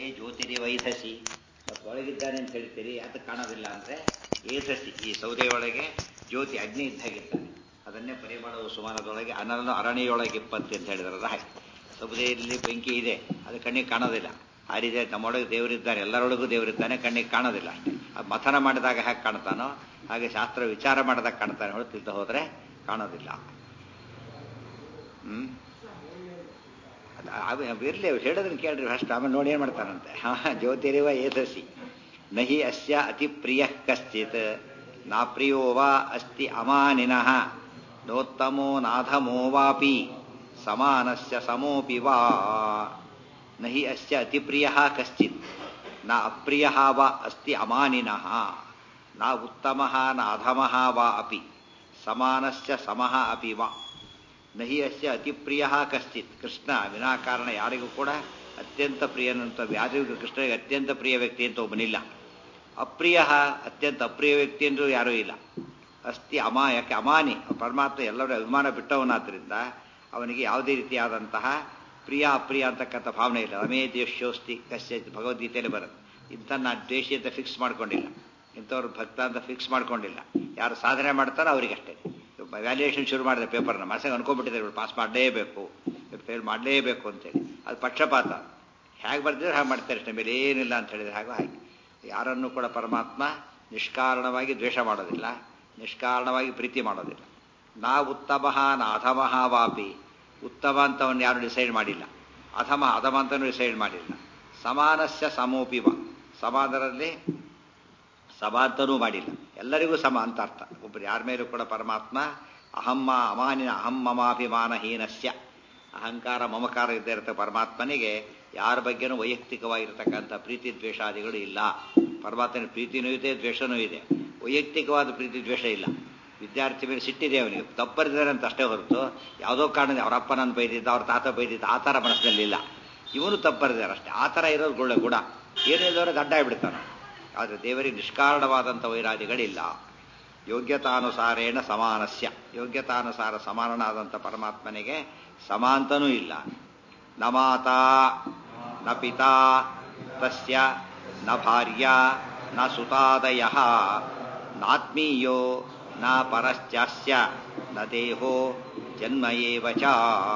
ಜ್ಯೋತಿರಿ ವೈಧಸಿ ಮತ್ತು ಒಳಗಿದ್ದಾನೆ ಅಂತ ಹೇಳ್ತೀರಿ ಅದು ಕಾಣೋದಿಲ್ಲ ಅಂದರೆ ಏಧಸಿ ಈ ಸೌದೆ ಒಳಗೆ ಜ್ಯೋತಿ ಅಗ್ನಿ ಇದ್ದಾಗಿರ್ತಾನೆ ಅದನ್ನೇ ಪರಿಮಾಣವು ಸುಮಾನದೊಳಗೆ ಅನರನು ಅರಣಿಯೊಳಗೆ ಇಪ್ಪತ್ತು ಅಂತ ಹೇಳಿದ್ರಲ್ಲ ಹಾಗೆ ಸೌದೆಯಲ್ಲಿ ಬೆಂಕಿ ಇದೆ ಅದು ಕಣ್ಣಿಗೆ ಕಾಣೋದಿಲ್ಲ ಆ ರೀತಿ ನಮ್ಮೊಳಗೆ ದೇವರಿದ್ದಾನೆ ಎಲ್ಲರೊಳಗೂ ದೇವರಿದ್ದಾನೆ ಕಣ್ಣಿಗೆ ಕಾಣೋದಿಲ್ಲ ಅಷ್ಟೇ ಅದು ಮಥನ ಮಾಡಿದಾಗ ಹೇಗೆ ಕಾಣ್ತಾನೋ ಹಾಗೆ ಶಾಸ್ತ್ರ ವಿಚಾರ ಮಾಡಿದಾಗ ಕಾಣ್ತಾನೆ ಹೊರತಿದ್ದ ಹೋದರೆ ಕಾಣೋದಿಲ್ಲ ಹ್ಮ್ ಇರಲಿ ಹೇಳಿದ್ರೆ ಕೇಳ್ರಿ ಫಸ್ಟ್ ಆಮೇಲೆ ನೋಡಿ ಏನು ಮಾಡ್ತಾನಂತೆ ಹಾ ಜ್ಯೋತಿರಿವ ಏತಸಿ ನಹಿ ಅಸ್ಯ ಅತಿ ಪ್ರಿಯ ಕಶ್ಚಿತ್ ನಾ ಪ್ರಿಯೋ ವಾ ಅಸ್ತಿ ಅಮಾನಿನಃ ನೋತ್ತಮೋ ನಾಧಮೋ ವಾಪಿ ಸಮಾನಸ್ಯ ಸಮೋಪಿ ವಾ ನಹಿ ಅಸ್ಯ ಅತಿ ಪ್ರಿಯ ಕಶ್ಚಿತ್ ನ ಅಪ್ರಿಯ ವಾ ಅಸ್ತಿ ಅಮಾನಿನಃ ನ ಉತ್ತಮ ನ ಅಧಮಃ ವಾ ಅಪಿ ಸಮಾನಸ್ಯ ಸಮಃ ಅಪಿ ವಾ ನಹಿ ಅಸ್ಯ ಅತಿ ಪ್ರಿಯ ಕಶ್ಚಿತ್ ಕೃಷ್ಣ ವಿನಾಕಾರಣ ಯಾರಿಗೂ ಕೂಡ ಅತ್ಯಂತ ಪ್ರಿಯನಂತ ಯಾರಿಗೂ ಕೃಷ್ಣನಿಗೆ ಅತ್ಯಂತ ಪ್ರಿಯ ವ್ಯಕ್ತಿ ಅಂತ ಒಬ್ಬನಿಲ್ಲ ಅಪ್ರಿಯ ಅತ್ಯಂತ ಅಪ್ರಿಯ ವ್ಯಕ್ತಿ ಅಂದ್ರೂ ಯಾರೂ ಇಲ್ಲ ಅಸ್ತಿ ಅಮಾ ಯಾಕೆ ಅಮಾನಿ ಪರಮಾತ್ಮ ಎಲ್ಲರೂ ಅಭಿಮಾನ ಬಿಟ್ಟವನಾದ್ರಿಂದ ಅವನಿಗೆ ಯಾವುದೇ ರೀತಿಯಾದಂತಹ ಪ್ರಿಯ ಅಪ್ರಿಯ ಅಂತಕ್ಕಂಥ ಭಾವನೆ ಇಲ್ಲ ರಮೇ ದ್ವೇಷೋಸ್ತಿ ಕಶ್ಯ ಭಗವದ್ಗೀತೆಯಲ್ಲಿ ಬರುತ್ತೆ ಇಂಥ ನಾನು ದ್ವೇಷಿ ಅಂತ ಫಿಕ್ಸ್ ಮಾಡ್ಕೊಂಡಿಲ್ಲ ಇಂಥವ್ರು ಭಕ್ತ ಅಂತ ಫಿಕ್ಸ್ ಮಾಡ್ಕೊಂಡಿಲ್ಲ ಯಾರು ಸಾಧನೆ ಮಾಡ್ತಾರೋ ಅವರಿಗಷ್ಟೇ ವ್ಯಾಲ್ಯೂಯೇಷನ್ ಶುರು ಮಾಡಿದೆ ಪೇಪರ್ನ ಮನಸ್ಸಿಗೆ ಅನ್ಕೊಂಡ್ಬಿಟ್ಟಿದ್ದಾರೆ ಪಾಸ್ ಮಾಡಲೇಬೇಕು ಫೇಲ್ ಮಾಡಲೇಬೇಕು ಅಂತೇಳಿ ಅದು ಪಕ್ಷಪಾತ ಹೇಗೆ ಬರ್ದಿದ್ರೆ ಹಾಗೆ ಮಾಡ್ತಾರೆ ಅಷ್ಟೇ ಮೇಲೆ ಏನಿಲ್ಲ ಅಂತ ಹೇಳಿದ್ರೆ ಹಾಗೆ ಹಾಗೆ ಯಾರನ್ನು ಕೂಡ ಪರಮಾತ್ಮ ನಿಷ್ಕಾರಣವಾಗಿ ದ್ವೇಷ ಮಾಡೋದಿಲ್ಲ ನಿಷ್ಕಾರಣವಾಗಿ ಪ್ರೀತಿ ಮಾಡೋದಿಲ್ಲ ನಾ ಉತ್ತಮ ನಾ ಅಧಮಃ ವಾಪಿ ಉತ್ತಮ ಅಂತವನ್ನು ಯಾರು ಡಿಸೈಡ್ ಮಾಡಿಲ್ಲ ಅಧಮ ಅಧಮ ಅಂತನೂ ಡಿಸೈಡ್ ಮಾಡಿಲ್ಲ ಸಮಾನಸ್ಯ ಸಮೋಪಿವ ಸಮಾನರಲ್ಲಿ ಸಮಾಂತನೂ ಮಾಡಿಲ್ಲ ಎಲ್ಲರಿಗೂ ಸಮ ಅಂತ ಅರ್ಥ ಒಬ್ಬರು ಯಾರ ಮೇಲೂ ಕೂಡ ಪರಮಾತ್ಮ ಅಹಮ್ಮ ಅಮಾನಿನ ಅಹಂ ಮಮಾಭಿಮಾನಹೀನಸ್ಯ ಅಹಂಕಾರ ಮಮಕಾರ ಇದ್ದೇ ಇರತ್ತೆ ಪರಮಾತ್ಮನಿಗೆ ಯಾರ ಬಗ್ಗೆನೂ ವೈಯಕ್ತಿಕವಾಗಿರ್ತಕ್ಕಂಥ ಪ್ರೀತಿ ದ್ವೇಷಾದಿಗಳು ಇಲ್ಲ ಪರಮಾತ್ಮನ ಪ್ರೀತಿನೂ ಇದೆ ದ್ವೇಷನೂ ಇದೆ ವೈಯಕ್ತಿಕವಾದ ಪ್ರೀತಿ ದ್ವೇಷ ಇಲ್ಲ ವಿದ್ಯಾರ್ಥಿ ಮೇಲೆ ಸಿಟ್ಟಿದೆ ಅವನಿಗೆ ತಪ್ಪರಿದ್ದಾರೆ ಅಂತ ಅಷ್ಟೇ ಹೊರತು ಯಾವುದೋ ಕಾರಣದಿಂದ ಅವರ ಅಪ್ಪನನ್ನು ಬೈದಿದ್ದ ಅವ್ರ ತಾತ ಬೈದಿದ್ದ ಆ ಥರ ಮನಸ್ಸಿನಲ್ಲಿಲ್ಲ ಇವನು ತಪ್ಪರಿದ್ದಾರೆ ಅಷ್ಟೇ ಆ ಥರ ಇರೋದು ಗುಳ್ಳೆ ಗುಡ ಏನಿಲ್ಲದವರೆ ಗಡ್ಡ ಬಿಡ್ತಾನೆ ಆದರೆ ದೇವರಿಗೆ ನಿಷ್ಕಾರಣವಾದಂಥ ವೈರಾದಿಗಳಿಲ್ಲ ಯೋಗ್ಯತಾನುಸಾರೇಣ ಸಮಾನಸ್ಯ ಯೋಗ್ಯತಾನುಸಾರ ಸಮಾನನಾದಂಥ ಪರಮಾತ್ಮನಿಗೆ ಸಮಾಂತನೂ ಇಲ್ಲ ನ ಮಾತಾ ನ ಪಿತಾ ತಸ್ಯ ನ ಭಾರ್ಯ ನ ಸುತಾದಯ ನಾತ್ಮೀಯೋ ನ ಪರಶ್ಚಾಸ್ಯ ನ ದೇಹೋ ಜನ್ಮ ಏವ ಚ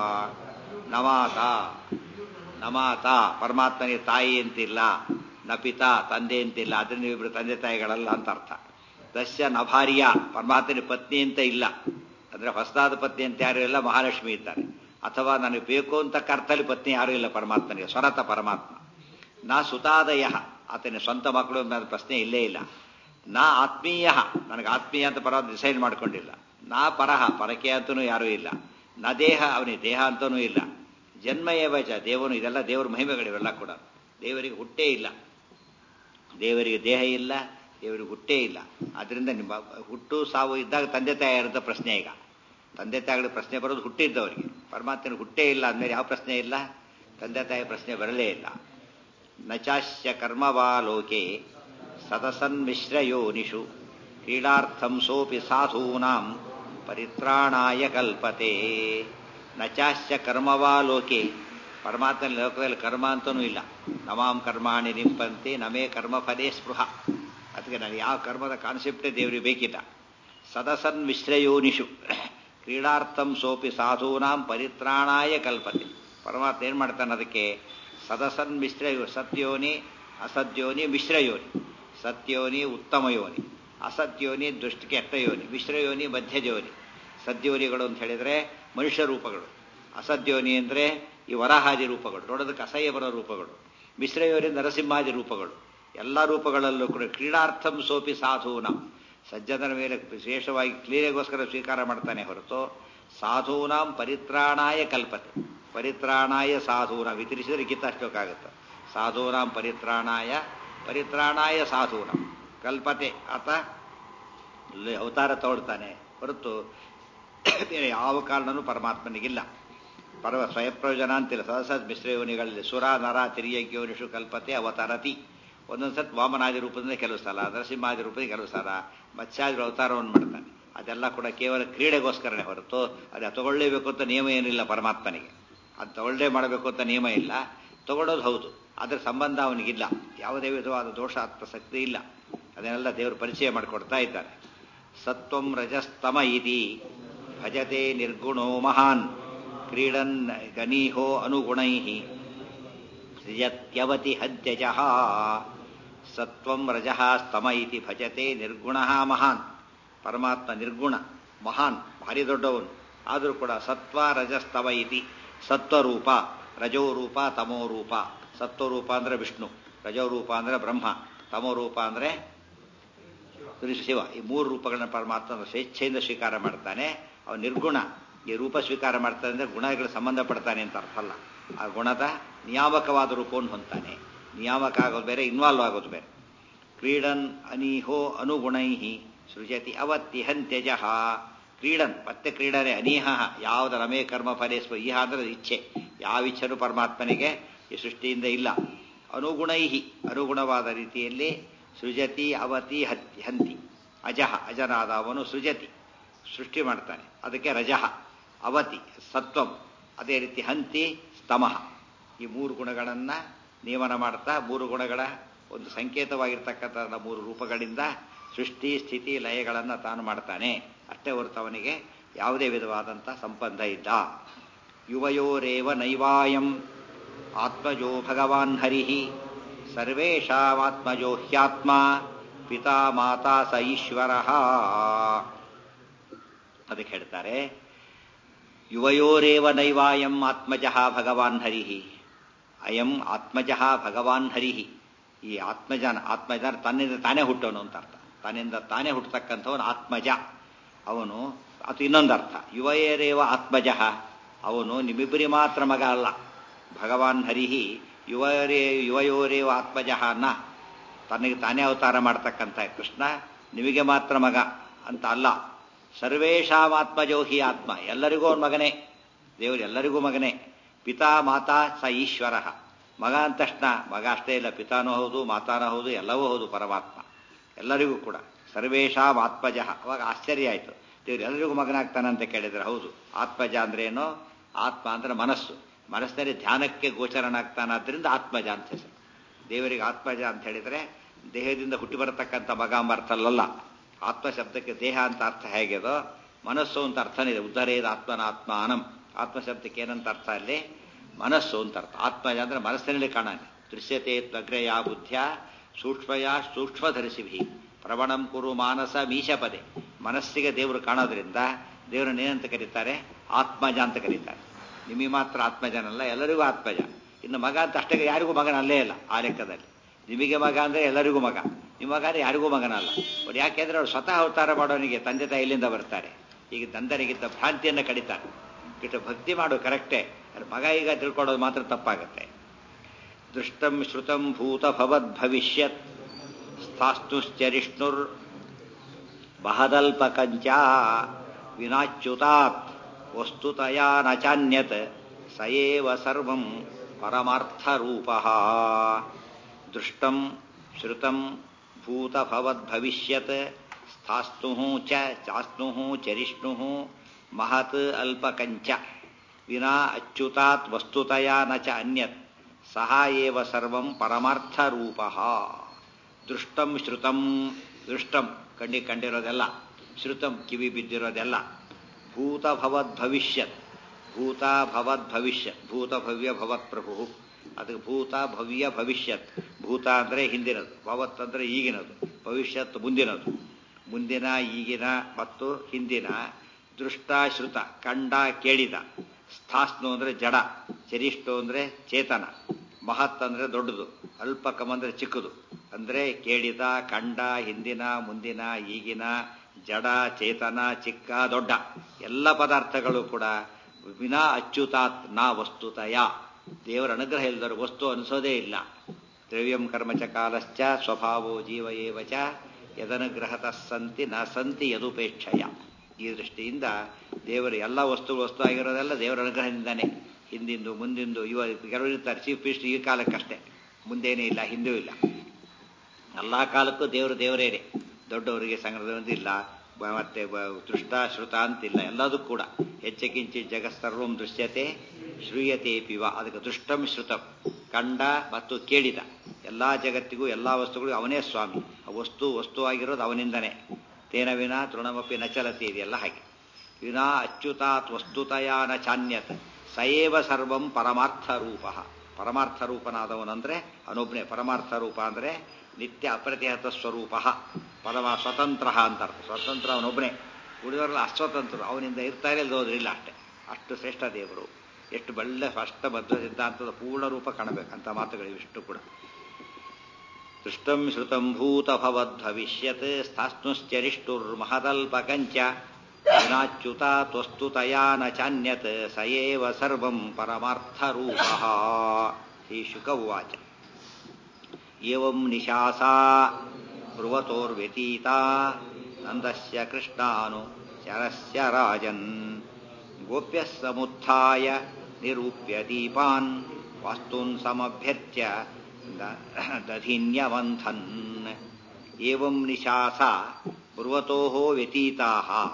ನ ಮಾತಾ ನ ಮಾತಾ ಪರಮಾತ್ಮನಿಗೆ ತಾಯಿ ಅಂತಿಲ್ಲ ನ ಪಿತಾ ತಂದೆ ಅಂತಿಲ್ಲ ಅದರಿಂದ ಇಬ್ಬರು ತಂದೆ ತಾಯಿಗಳಲ್ಲ ಅಂತ ಅರ್ಥ ತಸ್ಯ ನ ಭಾರ್ಯ ಪರಮಾತ್ಮನ ಪತ್ನಿ ಅಂತ ಇಲ್ಲ ಅಂದ್ರೆ ಹೊಸದಾದ ಪತ್ನಿ ಅಂತ ಯಾರು ಇಲ್ಲ ಮಹಾಲಕ್ಷ್ಮಿ ಇದ್ದಾರೆ ಅಥವಾ ನನಗೆ ಬೇಕು ಅಂತ ಅರ್ಥದಲ್ಲಿ ಪತ್ನಿ ಯಾರೂ ಇಲ್ಲ ಪರಮಾತ್ಮನಿಗೆ ಸ್ವರತ ಪರಮಾತ್ಮ ನಾ ಸುತಾದಯ ಆತನ ಸ್ವಂತ ಮಕ್ಕಳು ಅನ್ನೋದು ಪ್ರಶ್ನೆ ಇಲ್ಲೇ ಇಲ್ಲ ನಾ ಆತ್ಮೀಯ ನನಗೆ ಆತ್ಮೀಯ ಅಂತ ಪರ ಡಿಸೈಡ್ ಮಾಡ್ಕೊಂಡಿಲ್ಲ ನಾ ಪರಹ ಪರಕೆ ಅಂತನೂ ಯಾರೂ ಇಲ್ಲ ನ ದೇಹ ಅವನಿಗೆ ದೇಹ ಅಂತನೂ ಇಲ್ಲ ಜನ್ಮ ಏವಚ ದೇವನು ಇದೆಲ್ಲ ದೇವರ ಮಹಿಮೆಗಳಿವೆಲ್ಲ ಕೂಡ ದೇವರಿಗೆ ಹುಟ್ಟೇ ಇಲ್ಲ ದೇವರಿಗೆ ದೇಹ ಇಲ್ಲ ದೇವರಿಗೆ ಹುಟ್ಟೇ ಇಲ್ಲ ಅದರಿಂದ ನಿಮ್ಮ ಹುಟ್ಟು ಸಾವು ಇದ್ದಾಗ ತಂದೆ ತಾಯಿಯರದ ಪ್ರಶ್ನೆ ಈಗ ತಂದೆ ತಾಯಿಗಳ ಪ್ರಶ್ನೆ ಬರೋದು ಹುಟ್ಟಿದ್ದವರಿಗೆ ಪರಮಾತ್ಮನ ಹುಟ್ಟೇ ಇಲ್ಲ ಅಂದಮೇಲೆ ಯಾವ ಪ್ರಶ್ನೆ ಇಲ್ಲ ತಂದೆ ತಾಯಿ ಪ್ರಶ್ನೆ ಬರಲೇ ಇಲ್ಲ ನಚಾಶ್ಯ ಕರ್ಮವಾ ಲೋಕೆ ಸದಸನ್ಮಿಶ್ರಯೋನಿಷು ಕ್ರೀಡಾರ್ಥಂ ಸೋಪಿ ಸಾಧೂನಾಂ ಪರಿತ್ರಾಣಾಯ ಕಲ್ಪತೆ ನಚಾಶ್ಯ ಕರ್ಮವಾ ಲೋಕೆ ಪರಮಾತ್ಮನ ಲೋಕದಲ್ಲಿ ಕರ್ಮ ಅಂತನೂ ಇಲ್ಲ ನಮಾಂ ಕರ್ಮಾಣಿ ನಿಂಪಂತೆ ನಮೇ ಕರ್ಮಫಲೇ ಸ್ಪೃಹ ಅದಕ್ಕೆ ನನಗೆ ಯಾವ ಕರ್ಮದ ಕಾನ್ಸೆಪ್ಟೇ ದೇವರಿಗೆ ಬೇಕಿಲ್ಲ ಸದಸನ್ ಮಿಶ್ರಯೋನಿಷು ಕ್ರೀಡಾರ್ಥಂ ಸೋಪಿ ಸಾಧೂನಾಂ ಪರಿತ್ರಾಣಾಯ ಕಲ್ಪತೆ ಪರಮಾತ್ಮ ಏನು ಮಾಡ್ತಾನೆ ಅದಕ್ಕೆ ಸದಸನ್ ಮಿಶ್ರಯೋ ಸತ್ಯೋನಿ ಅಸತ್ಯೋನಿ ಮಿಶ್ರಯೋನಿ ಸತ್ಯೋನಿ ಉತ್ತಮ ಯೋನಿ ಅಸತ್ಯೋನಿ ದುಷ್ಟ ಕೆಟ್ಟ ಯೋನಿ ಮಿಶ್ರಯೋನಿ ಮಧ್ಯಜೋನಿ ಸದ್ಯೋನಿಗಳು ಅಂತ ಹೇಳಿದರೆ ಮನುಷ್ಯ ರೂಪಗಳು ಅಸದ್ಯೋನಿ ಅಂದರೆ ಈ ವರಹಾದಿ ರೂಪಗಳು ನೋಡೋದಕ್ಕೆ ಅಸಹ್ಯ ಬರೋ ರೂಪಗಳು ಮಿಶ್ರಯೋನಿ ನರಸಿಂಹಾದಿ ರೂಪಗಳು ಎಲ್ಲ ರೂಪಗಳಲ್ಲೂ ಕೂಡ ಕ್ರೀಡಾರ್ಥಂ ಸೋಪಿ ಸಾಧೂನ ಸಜ್ಜನರ ಮೇಲೆ ವಿಶೇಷವಾಗಿ ಕ್ಲೀನೆಗೋಸ್ಕರ ಸ್ವೀಕಾರ ಮಾಡ್ತಾನೆ ಹೊರತು ಸಾಧೂನಾಂ ಪರಿತ್ರಾಣಾಯ ಕಲ್ಪತೆ ಪರಿತ್ರಾಣಾಯ ಸಾಧೂನ ವಿತರಿಸಿದರೆ ಕಿತ್ತಷ್ಟಕ್ಕಾಗುತ್ತೆ ಸಾಧೂನಾಂ ಪರಿತ್ರಾಣಾಯ ಪರಿತ್ರಾಣಾಯ ಸಾಧೂನ ಕಲ್ಪತೆ ಆತ ಅವತಾರ ತಗೊಳ್ತಾನೆ ಹೊರತು ಬೇರೆ ಯಾವ ಕಾರಣನೂ ಪರಮಾತ್ಮನಿಗಿಲ್ಲ ಪರವ ಸ್ವಯಂಪ್ರಯೋಜನ ಅಂತಿಲ್ಲ ಸದಸದ್ ಮಿಶ್ರಯೋನಿಗಳಲ್ಲಿ ಸುರ ನರ ತಿರಿಯಗ್ಯೋನಿಷು ಕಲ್ಪತೆ ಅವತಾರತಿ ಒಂದೊಂದು ಸತ್ ವಾಮನಾದಿ ರೂಪದಿಂದ ಕೆಲವು ಸಲ ನರಸಿಂಹಾದಿ ರೂಪದಿಂದ ಕೆಲವು ಸಲ ಮತ್ಸ್ಯಾದಿ ಅವತಾರವನ್ನು ಮಾಡ್ತಾನೆ ಅದೆಲ್ಲ ಕೂಡ ಕೇವಲ ಕ್ರೀಡೆಗೋಸ್ಕರನೇ ಹೊರತು ಅದು ತಗೊಳ್ಳೇಬೇಕು ಅಂತ ನಿಯಮ ಏನಿಲ್ಲ ಪರಮಾತ್ಮನಿಗೆ ಅದು ತಗೊಳ್ಳೇ ಮಾಡಬೇಕು ಅಂತ ನಿಯಮ ಇಲ್ಲ ತಗೊಳ್ಳೋದು ಹೌದು ಅದರ ಸಂಬಂಧ ಅವನಿಗಿಲ್ಲ ಯಾವುದೇ ವಿಧವಾದ ದೋಷ ಆತ್ಮಶಕ್ತಿ ಇಲ್ಲ ಅದನ್ನೆಲ್ಲ ದೇವರು ಪರಿಚಯ ಮಾಡಿಕೊಡ್ತಾ ಇದ್ದಾರೆ ಸತ್ವಂ ರಜಸ್ತಮ ಇತಿ ಭಜತೆ ನಿರ್ಗುಣೋ ಮಹಾನ್ ಕ್ರೀಡನ್ ಗನೀಹೋ ಅನುಗುಣೈ ಯತ್ಯವತಿ ಹದ್ಯಜ ಸತ್ವಂ ರಜಃ ಸ್ತಮ ಇತಿ ಭಜತೆ ನಿರ್ಗುಣ ಮಹಾನ್ ಪರಮಾತ್ಮ ನಿರ್ಗುಣ ಮಹಾನ್ ಭಾರಿ ದೊಡ್ಡವನು ಆದರೂ ಕೂಡ ಸತ್ವ ರಜಸ್ತವ ಇತಿ ಸತ್ವರೂಪ ರಜೋರೂಪ ತಮೋರೂಪ ಸತ್ವರೂಪ ಅಂದ್ರೆ ವಿಷ್ಣು ರಜೋರೂಪ ಅಂದ್ರೆ ಬ್ರಹ್ಮ ತಮೋರೂಪ ಅಂದ್ರೆ ಶಿವ ಈ ಮೂರು ರೂಪಗಳನ್ನ ಪರಮಾತ್ಮ ಸ್ವೇಚ್ಛೆಯಿಂದ ಸ್ವೀಕಾರ ಮಾಡ್ತಾನೆ ಅವನು ನಿರ್ಗುಣ ಈ ರೂಪ ಸ್ವೀಕಾರ ಮಾಡ್ತಾನೆ ಅಂದ್ರೆ ಗುಣಗಳು ಸಂಬಂಧಪಡ್ತಾನೆ ಅಂತ ಅರ್ಥ ಅಲ್ಲ ಆ ಗುಣದ ನಿಯಾಮಕವಾದ ರೂಪವನ್ನು ಹೊಂತಾನೆ ನಿಯಾಮಕ ಆಗೋದು ಬೇರೆ ಇನ್ವಾಲ್ವ್ ಆಗೋದು ಬೇರೆ ಕ್ರೀಡನ್ ಅನೀಹೋ ಅನುಗುಣೈ ಸೃಜತಿ ಅವತ್ಯಹಂತ್ಯಜ ಕ್ರೀಡನ್ ಮತ್ತೆ ಕ್ರೀಡನೆ ಅನೀಹ ಯಾವ್ದು ರಮೇ ಕರ್ಮ ಫಲೇಸ್ವ ಈಹ ಅಂದ್ರೆ ಇಚ್ಛೆ ಯಾವ ಇಚ್ಛೆನೂ ಪರಮಾತ್ಮನಿಗೆ ಈ ಸೃಷ್ಟಿಯಿಂದ ಇಲ್ಲ ಅನುಗುಣೈ ಅನುಗುಣವಾದ ರೀತಿಯಲ್ಲಿ ಸೃಜತಿ ಅವತಿ ಹತ್ತಿ ಹಂತಿ ಅಜಹ ಅಜನಾದ ಅವನು ಸೃಜತಿ ಸೃಷ್ಟಿ ಮಾಡ್ತಾನೆ ಅದಕ್ಕೆ ರಜಃ ಅವತಿ ಸತ್ವಂ ಅದೇ ರೀತಿ ಹಂತಿ ಸ್ತಮಃ ಈ ಮೂರು ಗುಣಗಳನ್ನು ನಿಯಮನ ಮಾಡ್ತಾ ಮೂರು ಗುಣಗಳ ಒಂದು ಸಂಕೇತವಾಗಿರ್ತಕ್ಕಂಥ ಮೂರು ರೂಪಗಳಿಂದ ಸೃಷ್ಟಿ ಸ್ಥಿತಿ ಲಯಗಳನ್ನು ತಾನು ಮಾಡ್ತಾನೆ ಅಷ್ಟೇ ಹೊರತು ಅವನಿಗೆ ಯಾವುದೇ ವಿಧವಾದಂಥ ಸಂಬಂಧ ಇಲ್ಲ ಯುವಯೋರೇವ ನೈವಾಯಂ ಆತ್ಮಜೋ ಭಗವಾನ್ ಹರಿ ಸರ್ವೇಷಾಮಾತ್ಮಜೋ ಹ್ಯಾತ್ಮ ಪಿತಾ ಮಾತಾ ಸ ಈಶ್ವರ ಅದಕ್ಕೆ ಹೇಳ್ತಾರೆ ಯುವಯೋರೇವ ನೈವಾಯಂ ಆತ್ಮಜಃ ಭಗವಾನ್ ಹರಿ ಅಯಂ ಆತ್ಮಜಃ ಭಗವಾನ್ ಹರಿ ಈ ಆತ್ಮಜನ ಆತ್ಮಜ ತನ್ನಿಂದ ತಾನೇ ಹುಟ್ಟೋನು ಅಂತ ಅರ್ಥ ತನ್ನಿಂದ ತಾನೇ ಹುಟ್ಟತಕ್ಕಂಥವನು ಆತ್ಮಜ ಅವನು ಅದು ಇನ್ನೊಂದು ಅರ್ಥ ಯುವಯರೇವ ಆತ್ಮಜಃ ಅವನು ನಿಮ್ಮಿಬ್ಬರಿ ಮಾತ್ರ ಮಗ ಅಲ್ಲ ಭಗವಾನ್ ಹರಿಹಿ ಯುವರೇ ಯುವಯೋರೇವ ಆತ್ಮಜಃ ಅನ್ನ ತನಗೆ ತಾನೇ ಅವತಾರ ಮಾಡ್ತಕ್ಕಂಥ ಕೃಷ್ಣ ನಿಮಗೆ ಮಾತ್ರ ಮಗ ಅಂತ ಅಲ್ಲ ಸರ್ವೇಶಾಂ ಆತ್ಮಜೋಹಿ ಆತ್ಮ ಎಲ್ಲರಿಗೂ ಅವನ ಮಗನೇ ದೇವರು ಎಲ್ಲರಿಗೂ ಮಗನೇ ಪಿತಾ ಮಾತಾ ಸ ಈಶ್ವರ ಮಗ ಅಂದ ತಕ್ಷಣ ಮಗ ಅಷ್ಟೇ ಇಲ್ಲ ಪಿತಾನೂ ಹೌದು ಮಾತಾನೂ ಹೌದು ಎಲ್ಲವೂ ಹೌದು ಪರಮಾತ್ಮ ಎಲ್ಲರಿಗೂ ಕೂಡ ಸರ್ವೇಶಾಂ ಆತ್ಮಜ ಅವಾಗ ಆಶ್ಚರ್ಯ ಆಯಿತು ದೇವ್ರು ಎಲ್ಲರಿಗೂ ಮಗನಾಗ್ತಾನೆ ಅಂತ ಕೇಳಿದ್ರೆ ಹೌದು ಆತ್ಮಜ ಅಂದ್ರೆ ಏನು ಆತ್ಮ ಅಂದ್ರೆ ಮನಸ್ಸು ಮನಸ್ಸಿನಲ್ಲಿ ಧ್ಯಾನಕ್ಕೆ ಗೋಚರನಾಗ್ತಾನಾದ್ರಿಂದ ಆತ್ಮಜ ಅಂತ ಹೆಸರು ದೇವರಿಗೆ ಆತ್ಮಜ ಅಂತ ಹೇಳಿದ್ರೆ ದೇಹದಿಂದ ಹುಟ್ಟಿ ಬರತಕ್ಕಂಥ ಮಗ ಎಂಬ ಅರ್ಥ ಅಲ್ಲಲ್ಲ ಆತ್ಮ ಶಬ್ದಕ್ಕೆ ದೇಹ ಅಂತ ಅರ್ಥ ಹೇಗೆದೋ ಮನಸ್ಸು ಅಂತ ಅರ್ಥನೇ ಇದೆ ಉದ್ಧರೇದ ಆತ್ಮನಾತ್ಮ ಅನಂ ಆತ್ಮ ಶಬ್ದಕ್ಕೆ ಏನಂತ ಅರ್ಥ ಅಲ್ಲಿ ಮನಸ್ಸು ಅಂತ ಅರ್ಥ ಆತ್ಮಜ ಅಂದ್ರೆ ಮನಸ್ಸಿನಲ್ಲಿ ಕಾಣಾನೆ ದೃಶ್ಯತೆ ತ್ವಗ್ರಯ ಬುದ್ಧ್ಯ ಸೂಕ್ಷ್ಮಯ ಸೂಕ್ಷ್ಮಧರಿಸಿಭಿ ಪ್ರವಣಂ ಕುರು ಮಾನಸ ಮೀಶಪದೆ ಮನಸ್ಸಿಗೆ ದೇವರು ಕಾಣೋದ್ರಿಂದ ದೇವರನ್ನ ಏನಂತ ಕರೀತಾರೆ ಆತ್ಮಜ ಅಂತ ಕರೀತಾರೆ ನಿಮಗೆ ಮಾತ್ರ ಆತ್ಮಜನಲ್ಲ ಎಲ್ಲರಿಗೂ ಆತ್ಮಜ ಇನ್ನು ಮಗ ಅಂತ ಅಷ್ಟೇ ಯಾರಿಗೂ ಮಗನಲ್ಲೇ ಇಲ್ಲ ಆ ಲೆಕ್ಕದಲ್ಲಿ ನಿಮಗೆ ಮಗ ಅಂದ್ರೆ ಎಲ್ಲರಿಗೂ ಮಗ ನಿಮ್ಮ ಮಗ ಅಂದ್ರೆ ಯಾರಿಗೂ ಮಗನಲ್ಲ ಅವ್ರು ಯಾಕೆಂದ್ರೆ ಅವ್ರು ಸ್ವತಃ ಅವತಾರ ಮಾಡೋನಿಗೆ ತಂದೆ ತಾಯಿ ಇಲ್ಲಿಂದ ಬರ್ತಾರೆ ಈಗ ತಂದನಿಗಿದ್ದ ಭ್ರಾಂತಿಯನ್ನು ಕಡಿತಾರೆ ಇಟ್ಟು ಭಕ್ತಿ ಮಾಡು ಕರೆಕ್ಟೇ ಮಗ ಈಗ ತಿಳ್ಕೊಳ್ಳೋದು ಮಾತ್ರ ತಪ್ಪಾಗತ್ತೆ ದೃಷ್ಟಂ ಶ್ರುತಂ ಭೂತ ಭವದ್ ಭವಿಷ್ಯತ್ ಸ್ಥಾಸ್ತುಶ್ಚರಿಷ್ಣುರ್ ಬಹದಲ್ಪಕಂಚ ವಿನಾಚ್ಯುತಾತ್ ವಸ್ತುತಯಾ ನ ಚಾನ್ಯತ್ ಸಯೇವ ಸರ್ವಂ ಪರಮಾರ್ಥರೂಪ ದೃಷ್ಟಂ ಶ್ರುತಂ ಭೂತಭವದ್ಭವಿಷ್ಯತ್ ಸ್ಥಾಸ್ತು ಚ ಚಾಸ್ನು ಚರಿಷ್ಣು ಮಹತ್ ಅಲ್ಪಕಂಚ ವಿನಾ ಅಚ್ಯುತಾತ್ ವಸ್ತುತಯಾ ನ ಚ ಅನ್ಯತ್ ಸಹ ಏವ ಸರ್ವಂ ಪರಮಾರ್ಥರೂಪ ದೃಷ್ಟಂ ಶ್ರುತಂ ದೃಷ್ಟಂ ಕಣ್ಣಿ ಕಂಡಿರೋದೆಲ್ಲ ಶ್ರುತಂ ಕಿವಿ ಬಿದ್ದಿರೋದೆಲ್ಲ ಭೂತಭವದ್ ಭವಿಷ್ಯತ್ ಭೂತ ಭವದ್ ಭವಿಷ್ಯತ್ ಭೂತ ಭವ್ಯ ಭವತ್ ಪ್ರಭು ಅದಕ್ಕೆ ಭೂತ ಭವ್ಯ ಭವಿಷ್ಯತ್ ಭೂತ ಅಂದರೆ ಹಿಂದಿನದು ಭವತ್ ಅಂದರೆ ಈಗಿನದು ಭವಿಷ್ಯತ್ ಮುಂದಿನದು ಮುಂದಿನ ಈಗಿನ ಮತ್ತು ಹಿಂದಿನ ದೃಷ್ಟ ಶ್ರುತ ಕಂಡ ಕೇಳಿದ ಸ್ಥಾಸ್ನು ಅಂದರೆ ಜಡ ಚರಿಷ್ಟು ಅಂದರೆ ಚೇತನ ಮಹತ್ ಅಂದರೆ ದೊಡ್ಡದು ಅಲ್ಪಕಂ ಅಂದರೆ ಚಿಕ್ಕದು ಅಂದರೆ ಕೇಳಿದ ಕಂಡ ಹಿಂದಿನ ಮುಂದಿನ ಈಗಿನ ಜಡ ಚೇತನ ಚಿಕ್ಕ ದೊಡ್ಡ ಎಲ್ಲ ಪದಾರ್ಥಗಳು ಕೂಡ ವಿನಾ ಅಚ್ಯುತಾತ್ ನಾ ವಸ್ತುತಯ ದೇವರ ಅನುಗ್ರಹ ಇಲ್ಲದವರು ವಸ್ತು ಅನಿಸೋದೇ ಇಲ್ಲ ದ್ರವ್ಯಂ ಕರ್ಮಚ ಕಾಲಶ್ಚ ಸ್ವಭಾವೋ ಜೀವ ಏವ ಚ ಯದನುಗ್ರಹತ ಸಂತಿ ನ ಸಂತಿ ಯದುಪೇಕ್ಷಯ ಈ ದೃಷ್ಟಿಯಿಂದ ದೇವರು ಎಲ್ಲ ವಸ್ತುಗಳು ವಸ್ತು ಆಗಿರೋದೆಲ್ಲ ದೇವರ ಅನುಗ್ರಹದಿಂದಾನೆ ಹಿಂದಿಂದು ಮುಂದಿಂದು ಇವ ಕೆಲವರು ಇರ್ತಾರೆ ಚೀಫ್ ಮಿನಿಸ್ಟರ್ ಈ ಕಾಲಕ್ಕಷ್ಟೇ ಮುಂದೇನೇ ಇಲ್ಲ ಹಿಂದೂ ಇಲ್ಲ ಎಲ್ಲ ಕಾಲಕ್ಕೂ ದೇವರು ದೇವರೇನೆ ದೊಡ್ಡವರಿಗೆ ಸಂಗ್ರಹದಿಂದ ಇಲ್ಲ ಮತ್ತೆ ದೃಷ್ಟ ಶ್ರುತ ಅಂತಿಲ್ಲ ಎಲ್ಲದೂ ಕೂಡ ಹೆಚ್ಚಕಿಂಚಿ ಜಗತ್ಸರ್ವಂ ದೃಶ್ಯತೆ ಶ್ರೂಯತೆ ಪಿವ ಅದಕ್ಕೆ ದೃಷ್ಟಂ ಶ್ರುತಂ ಕಂಡ ಮತ್ತು ಕೇಳಿದ ಎಲ್ಲ ಜಗತ್ತಿಗೂ ಎಲ್ಲ ವಸ್ತುಗಳಿಗೂ ಅವನೇ ಸ್ವಾಮಿ ಆ ವಸ್ತು ವಸ್ತುವಾಗಿರೋದು ಅವನಿಂದನೇ ತೇನ ವಿನ ತೃಣಮಪಿ ನ ಚಲತಿ ಇದೆಲ್ಲ ಹಾಗೆ ವಿನಾ ಅಚ್ಯುತಾತ್ ವಸ್ತುತಯ ನ ಚಾನ್ಯತ್ ಸಯೇವ ಸರ್ವಂ ಪರಮಾರ್ಥ ರೂಪ ಪರಮಾರ್ಥ ರೂಪನಾದವನಂದ್ರೆ ಅವನೊಬ್ಬನೇ ಪರಮಾರ್ಥ ರೂಪ ಅಂದರೆ ನಿತ್ಯ ಅಪ್ರತಿಹತ ಸ್ವರೂಪ ಪರಮ ಸ್ವತಂತ್ರ ಅಂತ ಅರ್ಥ ಸ್ವತಂತ್ರ ಅವನೊಬ್ಬನೇ ಉಳಿದವರೆಲ್ಲ ಅಸ್ವತಂತ್ರರು ಅವನಿಂದ ಇರ್ತಾರೆ ಇಲ್ಲದೋದ್ರಿಲ್ಲ ಅಷ್ಟೇ ಅಷ್ಟು ಶ್ರೇಷ್ಠ ದೇವರು ಎಷ್ಟು ಒಳ್ಳೆ ಸ್ಪಷ್ಟ ಬದ್ಧ ಸಿದ್ಧಾಂತದ ಪೂರ್ಣ ರೂಪ ಕಾಣಬೇಕಂತ ಮಾತುಗಳು ಇಷ್ಟು ಕೂಡ ದೃಷ್ಟಂ ಶ್ರುತಂ ಭೂತ ಭವದ್ಭವಿಷ್ಯತ್ ಸ್ಥಾಸ್ನುಶ್ಚರಿಷ್ಟುರ್ಮಹದಲ್ಪಕಂಚ ವಿನಾಚ್ಯುತಾ ತ್ವಸ್ತುತಯಾ ನ ಚಾನ್ಯತ್ ಸಯೇವ ಸರ್ವಂ ಪರಮಾರ್ಥರೂಪ ಶ್ರೀ ಶುಕ ಉವಾಚ ಏವಂ ನಿಶಾಸಾ ಬ್ರುವತೋರ್ವ್ಯತೀತಾ ನಂದಸ್ಯ ಕೃಷ್ಣಾನು ಚರಸ್ಯ ರಾಜನ್ ಗೋಪ್ಯ ಸಮುತ್ಥಾಯ ನಿರೂಪ್ಯ ದೀಪಾನ್ ವಾಸ್ತೂನ್ ಸಮಭ್ಯರ್ಚ್ಯ ದಧಿನ್ಯವಂಥನ್ ಏವಂ ನಿಶಾಸ ಬ್ರುವತೋ ವ್ಯತೀತಾ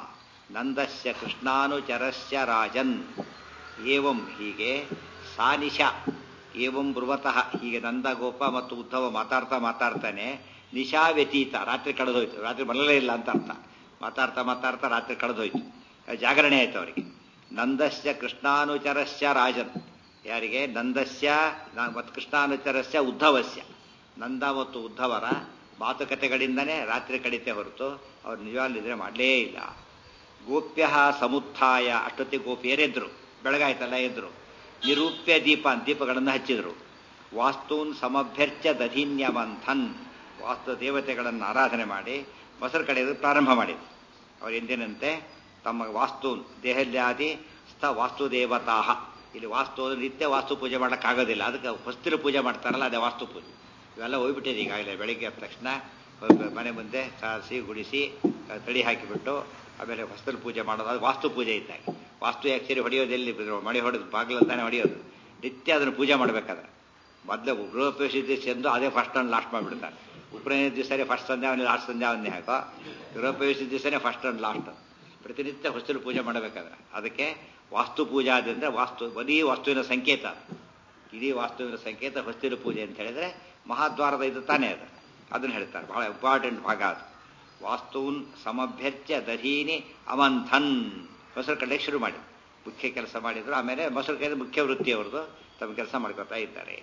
ನಂದಸ್ಯ ಕೃಷ್ಣಾನುಚರಸ್ಯ ರಾಜನ್ ಏವಂ ಹೀಗೆ ಸಾನಿಶ ಏವಂ ಬ್ರುವತಃ ಹೀಗೆ ನಂದ ಗೋಪ ಮತ್ತು ಉದ್ಧವ ಮಾತಾಡ್ತಾ ಮಾತಾಡ್ತಾನೆ ನಿಶಾ ವ್ಯತೀತ ರಾತ್ರಿ ಕಳೆದೋಯ್ತು ರಾತ್ರಿ ಬರಲೇ ಇಲ್ಲ ಅಂತ ಅರ್ಥ ಮಾತಾಡ್ತಾ ಮಾತಾಡ್ತಾ ರಾತ್ರಿ ಕಳೆದೋಯ್ತು ಜಾಗರಣೆ ಆಯ್ತು ಅವರಿಗೆ ನಂದಸ್ಯ ಕೃಷ್ಣಾನುಚರಸ್ಯ ರಾಜನ್ ಯಾರಿಗೆ ನಂದಸ್ಯ ಮತ್ತು ಕೃಷ್ಣಾನುಚರಸ್ಯ ಉದ್ಧವಸ್ಯ ನಂದ ಮತ್ತು ಉದ್ಧವರ ಮಾತುಕತೆಗಳಿಂದನೇ ರಾತ್ರಿ ಕಡಿತೆ ಹೊರತು ಅವ್ರು ನಿಜವಾಗ್ಲೂ ನಿದ್ರೆ ಮಾಡಲೇ ಇಲ್ಲ ಗೋಪ್ಯ ಸಮುತ್ಥಾಯ ಅಷ್ಟೊತ್ತಿ ಗೋಪಿಯರೆದ್ರು ಬೆಳಗಾಯ್ತಲ್ಲ ಎದ್ರು ನಿರೂಪ್ಯ ದೀಪ ದೀಪಗಳನ್ನು ಹಚ್ಚಿದ್ರು ವಾಸ್ತೂನ್ ಸಮಭ್ಯರ್ಚ ದಧೀನ್ಯಮಂಥನ್ ವಾಸ್ತು ದೇವತೆಗಳನ್ನು ಆರಾಧನೆ ಮಾಡಿ ಮೊಸರು ಕಡೆಯೋದು ಪ್ರಾರಂಭ ಮಾಡಿದ್ರು ಅವ್ರು ಎಂದಿನಂತೆ ತಮ್ಮ ವಾಸ್ತೂನ್ ದೇಹಲ್ಯಾದಿ ಸ್ಥ ವಾಸ್ತುದೇವತಾ ಇಲ್ಲಿ ವಾಸ್ತು ನಿತ್ಯ ವಾಸ್ತು ಪೂಜೆ ಮಾಡೋಕ್ಕಾಗೋದಿಲ್ಲ ಅದಕ್ಕೆ ಹೊಸ್ತಿಲು ಪೂಜೆ ಮಾಡ್ತಾರಲ್ಲ ಅದೇ ವಾಸ್ತು ಪೂಜೆ ಇವೆಲ್ಲ ಹೋಗ್ಬಿಟ್ಟಿದೆ ಈಗಾಗಲೇ ಬೆಳಿಗ್ಗೆ ಎದ್ದ ತಕ್ಷಣ ಮನೆ ಮುಂದೆ ಸಾರಿಸಿ ಗುಡಿಸಿ ತಳಿ ಹಾಕಿಬಿಟ್ಟು ಆಮೇಲೆ ಹೊಸ್ತಲು ಪೂಜೆ ಮಾಡೋದು ಅದು ವಾಸ್ತು ಪೂಜೆ ಇದ್ದಾಗ ವಾಸ್ತು ಆ್ಯಕ್ಚುಲಿ ಹೊಡೆಯೋದೆಲ್ಲಿ ಮಳೆ ಹೊಡೆದು ಬಾಗಿಲಂತಾನೆ ಹೊಡೆಯೋದು ನಿತ್ಯ ಅದನ್ನು ಪೂಜೆ ಮಾಡಬೇಕಾದ್ರೆ ಮೊದಲೇ ಗೃಹ ಪ್ರವೇಶ ದಿವಸ ಎಂದು ಅದೇ ಫಸ್ಟ್ ಅಂಡ್ ಲಾಸ್ಟ್ ಮಾಡಿಬಿಡ್ತಾರೆ ಉಪನಯನ ದಿವಸನೇ ಫಸ್ಟ್ ಸಂಧ್ಯಾ ಅವನಿಗೆ ಲಾಸ್ಟ್ ಸಂಧ್ಯಾ ಅವನ್ನೇ ಹಾಕೋ ಗೃಹ ಪ್ರವೇಶ ದಿವಸನೇ ಫಸ್ಟ್ ಅಂಡ್ ಲಾಸ್ಟ್ ಪ್ರತಿನಿತ್ಯ ಹೊಸ್ತಲು ಪೂಜೆ ಮಾಡಬೇಕಾದ್ರೆ ಅದಕ್ಕೆ ವಾಸ್ತು ಪೂಜಾದಿಂದ ವಾಸ್ತು ಬರೀ ವಾಸ್ತುವಿನ ಸಂಕೇತ ಇಡೀ ವಾಸ್ತುವಿನ ಸಂಕೇತ ಹೊಸ್ತಿಲು ಪೂಜೆ ಅಂತ ಹೇಳಿದ್ರೆ ಮಹಾದ್ವಾರದ ಇದು ತಾನೇ ಅದು ಅದನ್ನು ಹೇಳ್ತಾರೆ ಬಹಳ ಇಂಪಾರ್ಟೆಂಟ್ ಭಾಗ ಅದು ವಾಸ್ತೂನ್ ಸಮಭ್ಯರ್ಚ್ಯ ದಧೀನಿ ಅಮಂಥನ್ ಮೊಸರು ಕಡ್ಲಿಕ್ಕೆ ಶುರು ಮಾಡಿ ಮುಖ್ಯ ಕೆಲಸ ಮಾಡಿದ್ರು ಆಮೇಲೆ ಮೊಸರು ಕೈದ ಮುಖ್ಯ ವೃತ್ತಿ ಅವ್ರದ್ದು ತಮ್ಮ ಕೆಲಸ ಮಾಡ್ಕೊತಾ ಇದ್ದಾರೆ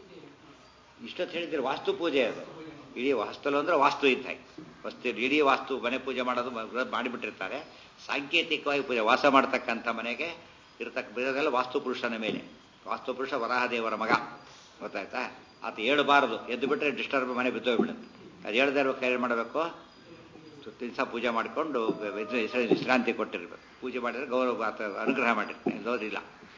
ಇಷ್ಟೊತ್ತು ಹೇಳಿದ್ರೆ ವಾಸ್ತು ಪೂಜೆ ಅದು ಇಡೀ ವಾಸ್ತುಲು ಅಂದ್ರೆ ವಾಸ್ತು ಇದ್ದ ವಸ್ತು ಇಡೀ ವಾಸ್ತು ಮನೆ ಪೂಜೆ ಮಾಡೋದು ಮಾಡಿಬಿಟ್ಟಿರ್ತಾರೆ ಸಾಂಕೇತಿಕವಾಗಿ ಪೂಜೆ ವಾಸ ಮಾಡ್ತಕ್ಕಂಥ ಮನೆಗೆ ಇರತಕ್ಕ ಬಿಡೋದೆಲ್ಲ ವಾಸ್ತು ಪುರುಷನ ಮೇಲೆ ವಾಸ್ತು ಪುರುಷ ವರಾಹದೇವರ ಮಗ ಗೊತ್ತಾಯ್ತಾ ಆತ ಹೇಳಬಾರದು ಎದ್ದು ಬಿಟ್ಟರೆ ಡಿಸ್ಟರ್ಬ್ ಮನೆ ಬಿದ್ದೋಗ್ಬಿಡುತ್ತೆ ಅದು ಹೇಳ್ದೇ ಇರ್ಬೇಕು ಏನು ಮಾಡಬೇಕು ದಿವಸ ಪೂಜೆ ಮಾಡಿಕೊಂಡು ವಿಶ್ರಾಂತಿ ಕೊಟ್ಟಿರ್ಬೇಕು ಪೂಜೆ ಮಾಡಿದ್ರೆ ಗೌರವ ಆತ ಅನುಗ್ರಹ ಮಾಡಿರ್ತಾನೆ ಇಲ್ಲೋದಿಲ್ಲ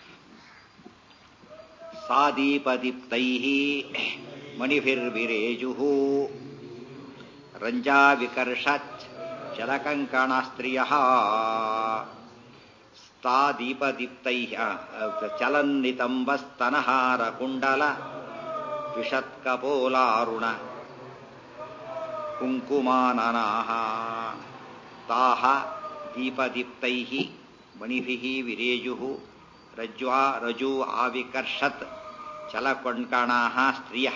ಸಾದೀಪದೀಪ್ತೈ ಮಣಿಭಿರ್ವಿರೇಜು ರಂಜಾ ವಿಕರ್ಷತ್ ಚಲಕಂಕಣಾಸ್ತ್ರಿಯ ಸ್ಥಾದೀಪದೀಪ್ತೈ ಚಲನ್ನಿತಂಬಸ್ತನಹಾರ ಕುಂಡಲ ವಿಷತ್ಕಪೋಲಾರುಣ ಕುಂಕುಮಾನನಾಹ ತಾಹ ದೀಪದೀಪ್ತೈ ಮಣಿಭಿಃ ವಿರೇಜು ರಜ್ವಾ ರಜೂ ಆವಿಕರ್ಷತ್ ಚಲಕೊಂಕಣಾಃ ಸ್ತ್ರಿಯಃ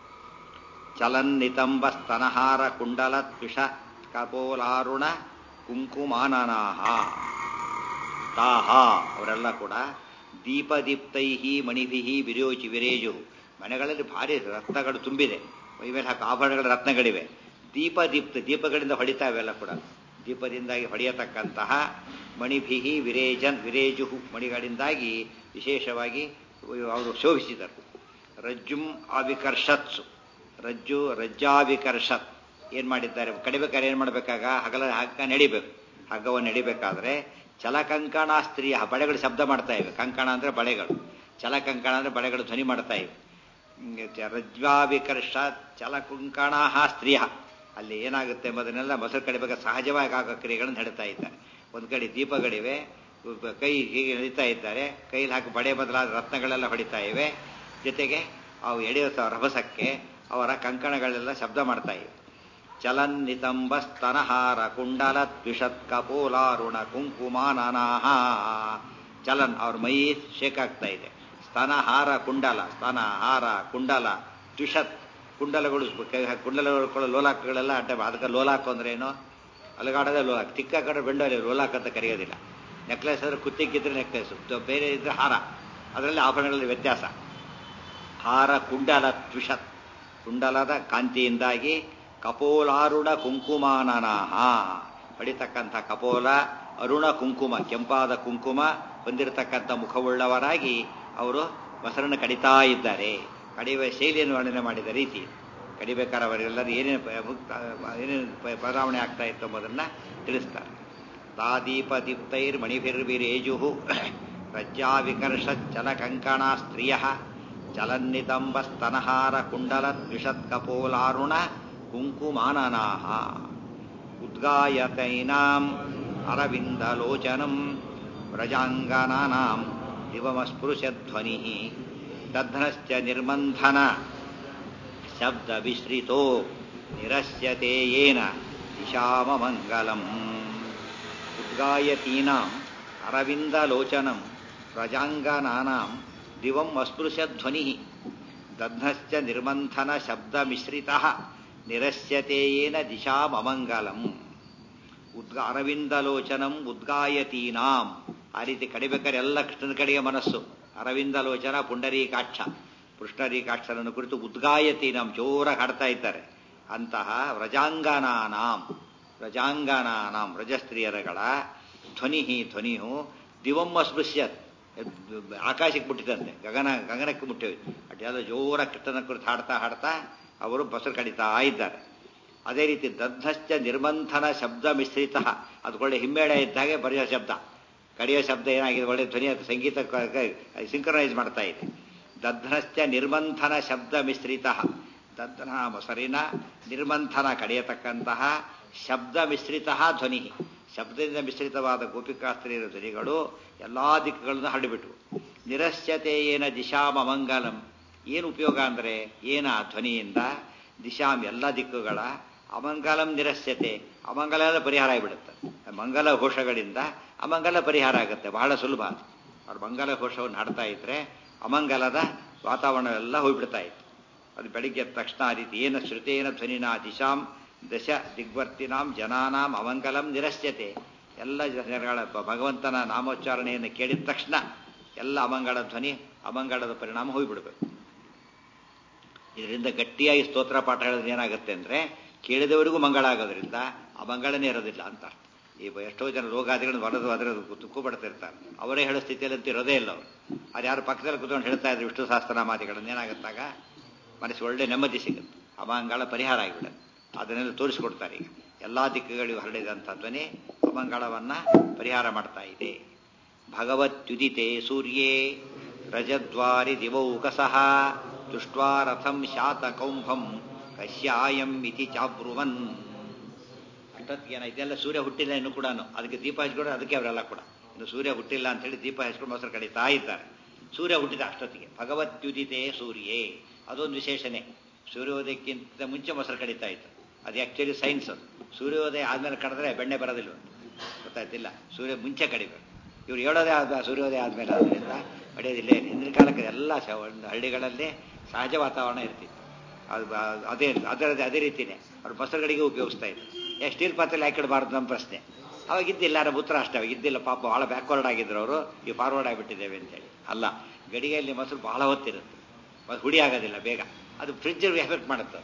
ಚಲನ್ನಿತಂಬಸ್ತನಹಾರ ಕುಂಡಲತ್ವಿಷ ಕಪೋಲಾರುಣ ಕುಂಕುಮಾನನಾಹ ತಾಹ ಅವರೆಲ್ಲ ಕೂಡ ದೀಪದೀಪ್ತೈ ಮಣಿಭಿಃ ವಿರೋಚಿ ವಿರೇಜು ಮನೆಗಳಲ್ಲಿ ಭಾರಿ ರತ್ನಗಳು ತುಂಬಿದೆ ಮೈಮೇಲೆ ಹಾಕಿ ಆಭರಣಗಳ ರತ್ನಗಳಿವೆ ದೀಪದೀಪ್ತ ದೀಪಗಳಿಂದ ಹೊಡಿತಾವೆಲ್ಲ ಕೂಡ ದೀಪದಿಂದಾಗಿ ಹೊಡೆಯತಕ್ಕಂತಹ ಮಣಿಭಿಹಿ ವಿರೇಜನ್ ವಿರೇಜು ಮಣಿಗಳಿಂದಾಗಿ ವಿಶೇಷವಾಗಿ ಅವರು ಶೋಭಿಸಿದರು ರಜ್ಜುಂ ಆವಿಕರ್ಷತ್ಸು ರಜ್ಜು ರಜ್ಜಾವಿಕರ್ಷತ್ ಏನು ಮಾಡಿದ್ದಾರೆ ಕಡಿಬೇಕಾದ್ರೆ ಏನು ಮಾಡಬೇಕಾಗ ಹಗಲ ಹಗ್ಗ ನಡಿಬೇಕು ಹಗ್ಗವನ್ನು ನಡಿಬೇಕಾದ್ರೆ ಚಲಕಂಕಣ ಸ್ತ್ರೀಯ ಬಳೆಗಳು ಶಬ್ದ ಮಾಡ್ತಾ ಇವೆ ಕಂಕಣ ಅಂದರೆ ಬಳೆಗಳು ಚಲಕಂಕಣ ಅಂದರೆ ಬಳೆಗಳು ಧ್ವನಿ ಮಾಡ್ತಾ ಇವೆ ರಜ್ವಾವಿಕರ್ಷ ಚಲಕುಂಕಣಾಹ ಸ್ತ್ರೀಯ ಅಲ್ಲಿ ಏನಾಗುತ್ತೆ ಎಂಬುದನ್ನೆಲ್ಲ ಮೊಸರು ಕಡಿಬೇಕ ಸಹಜವಾಗಿ ಆಗೋ ಕ್ರಿಯೆಗಳನ್ನು ನಡೀತಾ ಇದ್ದಾರೆ ಒಂದು ಕಡೆ ದೀಪಗಳಿವೆ ಕೈ ಹೀಗೆ ನಡೀತಾ ಇದ್ದಾರೆ ಕೈಲಿ ಹಾಕಿ ಬಡೆ ಬದಲಾದ ರತ್ನಗಳೆಲ್ಲ ಹೊಡಿತಾ ಇವೆ ಜೊತೆಗೆ ಅವು ಎಳೆಯುವ ರಭಸಕ್ಕೆ ಅವರ ಕಂಕಣಗಳೆಲ್ಲ ಶಬ್ದ ಮಾಡ್ತಾ ಇವೆ ಚಲನ್ನಿತಂಬ ಸ್ತನಹಾರ ಕುಂಡಲ ದ್ವಿಷತ್ ಕಪೋಲಾರುಣ ಕುಂಕುಮಾನನಾಹ ಚಲನ್ ಅವ್ರ ಮೈ ಶೇಕ್ ಆಗ್ತಾ ಇದೆ ಸ್ತನಹಾರ ಕುಂಡಲ ಸ್ತನ ಹಾರ ಕುಂಡಲ ದ್ವಿಷತ್ ಕುಂಡಲಗಳು ಕುಂಡಲಗಳು ಲೋಲಾಕಗಳೆಲ್ಲ ಅಡ್ಡ ಅದಕ್ಕೆ ಲೋಲಾಕು ಅಂದ್ರೆ ಏನು ಅಲಗಾಡೋದೇ ಲೋಲಾಕ್ ಚಿಕ್ಕ ಕಡೆ ಬೆಂಡಲ್ಲಿ ಲೋಲಾಕ್ ಅಂತ ಕರೆಯೋದಿಲ್ಲ ನೆಕ್ಲೆಸ್ ಅಂದ್ರೆ ಕುತ್ತಿಗಿದ್ರೆ ನೆಕ್ಲೆಸ್ ಬೇರೆ ಇದ್ರೆ ಹಾರ ಅದರಲ್ಲಿ ಆಭರಣಗಳಲ್ಲಿ ವ್ಯತ್ಯಾಸ ಹಾರ ಕುಂಡಲ ದ್ವಿಷತ್ ಕುಂಡಲದ ಕಾಂತಿಯಿಂದಾಗಿ ಕಪೋಲಾರುಣ ಕುಂಕುಮಾನನಾಹ ಪಡಿತಕ್ಕಂಥ ಕಪೋಲ ಅರುಣ ಕುಂಕುಮ ಕೆಂಪಾದ ಕುಂಕುಮ ಹೊಂದಿರತಕ್ಕಂಥ ಮುಖವುಳ್ಳವರಾಗಿ ಅವರು ಮೊಸರನ್ನು ಕಡಿತಾ ಇದ್ದಾರೆ ಕಡಿಯುವ ಶೈಲಿಯನ್ನು ವರ್ಣನೆ ಮಾಡಿದ ರೀತಿ ಕಡಿಬೇಕಾದ್ರೆ ಅವರೆಲ್ಲರೂ ಏನೇನು ಏನೇನು ಬದಲಾವಣೆ ಆಗ್ತಾ ಇತ್ತು ಎಂಬುದನ್ನು ತಿಳಿಸ್ತಾರೆ ತಾದೀಪ ದೀಪ್ತೈರ್ ಮಣಿಭಿರ್ವಿರೇಜು ಪ್ರಜ್ಜಾ ವಿಕರ್ಷ ಚಲಕಂಕಣ ಸ್ತ್ರಿಯ ಚಲನ್ನಿತಂಬ ಸ್ತನಹಾರ ಕುಂಡಲ ದ್ವಿಷತ್ಕಪೋಲಾರುಣ ಕುಂಕುಮಾನನಾಹ ಉದ್ಗಾಯತೈನಾಂ ಅರವಿಂದಲೋಚನಂ ವ್ರಜಾಂಗನಾನಾಂ ದಿವಮಸ್ಪೃಶಧ್ವನಿ ದಧ್ನಶ್ಚ ನಿರ್ಮಂಥನ ಶಬ್ದ ವಿಶ್ರಿತೋ ನಿರಸ್ಯತೆ ಯೇನ ದಿಶಾಮಮಂಗಲಂ ಉದ್ಗಾಯತೀನಾಂ ಅರವಿಂದಲೋಚನಂ ಪ್ರಜಾಂಗನಾನಾಂ ದಿವಂ ಅಸ್ಪೃಶ್ಯಧ್ವನಿ ದಧ್ನಶ್ಚ ನಿರ್ಮಂಥನ ಶಬ್ದ ಮಿಶ್ರಿತ ನಿರಸ್ಯತೆ ಯೇನ ದಿಶಾಮಮಂಗಲಂ ಉದ್ಗಾ ಅರವಿಂದಲೋಚನಂ ಉದ್ಗಾಯತೀನಾಂ ಆ ರೀತಿ ಕಡಿಬೇಕಾದ್ರೆ ಎಲ್ಲ ಕೃಷ್ಣನ ಕಡೆಗೆ ಮನಸ್ಸು ಅರವಿಂದಲೋಚನ ಪುಂಡರೀಕಾಕ್ಷ ಪುಷ್ಣರೀಕಾಕ್ಷರನ್ನು ಕುರಿತು ಉದ್ಗಾಯತೀನಾಂ ಜೋರಾಗಿ ಹಾಡ್ತಾ ಇದ್ದಾರೆ ಅಂತಹ ವ್ರಜಾಂಗನಾನಾಂ ವ್ರಜಾಂಗನಾನಾಂ ವ್ರಜಸ್ತ್ರೀಯರಗಳ ಧ್ವನಿ ಧ್ವನಿಯು ದಿವಮ್ಮ ಸ್ಪೃಶ್ಯತ್ ಆಕಾಶಕ್ಕೆ ಮುಟ್ಟಿದಂತೆ ಗಗನ ಗಗನಕ್ಕೆ ಮುಟ್ಟಿವೆ ಅದೆಲ್ಲ ಜೋರ ಕೃಷ್ಣನ ಕುರಿತು ಹಾಡ್ತಾ ಹಾಡ್ತಾ ಅವರು ಬಸರು ಕಡಿತಾ ಇದ್ದಾರೆ ಅದೇ ರೀತಿ ದಧ್ನಶ್ಚ ನಿರ್ಮಂಥನ ಶಬ್ದ ಮಿಶ್ರಿತ ಅದಕ್ಕೊಳ್ಳೆ ಹಿಮ್ಮೇಳ ಇದ್ದಾಗೆ ಬರೆಯೋ ಶಬ್ದ ಕಡಿಯೋ ಶಬ್ದ ಏನಾಗಿದೆ ಒಳ್ಳೆ ಧ್ವನಿ ಅದು ಸಂಗೀತ ಸಿಂಕ್ರನೈಸ್ ಮಾಡ್ತಾ ಇದೆ ದಧ್ನಶ್ಚ ನಿರ್ಮಂಥನ ಶಬ್ದ ಮಿಶ್ರಿತ ದಧ್ನ ಮೊಸರಿನ ನಿರ್ಮಂಥನ ಕಡಿಯತಕ್ಕಂತಹ ಶಬ್ದ ಮಿಶ್ರಿತ ಧ್ವನಿ ಶಬ್ದದಿಂದ ಮಿಶ್ರಿತವಾದ ಗೋಪಿಕಾಸ್ತ್ರೀಯರ ಧ್ವನಿಗಳು ಎಲ್ಲಾ ದಿಕ್ಕುಗಳನ್ನು ಹರಡಿಬಿಟ್ವು ನಿರಸ್ಯತೆ ಏನ ದಿಶಾಮ ಮಂಗಲಂ ಏನು ಉಪಯೋಗ ಅಂದರೆ ಏನ ಧ್ವನಿಯಿಂದ ದಿಶಾಂ ಎಲ್ಲ ದಿಕ್ಕುಗಳ ಅಮಂಗಲಂ ನಿರಸ್ಯತೆ ಅಮಂಗಲ ಪರಿಹಾರ ಆಗಿಬಿಡುತ್ತೆ ಮಂಗಲ ಘೋಷಗಳಿಂದ ಅಮಂಗಲ ಪರಿಹಾರ ಆಗುತ್ತೆ ಬಹಳ ಸುಲಭ ಅವ್ರು ಮಂಗಲ ಘೋಷವನ್ನು ಹಾಡ್ತಾ ಇದ್ರೆ ಅಮಂಗಲದ ವಾತಾವರಣ ಎಲ್ಲ ಹೋಗ್ಬಿಡ್ತಾ ಇತ್ತು ಅದು ಬೆಳಿಗ್ಗೆ ತಕ್ಷಣ ಆ ರೀತಿ ಏನ ಶ್ರುತೇನ ಧ್ವನಿನ ದಿಶಾಂ ದಶ ದಿಗ್ವರ್ತಿನಾಂ ಜನಾನಾಂ ಅಮಂಗಲಂ ನಿರಸ್ಯತೆ ಎಲ್ಲ ಜನಗಳ ಭಗವಂತನ ನಾಮೋಚ್ಚಾರಣೆಯನ್ನು ಕೇಳಿದ ತಕ್ಷಣ ಎಲ್ಲ ಅಮಂಗಳ ಧ್ವನಿ ಅಮಂಗಳದ ಪರಿಣಾಮ ಹೋಗ್ಬಿಡ್ಬೇಕು ಇದರಿಂದ ಗಟ್ಟಿಯಾಗಿ ಸ್ತೋತ್ರ ಪಾಠ ಹೇಳೋದು ಏನಾಗುತ್ತೆ ಅಂದರೆ ಕೇಳಿದವರಿಗೂ ಮಂಗಳ ಆಗೋದ್ರಿಂದ ಅಮಂಗಳನೇ ಇರೋದಿಲ್ಲ ಅಂತ ಈ ಎಷ್ಟೋ ಜನ ರೋಗಾದಿಗಳನ್ನು ಬರೋದು ಅದರ ತುಕ್ಕು ಪಡ್ತಿರ್ತಾರೆ ಅವರೇ ಹೇಳೋ ಸ್ಥಿತಿಯಲ್ಲಿ ಇರೋದೇ ಇಲ್ಲ ಅವರು ಅದು ಯಾರು ಪಕ್ಕದಲ್ಲಿ ಕೂತ್ಕೊಂಡು ಹೇಳ್ತಾ ಇದ್ರು ವಿಷ್ಣು ಸಹಸ್ರನಾಮಾದಿಗಳನ್ನು ಏನಾಗುತ್ತಾಗ ಮನಸ್ಸು ಒಳ್ಳೆ ನೆಮ್ಮದಿ ಸಿಗುತ್ತೆ ಅಮಂಗಳ ಪರಿಹಾರ ಆಗಿಬಿಡುತ್ತೆ ಅದನ್ನೆಲ್ಲ ತೋರಿಸ್ಕೊಡ್ತಾರೆ ಈಗ ಎಲ್ಲ ದಿಕ್ಕುಗಳಿಗೂ ಹರಡಿದಂಥ ಧ್ವನಿ ಅಮಂಗಳವನ್ನ ಪರಿಹಾರ ಮಾಡ್ತಾ ಇದೆ ಭಗವತ್ಯುದಿತೆ ಸೂರ್ಯೇ ರಜದ್ವಾರಿ ದಿವೌಕಸಃ ದೃಷ್ಟ್ವಾ ರಥಂ ಶಾತಕೌಂಭಂ ಕಶ್ಯಾಯಂ ಇತಿ ಚಾಬ್ರುವನ್ ಅಷ್ಟೊತ್ತಿಗೆ ಏನ ಇದೆಲ್ಲ ಸೂರ್ಯ ಹುಟ್ಟಿಲ್ಲ ಇನ್ನು ಕೂಡ ಅದಕ್ಕೆ ದೀಪ ಹಚ್ಕೊಂಡು ಅದಕ್ಕೆ ಅವರೆಲ್ಲ ಕೂಡ ಇನ್ನು ಸೂರ್ಯ ಹುಟ್ಟಿಲ್ಲ ಅಂತೇಳಿ ದೀಪ ಹಚ್ಕೊಂಡು ಮೊಸರು ಕಡಿತಾ ಇದ್ದಾರೆ ಸೂರ್ಯ ಹುಟ್ಟಿದ ಅಷ್ಟೊತ್ತಿಗೆ ಭಗವತ್ಯುದಿತೆ ಸೂರ್ಯೇ ಅದೊಂದು ವಿಶೇಷಣೆ ಸೂರ್ಯೋದಯಕ್ಕಿಂತ ಮುಂಚೆ ಮೊಸರು ಕಡಿತಾ ಇತ್ತು ಅದು ಆ್ಯಕ್ಚುಲಿ ಸೈನ್ಸ್ ಅದು ಸೂರ್ಯೋದಯ ಆದ್ಮೇಲೆ ಕಡಿದ್ರೆ ಬೆಣ್ಣೆ ಬರೋದಿಲ್ಲ ಗೊತ್ತಾಯ್ತಿಲ್ಲ ಸೂರ್ಯ ಮುಂಚೆ ಕಡಿಬೇಕು ಇವ್ರು ಹೇಳೋದೇ ಆದ ಸೂರ್ಯೋದಯ ಆದ್ಮೇಲೆ ಆದ್ರಿಂದ ನಡೆಯೋದಿಲ್ಲ ಹಿಂದಿನ ಕಾಲಕ್ಕೆ ಎಲ್ಲ ಒಂದು ಹಳ್ಳಿಗಳಲ್ಲಿ ಸಹಜ ವಾತಾವರಣ ಇರ್ತಿತ್ತು ಅದು ಅದೇ ಅದರದೇ ಅದೇ ರೀತಿನೇ ಅವ್ರು ಮೊಸರುಗಳಿಗೆ ಉಪಯೋಗಿಸ್ತಾ ಇದ್ರು ಏ ಸ್ಟೀಲ್ ಪಾತ್ರೆಲಿ ಹಾಕಿಡಬಾರ್ದು ನಮ್ಮ ಪ್ರಶ್ನೆ ಅವಾಗ ಇದ್ದಿಲ್ಲ ನಮ್ಮ ಉತ್ತರ ಅಷ್ಟೇ ಅವಾಗ ಇದ್ದಿಲ್ಲ ಪಾಪ ಭಾಳ ಬ್ಯಾಕ್ವರ್ಡ್ ಆಗಿದ್ರು ಅವರು ಈ ಫಾರ್ವರ್ಡ್ ಆಗಿಬಿಟ್ಟಿದ್ದೇವೆ ಅಂತೇಳಿ ಅಲ್ಲ ಗಡಿಗೆಯಲ್ಲಿ ಮೊಸರು ಬಹಳ ಹೊತ್ತಿರುತ್ತೆ ಅದು ಹುಡಿ ಆಗೋದಿಲ್ಲ ಬೇಗ ಅದು ಫ್ರಿಜ್ ಎಫೆಕ್ಟ್ ಮಾಡುತ್ತೆ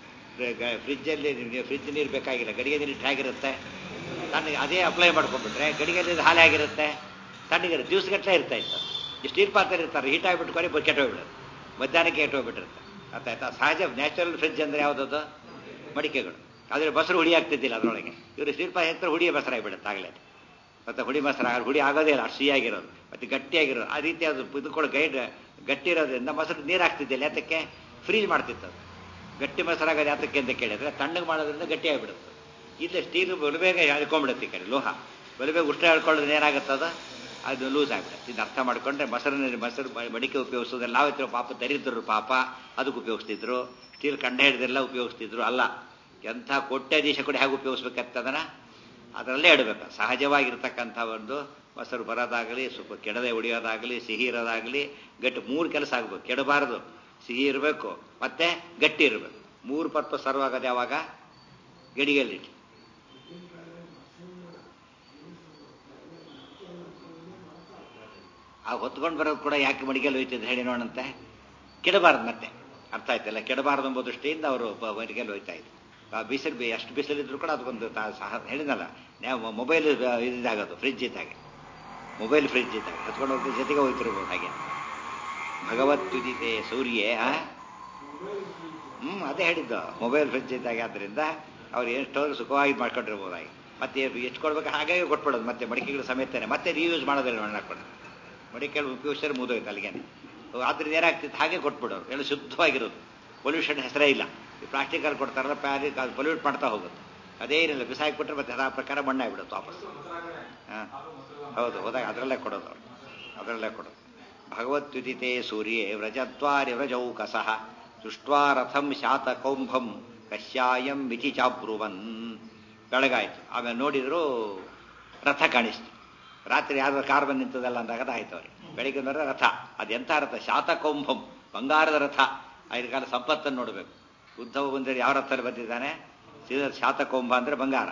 ಫ್ರಿಜ್ಜಲ್ಲಿ ಫ್ರಿಜ್ ನೀರು ಬೇಕಾಗಿಲ್ಲ ಗಡಿಗೆ ನೀರು ಹೇಗಿರುತ್ತೆ ತಣ್ಣಗೆ ಅದೇ ಅಪ್ಲೈ ಮಾಡ್ಕೊಂಡ್ಬಿಟ್ರೆ ಗಡಿಗೆ ನೀರು ಹಾಲೆ ಆಗಿರುತ್ತೆ ತಣ್ಣಗಿರುತ್ತೆ ದಿವಸಗಟ್ಟಲೆ ಇರ್ತಾ ಇತ್ತು ಈ ಸ್ಟೀಲ್ ಪಾತ್ರೆ ಇರ್ತಾರೆ ಹೀಟ್ ಆಗಿಬಿಟ್ಟು ಕೊನೆ ಕೆಟ್ಟೋಗ್ಬಿಡುತ್ತೆ ಮಧ್ಯಾಹ್ನಕ್ಕೆ ಕೆಟ್ಟೋಗ್ಬಿಟ್ಟಿರುತ್ತೆ ಅರ್ಥಾಯ್ತಾ ಸಹಜ ನ್ಯಾಚುರಲ್ ಫ್ರಿಜ್ ಅಂದರೆ ಯಾವುದದು ಮಡಿಕೆಗಳು ಆದರೆ ಬಸರು ಹುಡಿ ಆಗ್ತಿದ್ದಿಲ್ಲ ಅದರೊಳಗೆ ಇವರು ಸ್ಟೀಲ್ ಪಾತ್ರೆ ಹತ್ರ ಹುಡಿ ಬಸರಾಗಿಬಿಡುತ್ತೆ ಆಗಲೇ ಮತ್ತೆ ಹುಡಿ ಮೊಸರು ಹುಡಿ ಆಗೋದೇ ಇಲ್ಲ ಅಷ್ಟು ಸಿಹಿಯಾಗಿರೋದು ಮತ್ತೆ ಗಟ್ಟಿಯಾಗಿರೋದು ಆ ರೀತಿ ಅದು ಇದಕ್ಕೊಳ್ಳೋ ಗೈಡ್ ಗಟ್ಟಿ ಇರೋದ್ರಿಂದ ಮೊಸರು ನೀರು ಹಾಕ್ತಿದ್ದಿಲ್ಲ ಯಾತಕ್ಕೆ ಫ್ರೀಜ್ ಮಾಡ್ತಿತ್ತು ಅದು ಗಟ್ಟಿ ಮೊಸರಾಗೋದು ಯಾತಕ್ಕೆ ಅಂತ ಕೇಳಿದ್ರೆ ತಣ್ಣಗೆ ಮಾಡೋದ್ರಿಂದ ಗಟ್ಟಿ ಆಗಿಬಿಡುತ್ತೆ ಇಲ್ಲ ಸ್ಟೀಲ್ ಬಲಬೇಗ ಎಳ್ಕೊಂಡ್ಬಿಡುತ್ತೆ ಈ ಕಡೆ ಲೋಹ ಬಲಬೇಗ ಉಷ್ಣ ಹೇಳ್ಕೊಳ್ಳೋದು ಏನಾಗುತ್ತದ ಅದು ಲೂಸ್ ಆಗಿಬಿಡುತ್ತೆ ಇದು ಅರ್ಥ ಮಾಡ್ಕೊಂಡ್ರೆ ಮೊಸರಿನ ಮೊಸರು ಮಡಿಕೆ ಉಪಯೋಗಿಸೋದಲ್ಲ ನಾವಿದ್ರು ಪಾಪ ದರಿದ್ರು ಪಾಪ ಅದಕ್ಕೆ ಉಪಯೋಗಿಸ್ತಿದ್ರು ಸ್ಟೀಲ್ ಕಂಡ ಹಿಡಿದೆಲ್ಲ ಉಪಯೋಗಿಸ್ತಿದ್ರು ಅಲ್ಲ ಎಂಥ ಕೊಟ್ಟೆ ದೇಶ ಕೂಡ ಹೇಗೆ ಉಪಯೋಗಿಸ್ಬೇಕಂತದನ್ನ ಅದರಲ್ಲೇ ಇಡಬೇಕು ಸಹಜವಾಗಿರ್ತಕ್ಕಂಥ ಒಂದು ಮೊಸರು ಬರೋದಾಗಲಿ ಸ್ವಲ್ಪ ಕೆಡದೆ ಉಳಿಯೋದಾಗಲಿ ಸಿಹಿ ಇರೋದಾಗಲಿ ಗಟ್ಟಿ ಮೂರು ಕೆಲಸ ಆಗ್ಬೇಕು ಕೆಡಬಾರದು ಸಿಹಿ ಇರಬೇಕು ಮತ್ತೆ ಗಟ್ಟಿ ಇರಬೇಕು ಮೂರು ಪರ್ಪಸ್ ಸರ್ವ್ ಆಗೋದು ಯಾವಾಗ ಗಡಿಗೆಯಲ್ಲಿಟ್ಟು ಆ ಹೊತ್ಕೊಂಡು ಬರೋದು ಕೂಡ ಯಾಕೆ ಮಡಿಗೆಯಲ್ಲಿ ಹೋಯ್ತಿದ್ದು ಹೇಳಿ ನೋಡಂತೆ ಕೆಡಬಾರ್ದು ಮತ್ತೆ ಅರ್ಥ ಆಯ್ತಲ್ಲ ಕೆಡಬಾರ್ದು ಎಂಬ ದೃಷ್ಟಿಯಿಂದ ಅವರು ಮಡಿಗೆಯಲ್ಲಿ ಹೋಯ್ತಾ ಇದ್ರು ಆ ಬಿಸಿಲು ಬಿ- ಎಷ್ಟು ಬಿಸಿಲಿದ್ರು ಕೂಡ ಅದಕ್ಕೊಂದು ತಾ ಸಹ ಹೇಳಿದಲ್ಲ ನಾವು ಮೊಬೈಲ್ ಇದಾಗೋದು ಫ್ರಿಜ್ ಇದ್ದಾಗೆ ಮೊಬೈಲ್ ಫ್ರಿಜ್ ಇದ್ದಾಗ ಹತ್ಕೊಂಡು ಹೋಗ್ತಾ ಜೊತೆಗೆ ಹೋಗ್ತಿರ್ಬೋದು ಹಾಗೆ ಭಗವತ್ಯುದಿತೆ ಸೂರ್ಯೇ ಆ ಹ್ಮ್ ಅದೇ ಹೇಳಿದ್ದು ಮೊಬೈಲ್ ಫ್ರಿಜ್ ಇದ್ದಾಗ ಆದ್ರಿಂದ ಅವ್ರು ಎಷ್ಟೋ ಸುಖವಾಗಿ ಮಾಡ್ಕೊಂಡಿರ್ಬೋದು ಹಾಗೆ ಮತ್ತೆ ಎಷ್ಟು ಕೊಡ್ಬೇಕು ಹಾಗಾಗಿ ಕೊಟ್ಬಿಡೋದು ಮತ್ತೆ ಮಡಿಕೆಗಳು ಸಮೇತನೆ ಮತ್ತೆ ರೀಯೂಸ್ ಮಾಡೋದಿಲ್ಲ ಮಣ್ಣಾಕೊಂಡು ಮಡಿಕೆಗಳು ಉಪಯೋಗಿಸಿದ್ರೆ ಮುಗಿದೋಯ್ತು ಅಲ್ಲಿಗೇನೆ ಆದ್ರಿಂದ ಏನಾಗ್ತಿತ್ತು ಹಾಗೆ ಕೊಟ್ಬಿಡೋರು ಎಲ್ಲ ಶುದ್ಧವಾಗಿರೋದು ಪೊಲ್ಯೂಷನ್ ಹೆಸರೇ ಇಲ್ಲ ಈ ಪ್ಲಾಸ್ಟಿಕಲ್ಲಿ ಕೊಡ್ತಾರಲ್ಲ ಪ್ಯಾರಿ ಪೊಲ್ಯೂಟ್ ಮಾಡ್ತಾ ಹೋಗುತ್ತೆ ಅದೇನಿಲ್ಲ ಬಿಸಾಕಿಬಿಟ್ರೆ ಮತ್ತೆ ಆ ಪ್ರಕಾರ ಮಣ್ಣಾಗ್ಬಿಡುತ್ತೆ ವಾಪಸ್ ಹಾಂ ಹೌದು ಹೋದಾಗ ಅದರಲ್ಲೇ ಕೊಡೋದು ಅವ್ರು ಅದರಲ್ಲೇ ಕೊಡೋದು ಭಗವತ್ಯುದಿತೆ ಸೂರ್ಯೇ ವ್ರಜದ್ವಾರಿ ವ್ರಜೌಕಸಃ ದೃಷ್ಟ್ವಾ ರಥಂ ಶಾತಕೌಂಭಂ ಕಶ್ಯಾಯಂ ಮಿತಿ ಚಾಬ್ರುವನ್ ಬೆಳಗಾಯ್ತು ಆಮೇಲೆ ನೋಡಿದ್ರು ರಥ ಕಾಣಿಸ್ತು ರಾತ್ರಿ ಯಾವ್ದು ಕಾರ್ ಬಂದು ನಿಂತದಲ್ಲ ಅಂದಾಗ ಆಯ್ತು ಅವ್ರಿಗೆ ಬೆಳಿಗ್ಗೆ ನೋಡ್ರೆ ರಥ ಅದೆಂಥ ರಥ ಶಾತಕೌಂಭಂ ಬಂಗಾರದ ರಥ ಐದು ಕಾಲ ಸಂಪತ್ತನ್ನು ನೋಡಬೇಕು ಉದ್ಧವ ಬಂದರೆ ಯಾವ ರಥದಲ್ಲಿ ಬಂದಿದ್ದಾನೆ ಸೀದಾ ಶಾತಕೌಂಭ ಅಂದ್ರೆ ಬಂಗಾರ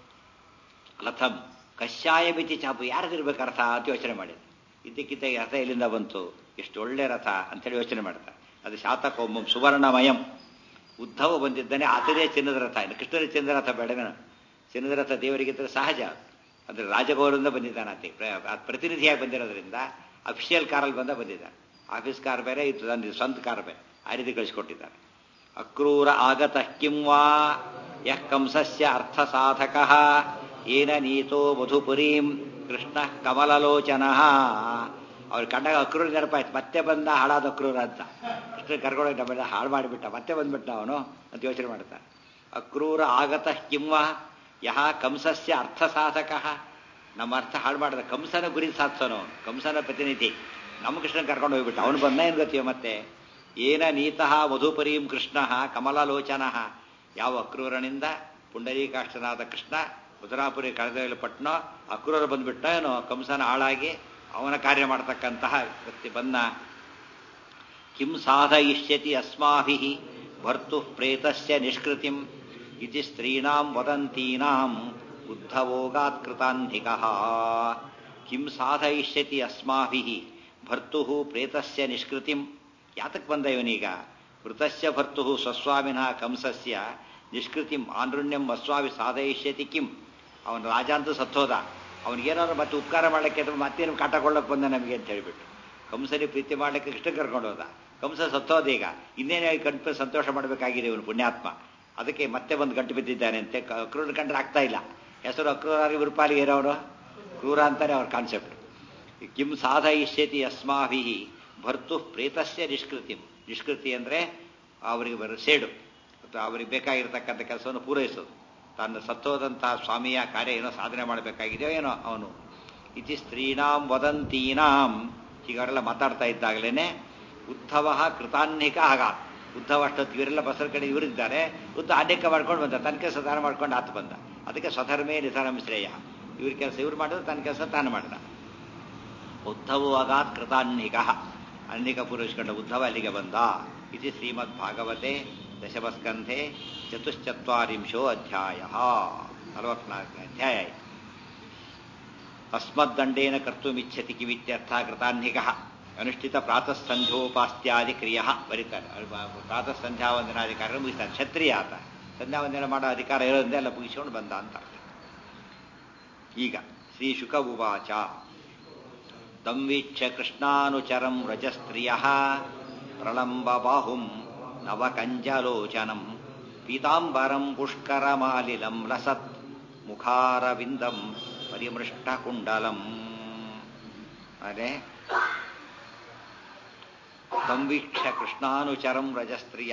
ರಥಂ ಕಷಾಯ ಬಿತಿ ಚಾಪು ಯಾರದಿರ್ಬೇಕು ಅರ್ಥ ಅಂತ ಯೋಚನೆ ಮಾಡಿದೆ ಇದ್ದಕ್ಕಿದ್ದ ಈ ರಥ ಎಲ್ಲಿಂದ ಬಂತು ಎಷ್ಟು ಒಳ್ಳೆ ರಥ ಅಂತೇಳಿ ಯೋಚನೆ ಮಾಡ್ತಾರೆ ಅದು ಶಾತಕೋಮಂ ಸುವರ್ಣಮಯಂ ಉದ್ಧವ ಬಂದಿದ್ದಾನೆ ಆತನೇ ಚಿನ್ನದ ರಥ ಇನ್ನು ಕೃಷ್ಣನ ಚಿನ್ನದ ರಥ ಬೇಡವೇನು ಚಿನ್ನದ ರಥ ದೇವರಿಗಿದ್ರೆ ಸಹಜ ಅಂದ್ರೆ ರಾಜಗೌರವದಿಂದ ಬಂದಿದ್ದಾನೆ ಆತ ಪ್ರ- ಪ್ರತಿನಿಧಿಯಾಗಿ ಬಂದಿರೋದ್ರಿಂದ ಅಫಿಷಿಯಲ್ ಕಾರಲ್ಲಿ ಬಂದ ಬಂದಿದ್ದಾನೆ ಆಫೀಸ್ ಕಾರ್ ಬೇರೆ ಇದು ನನ್ನ ಸ್ವಂತ ಕಾರ್ ಬೇರೆ ಆ ರೀತಿ ಕಳಿಸ್ಕೊಟ್ಟಿದ್ದಾರೆ ಅಕ್ರೂರ ಆಗತ ಕಿಂವಾ ಯಃ ಕಂಸಸ್ಯ ಅರ್ಥ ಸಾಧಕ ಏನ ನೀತೋ ಮಧುಪುರೀಂ ಕೃಷ್ಣ ಕಮಲಲೋಚನ ಅವ್ರು ಕಂಡಾಗ ಅಕ್ರೂರ ನೆನಪಾಯ್ತು ಮತ್ತೆ ಬಂದ ಹಾಳಾದ ಅಕ್ರೂರ ಅಂತ ಕೃಷ್ಣ ಕರ್ಕೊಂಡೋಗಿ ನಮ್ಮೆಲ್ಲ ಹಾಳು ಮಾಡಿಬಿಟ್ಟ ಮತ್ತೆ ಬಂದ್ಬಿಟ್ಟ ಅವನು ಅಂತ ಯೋಚನೆ ಮಾಡ್ತಾನೆ ಅಕ್ರೂರ ಆಗತ ಕಿಂವಾ ಯಹ ಕಂಸಸ್ಯ ಅರ್ಥ ಸಾಧಕ ನಮ್ಮ ಅರ್ಥ ಹಾಳು ಮಾಡಿದ ಕಂಸನ ಗುರಿ ಸಾಧಿಸೋನು ಅವನು ಕಂಸನ ಪ್ರತಿನಿಧಿ ನಮ್ಮ ಕೃಷ್ಣ ಕರ್ಕೊಂಡು ಹೋಗ್ಬಿಟ್ಟ ಅವನು ಬಂದ ಏನು ಗತಿಯೋ ಮತ್ತೆ ಏನ ನೀತಃ ಮಧುಪರೀಂ ಕೃಷ್ಣ ಕಮಲಲೋಚನ ಯಾವ ಅಕ್ರೂರನಿಂದ ಪುಂಡರೀಕಾಷ್ಟನಾದ ಕೃಷ್ಣ ಮಧುರಾಪುರಿ ಕಳೆದೊಯ್ಯಲ್ಪಟ್ಟನೋ ಅಕ್ರೂರ ಬಂದ್ಬಿಟ್ಟ ಏನೋ ಕಂಸನ ಆಳಾಗಿ ಅವನ ಕಾರ್ಯ ಮಾಡ್ತಕ್ಕಂತಹ ವ್ಯಕ್ತಿ ಬಂದ ಕಿಂ ಸಾಧಯಿಷ್ಯತಿ ಅಸ್ಮಾಭಿ ಭರ್ತು ಪ್ರೇತಸ್ಯ ನಿಷ್ಕೃತಿಂ ಇತಿ ಸ್ತ್ರೀಣಾಂ ವದಂತೀನಾಂ ಉದ್ಧವೋಗಾತ್ ಕೃತಾಂಧಿಕ ಕಿಂ ಸಾಧಯಿಷ್ಯತಿ ಅಸ್ಮಾಭಿ ಭರ್ತು ಪ್ರೇತಸ್ಯ ನಿಷ್ಕೃತಿಂ ಯಾತಕ್ ಬಂದ ಇವನೀಗ ಮೃತಸ್ಯ ಭರ್ತು ಸ್ವಸ್ವಾಮಿನಃ ಕಂಸಸ್ಯ ನಿಷ್ಕೃತಿಂ ಆನೃಣ್ಯಂ ಅಸ್ವಾಮಿ ಸಾಧಯಿಷ್ಯತಿ ಕಿಂ ಅವನ ರಾಜ ಅಂತೂ ಸತ್ತೋದ ಅವನಿಗೇನಾದ್ರು ಮತ್ತೆ ಉಪಕಾರ ಮಾಡಕ್ಕೆ ಅಥವಾ ಮತ್ತೇನು ಕಾಟ ಕೊಳ್ಳಕ್ಕೆ ಬಂದ ನಮಗೆ ಅಂತ ಹೇಳಿಬಿಟ್ಟು ಕಂಸನಿ ಪ್ರೀತಿ ಮಾಡಲಿಕ್ಕೆ ಕೃಷ್ಣ ಕರ್ಕೊಂಡು ಹೋದ ಕಂಸ ಸತ್ತೋದ ಈಗ ಇನ್ನೇನು ಗಂಟು ಸಂತೋಷ ಮಾಡಬೇಕಾಗಿದೆ ಇವನು ಪುಣ್ಯಾತ್ಮ ಅದಕ್ಕೆ ಮತ್ತೆ ಒಂದು ಗಂಟು ಬಿದ್ದಿದ್ದಾನೆ ಅಂತೆ ಅಕ್ರೂರ ಕಂಡ್ರೆ ಆಗ್ತಾ ಇಲ್ಲ ಹೆಸರು ಅಕ್ರೂರಾಗಿ ವಿರುಪಾಲಿಗೆ ಇರೋರು ಕ್ರೂರ ಅಂತಾನೆ ಅವ್ರ ಕಾನ್ಸೆಪ್ಟ್ ಕಿಂ ಸಾಧಯಿಷ್ಯತಿ ಅಸ್ಮಾಭಿ ಭರ್ತು ಪ್ರೇತಸ್ಯ ನಿಷ್ಕೃತಿ ನಿಷ್ಕೃತಿ ಅಂದರೆ ಅವರಿಗೆ ಬರೋ ಸೇಡು ಅಥವಾ ಅವರಿಗೆ ಬೇಕಾಗಿರ್ತಕ್ಕಂಥ ಕೆಲಸವನ್ನು ಪೂರೈಸೋದು ತಾನು ಸತ್ತೋದಂತಹ ಸ್ವಾಮಿಯ ಕಾರ್ಯ ಏನೋ ಸಾಧನೆ ಮಾಡಬೇಕಾಗಿದೆಯೋ ಏನೋ ಅವನು ಇತಿ ಸ್ತ್ರೀಣಾಂ ವದಂತೀನಾಂ ಈಗ ಅವರೆಲ್ಲ ಮಾತಾಡ್ತಾ ಇದ್ದಾಗಲೇ ಉದ್ಧವ ಕೃತಾನ್ಯಿಕ ಆಗ ಉದ್ಧವ ಅಷ್ಟೊತ್ತು ಇವರೆಲ್ಲ ಬಸರ ಕಡೆ ಇವರಿದ್ದಾರೆ ಉದ್ದ ಅನೇಕ ಮಾಡ್ಕೊಂಡು ಬಂದ ತನ್ನ ಕೆಲಸ ತಾನು ಮಾಡ್ಕೊಂಡು ಆತ ಬಂದ ಅದಕ್ಕೆ ಸ್ವಧರ್ಮೇ ನಿಧನಂ ಶ್ರೇಯ ಇವ್ರ ಕೆಲಸ ಇವ್ರು ಮಾಡಿದ್ರು ತನ್ನ ಕೆಲಸ ತಾನು ಮಾಡಿದ ಉದ್ಧವಗಾತ್ ಕೃತಾನ್ಯಿಕ ಅನ್ಯಿಕ ಪುರುಷಕೊಂಡ ಉದ್ಧವ ಅಲ್ಲಿಗೆ ಬಂದ ಇದು ಶ್ರೀಮದ್ ಭಾಗವತೆ ದಶಮಸ್ಕಂಧೆ ಚತುಶ್ಚತ್ವರಿಂಶೋ ಅಧ್ಯಾಯ ನಲವತ್ನಾಲ್ಕನೇ ಅಧ್ಯಾಯ ಆಯಿತು ಅಸ್ಮದ್ದಂಡೇನ ಕರ್ತುಮಿಚ್ಛತಿ ಕಿವಿತ್ಯರ್ಥ ಕೃತಾನ್ಯಿಕ ಅನುಷ್ಠಿತ ಪ್ರಾತಃ ಸಂಧ್ಯೋಪಾಸ್ತ್ಯಾದಿ ಕ್ರಿಯ ಬರೀತಾರೆ ಪ್ರಾತಃ ಸಂಧ್ಯಾ ವಂದನಾದಿ ಕಾರ್ಯ ಮುಗಿಸ್ತಾನೆ ಕ್ಷತ್ರಿಯ ಆತ ಸಂಧ್ಯಾ ವಂದನೆ ಮಾಡೋ ಅಧಿಕಾರ ಇರೋದ್ರಿಂದ ಎಲ್ಲ ಮುಗಿಸ್ಕೊಂಡು ಬಂದ ಅಂತ ಅರ್ಥ ಈಗ ಶ್ರೀ ಶುಕ ಉವಾಚ ತಂ ವೀಕ್ಷ್ಯ ಕೃಷ್ಣಾನುಚರಂ ರಜಸ್ತ್ರಿಯ ಪ್ರಳಂಬ ಬಾಹುಂ ನವಕಂಜಲೋಚನಂ ಪೀತಾಂಬರಂ ಪುಷ್ಕರಮಾಲಿಲಂ ಲಸತ್ ಮುಖಾರವಿಂದಂ ಪರಿಮೃಷ್ಟಕುಂಡಲಂ ಅರೆ ತಂ ವೀಕ್ಷ್ಯ ಕೃಷ್ಣಾನುಚರಂ ರಜಸ್ತ್ರಿಯ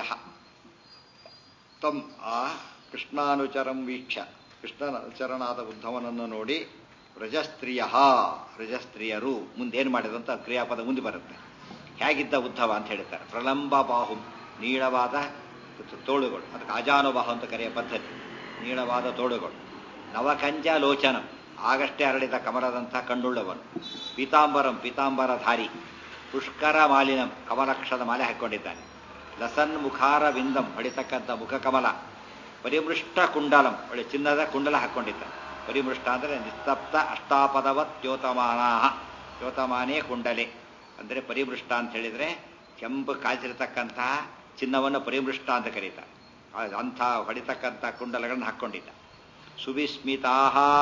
ತಂ ಆ ಕೃಷ್ಣಾನುಚರಂ ವೀಕ್ಷ ಕೃಷ್ಣಾನುಚರನಾದ ಉದ್ಧವನನ್ನು ನೋಡಿ ರಜಸ್ತ್ರೀಯ ರಜಸ್ತ್ರೀಯರು ಮುಂದೇನು ಮಾಡಿದಂತ ಕ್ರಿಯಾಪದ ಮುಂದೆ ಬರುತ್ತೆ ಹೇಗಿದ್ದ ಉದ್ಧವ ಅಂತ ಹೇಳ್ತಾರೆ ಪ್ರಲಂಬ ಬಾಹು ನೀಳವಾದ ತೋಳುಗಳು ಅದಕ್ಕೆ ಅಜಾನುಬಾಹು ಅಂತ ಕರೆಯ ಪದ್ಧತಿ ನೀಳವಾದ ತೋಳುಗಳು ನವಕಂಜ ಲೋಚನ ಆಗಷ್ಟೇ ಹರಡಿದ ಕಮಲದಂಥ ಕಂಡುಳ್ಳವನು ಪೀತಾಂಬರಂ ಪೀತಾಂಬರಧಾರಿ ಪುಷ್ಕರ ಮಾಲಿನಂ ಕಮಲಕ್ಷದ ಮಾಲೆ ಹಾಕೊಂಡಿದ್ದಾನೆ ಲಸನ್ ಮುಖಾರ ವಿಂದಂ ಹೊಡಿತಕ್ಕಂಥ ಮುಖಕಮಲ ಪರಿಮೃಷ್ಟ ಕುಂಡಲಂ ಒಳ್ಳೆ ಚಿನ್ನದ ಕುಂಡಲ ಹಾಕ್ಕೊಂಡಿದ್ದಾನೆ ಪರಿಮೃಷ್ಟ ಅಂದರೆ ನಿಸ್ತಪ್ತ ಅಷ್ಟಾಪದವತ್ ದ್ಯೋತಮಾನ ದ್ಯೋತಮಾನೇ ಕುಂಡಲೆ ಅಂದರೆ ಪರಿಮೃಷ್ಟ ಅಂತ ಹೇಳಿದರೆ ಕೆಂಪು ಕಾಯಿಸಿರತಕ್ಕಂತಹ ಚಿನ್ನವನ್ನು ಪರಿಮೃಷ್ಟ ಅಂತ ಕರೀತಾರೆ ಆ- ಅಂಥ ಹೊಡಿತಕ್ಕಂಥ ಕುಂಡಲಗಳನ್ನು ಹಾಕ್ಕೊಂಡಿದ್ದ ಸುವಿಸ್ಮಿತಾ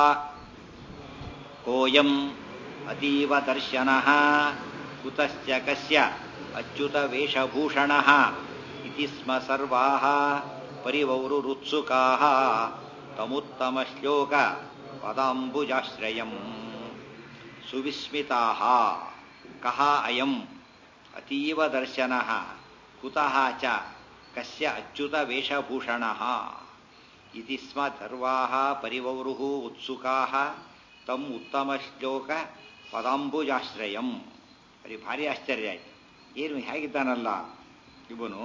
ಕೋಯಂ ಅತೀವ ದರ್ಶನ ಕುತಶ್ಚ ಕಸ್ಯ ಅಚ್ಯುತ ವೇಷಭೂಷಣ ಇತಿ ಸ್ಮ ಸರ್ವಾ ಪರಿವೌರುರುತ್ಸುಕಾ ತಮುತ್ತಮ ಶ್ಲೋಕ ಪದಾಂಬುಜಾಶ್ರಯಂ ಸುವಿಸ್ಮಿತಾ ಕಹ ಅಯಂ ಅತೀವ ದರ್ಶನ ಕುತಃ ಚ ಕಸ್ಯ ಅಚ್ಯುತ ವೇಷಭೂಷಣ ಇತಿ ಸ್ಮ ಸರ್ವಾ ಪರಿವೌರು ಉತ್ಸುಕಾ ತಮ್ ಉತ್ತಮ ಶ್ಲೋಕ ಪದಾಂಬುಜಾಶ್ರಯಂ ಅಲ್ಲಿ ಭಾರಿ ಆಶ್ಚರ್ಯ ಆಯ್ತು ಏನು ಹೇಗಿದ್ದಾನಲ್ಲ ಇವನು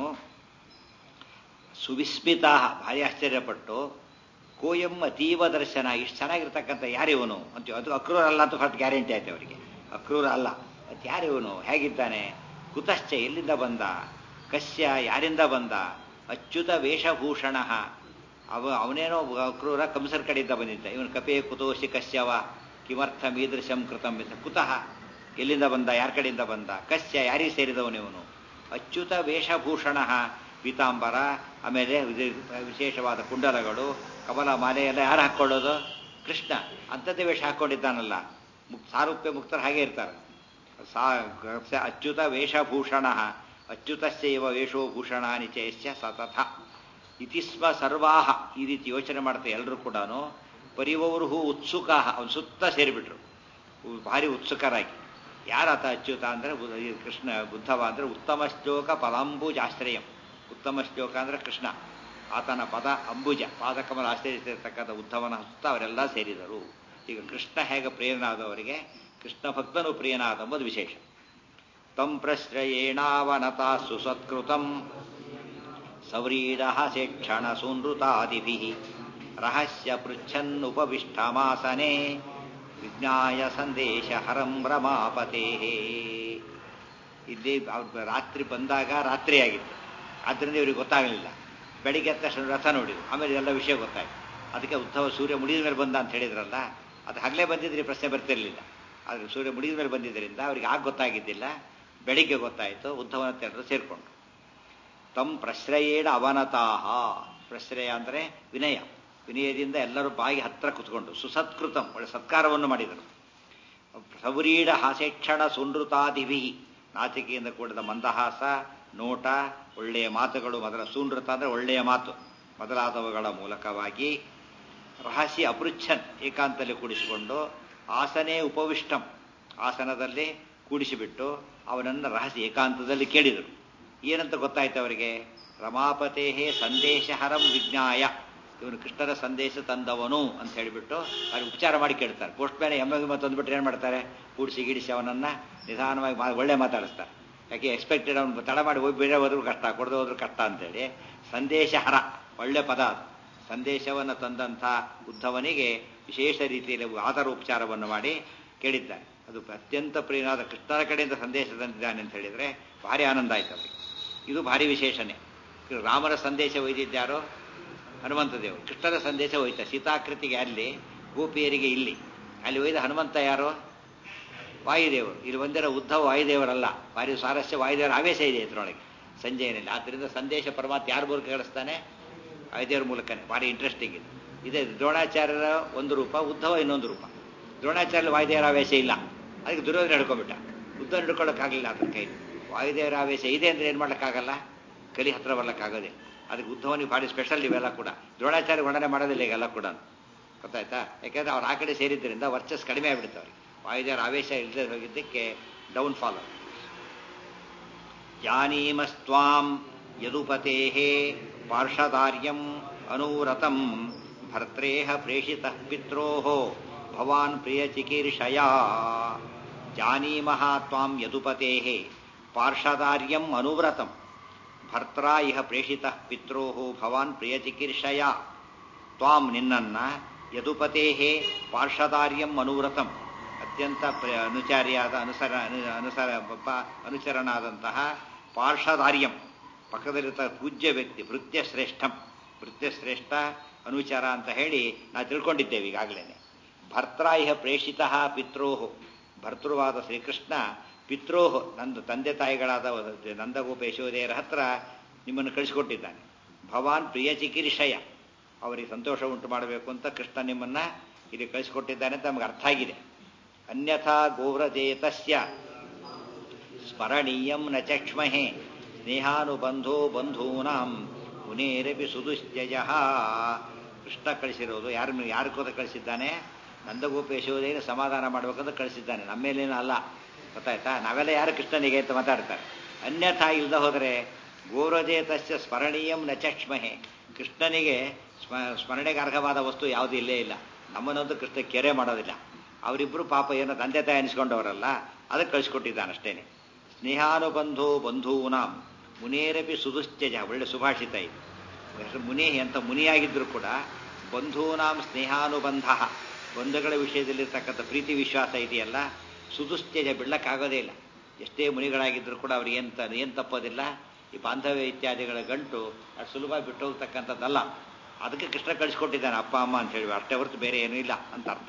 ಸುವಿಸ್ಮಿತಾ ಭಾರಿ ಆಶ್ಚರ್ಯಪಟ್ಟು ಕೋಯಂ ಅತೀವ ದರ್ಶನ ಇಷ್ಟು ಚೆನ್ನಾಗಿರ್ತಕ್ಕಂಥ ಯಾರಿವನು ಅಂತ ಅದು ಅಕ್ರೂರ ಅಲ್ಲ ಅಂತ ಫಸ್ಟ್ ಗ್ಯಾರಂಟಿ ಆಯ್ತು ಅವರಿಗೆ ಅಕ್ರೂರ ಅಲ್ಲ ಅದು ಯಾರಿವನು ಹೇಗಿದ್ದಾನೆ ಕುತಶ್ಚ ಎಲ್ಲಿಂದ ಬಂದ ಕಸ್ಯ ಯಾರಿಂದ ಬಂದ ಅಚ್ಯುತ ವೇಷಭೂಷಣ ಅವ ಅವನೇನೋ ಅಕ್ರೂರ ಕಂಸರ ಕಡೆಯಿಂದ ಬಂದಿದ್ದ ಇವನು ಕಪೆ ಕುತೋಷಿ ಕಶ್ಯವ ಕಿಮರ್ಥ ಮೀದೃಶಂ ಕೃತಂ ಅಂತ ಕುತಃ ಎಲ್ಲಿಂದ ಬಂದ ಯಾರ ಕಡೆಯಿಂದ ಬಂದ ಕಸ್ಯ ಯಾರಿಗೆ ಸೇರಿದವನು ಇವನು ಅಚ್ಯುತ ವೇಷಭೂಷಣ ಪೀತಾಂಬರ ಆಮೇಲೆ ವಿಧ- ವಿಶೇಷವಾದ ಕುಂಡಲಗಳು ಕಮಲ ಮಾಲೆ ಎಲ್ಲ ಯಾರು ಹಾಕ್ಕೊಳ್ಳೋದು ಕೃಷ್ಣ ಅಂಥದ್ದೇ ವೇಷ ಹಾಕ್ಕೊಂಡಿದ್ದಾನಲ್ಲ ಮುಕ್ ಸಾರೂಪ್ಯ ಮುಕ್ತರು ಹಾಗೆ ಇರ್ತಾರೆ ಸಾ ಸ- ಅಚ್ಯುತ ವೇಷಭೂಷಣ ಅಚ್ಯುತಸ್ಯವ ವೇಷೋಭೂಷಣ ನಿಚಯಸ್ಯ ಸತತ ಇತಿ ಸ್ಮ ಸರ್ವಾಹ ಈ ರೀತಿ ಯೋಚನೆ ಮಾಡ್ತಾ ಎಲ್ಲರೂ ಕೂಡ ಪರಿವೌರು ಉತ್ಸುಕಾ ಅವನು ಸುತ್ತ ಸೇರಿಬಿಟ್ರು ಉ- ಭಾರಿ ಉತ್ಸುಕರಾಗಿ ಯಾರಾತ ಅಚ್ಯುತ ಅಂದರೆ ಬು- ಈ ಕೃಷ್ಣ ಬುದ್ಧವ ಅಂದರೆ ಉತ್ತಮ ಶ್ಲೋಕ ಪದಾಂಬುಜಾಶ್ರಯಂ ಉತ್ತಮ ಶ್ಲೋಕ ಅಂದರೆ ಕೃಷ್ಣ ಆತನ ಪದ ಅಂಬುಜ ಪಾದಕಮಲ ಆಶ್ರಯಿಸಿರ್ತಕ್ಕಂಥ ಉದ್ಧವನ ಸುತ್ತ ಅವರೆಲ್ಲ ಸೇರಿದರು ಈಗ ಕೃಷ್ಣ ಹೇಗೆ ಪ್ರಿಯನಾದವರಿಗೆ ಕೃಷ್ಣ ಭಕ್ತನು ಪ್ರಿಯನಾದ ಎಂಬುದು ವಿಶೇಷ ತಂ ಪ್ರಶ್ರಯೇಣಾವನತಾ ಸುಸತ್ಕೃತಂ ಸವ್ರೀಡ ಸೇಕ್ಷಣ ಸೂನೃತಾದಿಭಿ ರಹಸ್ಯ ಪೃಚ್ಛನ್ನುಪವಿಷ್ಟಮಾಸನೆ ವಿಜ್ಞಾಯ ಸಂದೇಶ ಹರಂ ರಮಾಪತೆ ಇಲ್ಲಿ ಅವ್ರು ರಾತ್ರಿ ಬಂದಾಗ ರಾತ್ರಿ ಆಗಿತ್ತು ಆದ್ದರಿಂದ ಇವ್ರಿಗೆ ಗೊತ್ತಾಗಲಿಲ್ಲ ಬೆಳಿಗ್ಗೆ ಎದ್ದ ತಕ್ಷಣ ರಥ ನೋಡಿದ್ರು ಆಮೇಲೆ ಎಲ್ಲ ವಿಷಯ ಗೊತ್ತಾಯ್ತು ಅದಕ್ಕೆ ಉದ್ಧವ ಸೂರ್ಯ ಮುಡಿದ ಮೇಲೆ ಬಂದ ಅಂತ ಹೇಳಿದ್ರಲ್ಲ ಅದು ಹಗಲೇ ಬಂದಿದ್ರೆ ಈ ಪ್ರಶ್ನೆ ಬರ್ತಿರ್ಲಿಲ್ಲ ಆದರೆ ಸೂರ್ಯ ಮುಡಿದ ಮೇಲೆ ಬಂದಿದ್ದರಿಂದ ಅವ್ರಿಗೆ ಆಗ ಗೊತ್ತಾಗಿದ್ದಿಲ್ಲ ಬೆಳಿಗ್ಗೆ ಗೊತ್ತಾಯಿತು ಉದ್ಧವನ ಎಲ್ಲರೂ ಸೇರಿಕೊಂಡು ತಮ್ ಪ್ರಶ್ರಯೇಣ ಅವನತಾಹ ಪ್ರಶ್ರಯ ಅಂದರೆ ವಿನಯ ವಿನಯದಿಂದ ಎಲ್ಲರೂ ಬಾಗಿ ಹತ್ರ ಕುತ್ಕೊಂಡು ಸುಸತ್ಕೃತಂ ಒಳ್ಳೆ ಸತ್ಕಾರವನ್ನು ಮಾಡಿದರು ಸೌರೀಢ ಹಾಸೇಕ್ಷಣ ಸುನೃತಾದಿಭಿ ನಾಚಿಕೆಯಿಂದ ಕೂಡಿದ ಮಂದಹಾಸ ನೋಟ ಒಳ್ಳೆಯ ಮಾತುಗಳು ಮೊದಲ ಸೂನೃತ ಅಂದರೆ ಒಳ್ಳೆಯ ಮಾತು ಮೊದಲಾದವುಗಳ ಮೂಲಕವಾಗಿ ರಹಸ್ಯ ಅಪೃಚ್ಛನ್ ಏಕಾಂತದಲ್ಲಿ ಕೂಡಿಸಿಕೊಂಡು ಆಸನೇ ಉಪವಿಷ್ಟಂ ಆಸನದಲ್ಲಿ ಕೂಡಿಸಿಬಿಟ್ಟು ಅವನನ್ನು ರಹಸ್ಯ ಏಕಾಂತದಲ್ಲಿ ಕೇಳಿದರು ಏನಂತ ಗೊತ್ತಾಯ್ತು ಅವರಿಗೆ ರಮಾಪತೇಹೇ ಸಂದೇಶಹರಂ ವಿಜ್ಞಾಯ ಇವನು ಕೃಷ್ಣರ ಸಂದೇಶ ತಂದವನು ಅಂತ ಹೇಳಿಬಿಟ್ಟು ಅವ್ರಿಗೆ ಉಪಚಾರ ಮಾಡಿ ಕೇಳ್ತಾರೆ ಪೋಸ್ಟ್ ಮ್ಯಾನ್ ಎಮ್ಮೆ ಗಿಮ್ಮ ತಂದುಬಿಟ್ರೆ ಏನು ಮಾಡ್ತಾರೆ ಕೂಡಿಸಿ ಗಿಡಿಸಿ ಅವನನ್ನು ನಿಧಾನವಾಗಿ ಮಾ- ಒಳ್ಳೆ ಮಾತಾಡಿಸ್ತಾರೆ ಯಾಕೆ ಎಕ್ಸ್ಪೆಕ್ಟೆಡ್ ಅವನು ತಡ ಮಾಡಿ ಹೋಗಿ ಬೇರೆ ಹೋದ್ರು ಕಷ್ಟ ಕೊಡದೆ ಹೋದ್ರು ಕಷ್ಟ ಅಂತೇಳಿ ಸಂದೇಶಹರ ಒಳ್ಳೆ ಪದ ಅದು ಸಂದೇಶವನ್ನು ತಂದಂಥ ಉದ್ಧವನಿಗೆ ವಿಶೇಷ ರೀತಿಯಲ್ಲಿ ಆಧಾರ ಉಪಚಾರವನ್ನು ಮಾಡಿ ಕೇಳಿದ್ದಾರೆ ಅದು ಅತ್ಯಂತ ಪ್ರಿಯನಾದ ಕೃಷ್ಣನ ಕಡೆಯಿಂದ ಸಂದೇಶ ತಂದಿದ್ದಾನೆ ಅಂತ ಹೇಳಿದರೆ ಭಾರಿ ಆನಂದ ಆಯ್ತು ಅವರಿಗೆ ಇದು ಭಾರಿ ವಿಶೇಷನೇ ರಾಮನ ಸಂದೇಶ ಒಯ್ದಿದ್ದಾರೋ ಹನುಮಂತ ದೇವರು ಕೃಷ್ಣನ ಸಂದೇಶ ಹೋಯ್ತ ಸೀತಾಕೃತಿಗೆ ಅಲ್ಲಿ ಗೋಪಿಯರಿಗೆ ಇಲ್ಲಿ ಅಲ್ಲಿ ಒಯ್ದ ಹನುಮಂತ ಯಾರು ವಾಯುದೇವರು ಇಲ್ಲಿ ಒಂದಿರ ಉದ್ಧವ ವಾಯುದೇವರಲ್ಲ ಭಾರಿ ಸ್ವಾರಸ್ಯ ವಾಯುದೇವರ ಆವೇಶ ಇದೆ ಇದ್ರೊಳಗೆ ಸಂಜಯನಲ್ಲಿ ಆದ್ದರಿಂದ ಸಂದೇಶ ಪರಮಾತ್ಮ ಯಾರ ಮೂಲಕ ಕಳಿಸ್ತಾನೆ ವಾಯುದೇವರ ಮೂಲಕನೇ ಭಾರಿ ಇಂಟ್ರೆಸ್ಟಿಂಗ್ ಇದೆ ಇದೆ ದ್ರೋಣಾಚಾರ್ಯರ ಒಂದು ರೂಪ ಉದ್ಧವ ಇನ್ನೊಂದು ರೂಪ ದ್ರೋಣಾಚಾರ್ಯ ವಾಯುದೇವರ ಆವೇಶ ಇಲ್ಲ ಅದಕ್ಕೆ ದುರ್ಯೋಧನ ಹಿಡ್ಕೊಂಡ್ಬಿಟ್ಟ ಉದ್ಧವ ಹಿಡ್ಕೊಳ್ಳೋಕ್ಕಾಗಲಿಲ್ಲ ಅದರ ಕೈ ವಾಯುದೇವರ ಆವೇಶ ಇದೆ ಅಂದ್ರೆ ಏನು ಮಾಡೋಕ್ಕಾಗಲ್ಲ ಕಲಿ ಹತ್ರ ಬರ್ಲಿಕ್ಕಾಗೋದಿಲ್ಲ ಅದಕ್ಕೆ ಉದ್ಧವನಿಗೆ ಭಾರಿ ಸ್ಪೆಷಲ್ ಇವೆಲ್ಲ ಕೂಡ ದ್ರೋಣಾಚಾರ್ಯ ವರ್ಣನೆ ಮಾಡೋದಿಲ್ಲ ಈಗೆಲ್ಲ ಕೂಡ ಗೊತ್ತಾಯ್ತಾ ಯಾಕೆಂದ್ರೆ ಅವ್ರು ಆ ಕಡೆ ಸೇರಿದ್ದರಿಂದ ವರ್ಚಸ್ ಕಡಿಮೆ ಆಗ್ಬಿಡುತ್ತೆ ಅವ್ರಿಗೆ ವಾಯುದೇವರ ಆವೇಶ ಇಲ್ಲದೆ ಹೋಗಿದ್ದಕ್ಕೆ ಡೌನ್ ಫಾಲ್ ಜಾನೀಮಸ್ತ್ವಾಂ ಯದುಪತೆ ಪಾರ್ಷದಾರ್ಯಂ ಅನೂರತಂ ಭರ್ತೇಹ ಪ್ರೇಷಿತ ಪಿತ್ರೋ ಭವಾನ್ ಪ್ರಿಯ ಚಿಕೀರ್ಷಯಾ ಜಾನೀಮಃ ತ್ವಾಂ ಯದುಪತೆ ಪಾರ್ಷದಾರ್ಯಂ ಅನುವ್ರತಂ ಭರ್ತ್ರಾ ಇಹ ಪ್ರೇಷಿತ ಪಿತ್ರೋ ಭವಾನ್ ಪ್ರಿಯ ಚಿಕೀರ್ಷಯ ತ್ವಾಂ ನಿನ್ನನ್ನ ಯದುಪತೇ ಪಾರ್ಷದಾರ್ಯಂ ಅನುವ್ರತಂ ಅತ್ಯಂತ ಪ್ರ- ಅನುಚಾರಿಯಾದ ಅನುಸರ ಅನು- ಅನುಸರ ಪ- ಅನುಚರನಾದಂತಹ ಪಾರ್ಷದಾರ್ಯಂ ಪಕ್ಕದಲ್ಲಿರ್ತ ಪೂಜ್ಯ ವ್ಯಕ್ತಿ ಭೃತ್ಯ ಶ್ರೇಷ್ಠಂ ಭೃತ್ಯ ಶ್ರೇಷ್ಠ ಅನುಚಾರ ಅಂತ ಹೇಳಿ ನಾವು ತಿಳ್ಕೊಂಡಿದ್ದೇವೆ ಈಗಾಗಲೇ ಭರ್ತ್ರಾಯಿಹ ಪ್ರೇಷಿತ ಪಿತ್ರೋಹು ಭರ್ತೃವಾದ ಶ್ರೀಕೃಷ್ಣ ಪಿತ್ರೋಹು ನಂದು ತಂದೆ ತಾಯಿಗಳಾದ ನಂದಗೋಪ ಯಶೋದೆಯರ ಹತ್ರ ನಿಮ್ಮನ್ನು ಕಳಿಸಿಕೊಟ್ಟಿದ್ದಾನೆ ಭವಾನ್ ಪ್ರಿಯ ಚಿಕಿರಿಷಯ ಅವರಿಗೆ ಸಂತೋಷ ಉಂಟು ಮಾಡಬೇಕು ಅಂತ ಕೃಷ್ಣ ನಿಮ್ಮನ್ನ ಇಲ್ಲಿ ಕಳಿಸಿಕೊಟ್ಟಿದ್ದಾನೆ ಅಂತ ನಮಗೆ ಅರ್ಥ ಆಗಿದೆ ಅನ್ಯಥಾ ಗೋವ್ರಜೇತಸ್ಯ ಸ್ಮರಣೀಯಂ ನ ಚಕ್ಷ್ಮಹೆ ಸ್ನೇಹಾನುಬಂಧೋ ಬಂಧೂನಾಂ ಮುನೇರಪಿ ಸುದುಶ್ಚಯ ಕೃಷ್ಣ ಕಳಿಸಿರೋದು ಯಾರ ಯಾರಿಗೋದ ಕಳಿಸಿದ್ದಾನೆ ನಂದಗೋಪ ಯಶೋದೆಯನ್ನು ಸಮಾಧಾನ ಮಾಡ್ಬೇಕಂತ ಕಳಿಸಿದ್ದಾನೆ ನಮ್ಮೇಲೇನೂ ಅಲ್ಲ ಗೊತ್ತಾಯ್ತಾ ನಾವೆಲ್ಲ ಯಾರು ಕೃಷ್ಣನಿಗೆ ಅಂತ ಮಾತಾಡ್ತಾರೆ ಅನ್ಯಥಾ ಇಲ್ದ ಹೋದರೆ ಗೋವ್ರಜೇತಸ್ಯ ಸ್ಮರಣೀಯಂ ನ ಚಕ್ಷ್ಮಹೆ ಕೃಷ್ಣನಿಗೆ ಸ್ಮ ಸ್ಮರಣೆಗೆ ಅರ್ಹವಾದ ವಸ್ತು ಯಾವುದೂ ಇಲ್ಲೇ ಇಲ್ಲ ನಮ್ಮನ್ನೊಂದು ಕೃಷ್ಣ ಕೆರೆ ಮಾಡೋದಿಲ್ಲ ಅವರಿಬ್ಬರು ಪಾಪ ಏನೋ ತಂದೆ ತಾಯಿ ಅನಿಸ್ಕೊಂಡವರಲ್ಲ ಅದಕ್ಕೆ ಕಳಿಸ್ಕೊಟ್ಟಿದ್ದಾನಷ್ಟೇನೆ ಸ್ನೇಹಾನುಬಂಧೋ ಬಂಧೂನಾಂ ಮುನೇರಪಿ ಸುದುಶ್ಚಜ ಒಳ್ಳೆ ಸುಭಾಷಿತ ಇದು ಹೆಸರು ಮುನಿ ಅಂತ ಮುನಿಯಾಗಿದ್ದರೂ ಕೂಡ ಬಂಧೂನಾಂ ಸ್ನೇಹಾನುಬಂಧ ಬಂಧುಗಳ ವಿಷಯದಲ್ಲಿರ್ತಕ್ಕಂಥ ಪ್ರೀತಿ ವಿಶ್ವಾಸ ಇದೆಯಲ್ಲ ಸುದುಶ್ಚಜ ಬಿಡ್ಲಕ್ಕಾಗೋದೇ ಇಲ್ಲ ಎಷ್ಟೇ ಮುನಿಗಳಾಗಿದ್ದರೂ ಕೂಡ ಅವ್ರಿಗೆ ಏನು ತ ಏನು ತಪ್ಪೋದಿಲ್ಲ ಈ ಬಾಂಧವ್ಯ ಇತ್ಯಾದಿಗಳ ಗಂಟು ಅದು ಸುಲಭ ಬಿಟ್ಟು ಹೋಗ್ತಕ್ಕಂಥದ್ದಲ್ಲ ಅದಕ್ಕೆ ಕೃಷ್ಣ ಕಳಿಸ್ಕೊಟ್ಟಿದ್ದಾನೆ ಅಪ್ಪ ಅಮ್ಮ ಅಂತ ಹೇಳಿ ಅಷ್ಟೇ ಹೊರತು ಬೇರೆ ಏನೂ ಇಲ್ಲ ಅಂತ ಅರ್ಥ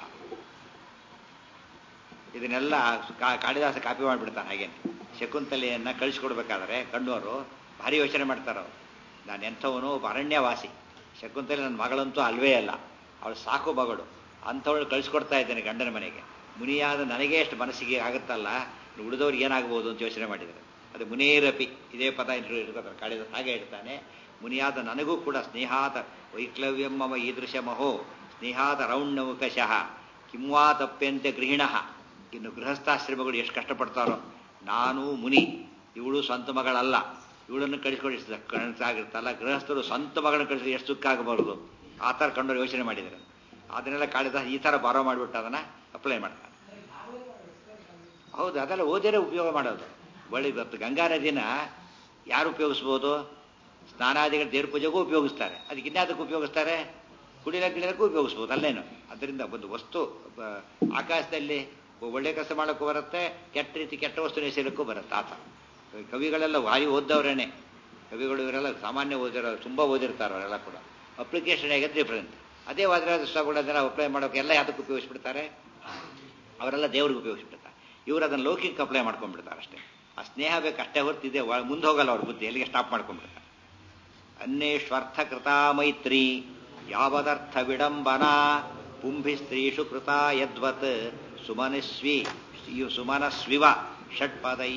ಇದನ್ನೆಲ್ಲ ಕಾ- ಕಾಳಿದಾಸ ಕಾಪಿ ಮಾಡಿಬಿಡ್ತಾನೆ ಹಾಗೇನೆ ಶಕುಂತಲೆಯನ್ನ ಕಳಿಸ್ಕೊಡ್ಬೇಕಾದ್ರೆ ಕಣ್ಣವರು ಭಾರಿ ಯೋಚನೆ ಮಾಡ್ತಾರ ಅವ್ರು ನಾನು ಎಂಥವನು ಒಬ್ಬ ಅರಣ್ಯವಾಸಿ ಶಕುಂತಲೆ ನನ್ನ ಮಗಳಂತೂ ಅಲ್ವೇ ಅಲ್ಲ ಅವಳು ಸಾಕು ಮಗಳು ಅಂಥವಳು ಕಳಿಸ್ಕೊಡ್ತಾ ಇದ್ದೇನೆ ಗಂಡನ ಮನೆಗೆ ಮುನಿಯಾದ ನನಗೆ ಎಷ್ಟು ಮನಸ್ಸಿಗೆ ಆಗುತ್ತಲ್ಲ ಉಳಿದವ್ರಿಗೆ ಏನಾಗ್ಬೋದು ಅಂತ ಯೋಚನೆ ಮಾಡಿದರೆ ಅದು ಮುನೇರಪಿ ಇದೇ ಪದ ಇಟ್ರು- ಇಟ್ಕೋತಾರೆ ಕಾಳಿದಾಸ ಹಾಗೆ ಹೇಳ್ತಾನೆ ಮುನಿಯಾದ ನನಗೂ ಕೂಡ ಸ್ನೇಹಾದ ವೈಕ್ಲವ್ಯಂ ಮಮ ಈದೃಶ ಮಹೋ ಸ್ನೇಹಾದ ರೌಣ್ಯಮುಖಶಃ ಕಿಂವಾ ತಪ್ಪೆಂತೆ ಗೃಹಿಣಃ ಇನ್ನು ಗೃಹಸ್ಥಾಶ್ರಮಗಳು ಎಷ್ಟು ಕಷ್ಟಪಡ್ತಾರೋ ನಾನು ಮುನಿ ಇವಳು ಸ್ವಂತ ಮಗಳಲ್ಲ ಇವಳನ್ನು ಕಳಿಸ್ಕೊಡಿ ಕಳಿಸಾಗಿರ್ತಲ್ಲ ಗೃಹಸ್ಥರು ಸ್ವಂತ ಮಗಳನ್ನ ಕಳಿಸಿ ಎಷ್ಟು ದುಃಖ ಆಗಬಾರ್ದು ಆ ಥರ ಕಂಡವ್ರು ಯೋಚನೆ ಮಾಡಿದ್ದಾರೆ ಅದನ್ನೆಲ್ಲ ಕಾಳಿದಾಸ ಈ ಥರ ಬಾರೋ ಮಾಡಿಬಿಟ್ಟು ಅದನ್ನು ಅಪ್ಲೈ ಮಾಡ್ತಾರೆ ಹೌದು ಅದೆಲ್ಲ ಓದಿರೇ ಉಪಯೋಗ ಮಾಡೋದು ಬಳಿ ಇವತ್ತು ಗಂಗಾ ನದಿನ ಯಾರು ಉಪಯೋಗಿಸ್ಬೋದು ಸ್ನಾನಾದಿಗಳ ದೇವ್ರ ಪೂಜೆಗೂ ಉಪಯೋಗಿಸ್ತಾರೆ ಅದಕ್ಕೆ ಇನ್ಯಾವುದಕ್ಕೆ ಉಪಯೋಗಿಸ್ತಾರೆ ಕುಡಿಲಕ್ಕೆ ಗಿಡಕ್ಕೂ ಉಪಯೋಗಿಸ್ಬೋದು ಅಲ್ಲೇನು ಅದರಿಂದ ಒಂದು ವಸ್ತು ಬ- ಆಕಾಶದಲ್ಲಿ ಒಳ್ಳೆ ಕೆಲಸ ಮಾಡೋಕ್ಕೂ ಬರುತ್ತೆ ಕೆಟ್ಟ ರೀತಿ ಕೆಟ್ಟ ವಸ್ತು ಎಸೆಯಲಿಕ್ಕೂ ಬರುತ್ತೆ ಆತ ಕವಿಗಳೆಲ್ಲ ಭಾರಿ ಓದ್ದವ್ರೇನೆ ಕವಿಗಳು ಇವರೆಲ್ಲ ಸಾಮಾನ್ಯ ಓದಿರೋ ತುಂಬ ಓದಿರ್ತಾರೆ ಅವರೆಲ್ಲ ಕೂಡ ಅಪ್ಲಿಕೇಶನ್ ಹೇಗೆ ಡಿಫ್ರೆಂಟ್ ಅದೇ ವಾದ್ರಾಜ ಸ್ವಾಮಿಗಳನ್ನೆಲ್ಲ ಅಪ್ಲೈ ಮಾಡೋಕೆ ಎಲ್ಲ ಯಾತಕ್ಕೆ ಉಪಯೋಗಿಸ್ಬಿಡ್ತಾರೆ ಅವರೆಲ್ಲ ದೇವ್ರಿಗೆ ಉಪಯೋಗಿಸ್ಬಿಡ್ತಾರೆ ಇವರು ಅದನ್ನು ಲೌಕಿಕ ಅಪ್ಲೈ ಮಾಡ್ಕೊಂಡ್ಬಿಡ್ತಾರೆ ಅಷ್ಟೇ ಆ ಸ್ನೇಹ ಬೇಕು ಅಷ್ಟೇ ಹೊರ್ತಿದೆ ಮುಂದೆ ಹೋಗಲ್ಲ ಅವ್ರ ಬುದ್ಧಿ ಎಲ್ಲಿಗೆ ಸ್ಟಾಪ್ ಮಾಡ್ಕೊಂಡ್ಬಿಡ್ತಾರೆ ಅನ್ಯೇಷ್ವರ್ಥ ಕೃತಾ ಮೈತ್ರಿ ಯಾವದರ್ಥ ವಿಡಂಬನಾ ಪುಂಭಿ ಸ್ತ್ರೀಷು ಕೃತಾ ಯದ್ವತ್ ಸುಮನಸ್ವಿ ಸುಮನಸ್ವಿವ ಷಟ್ಪದೈ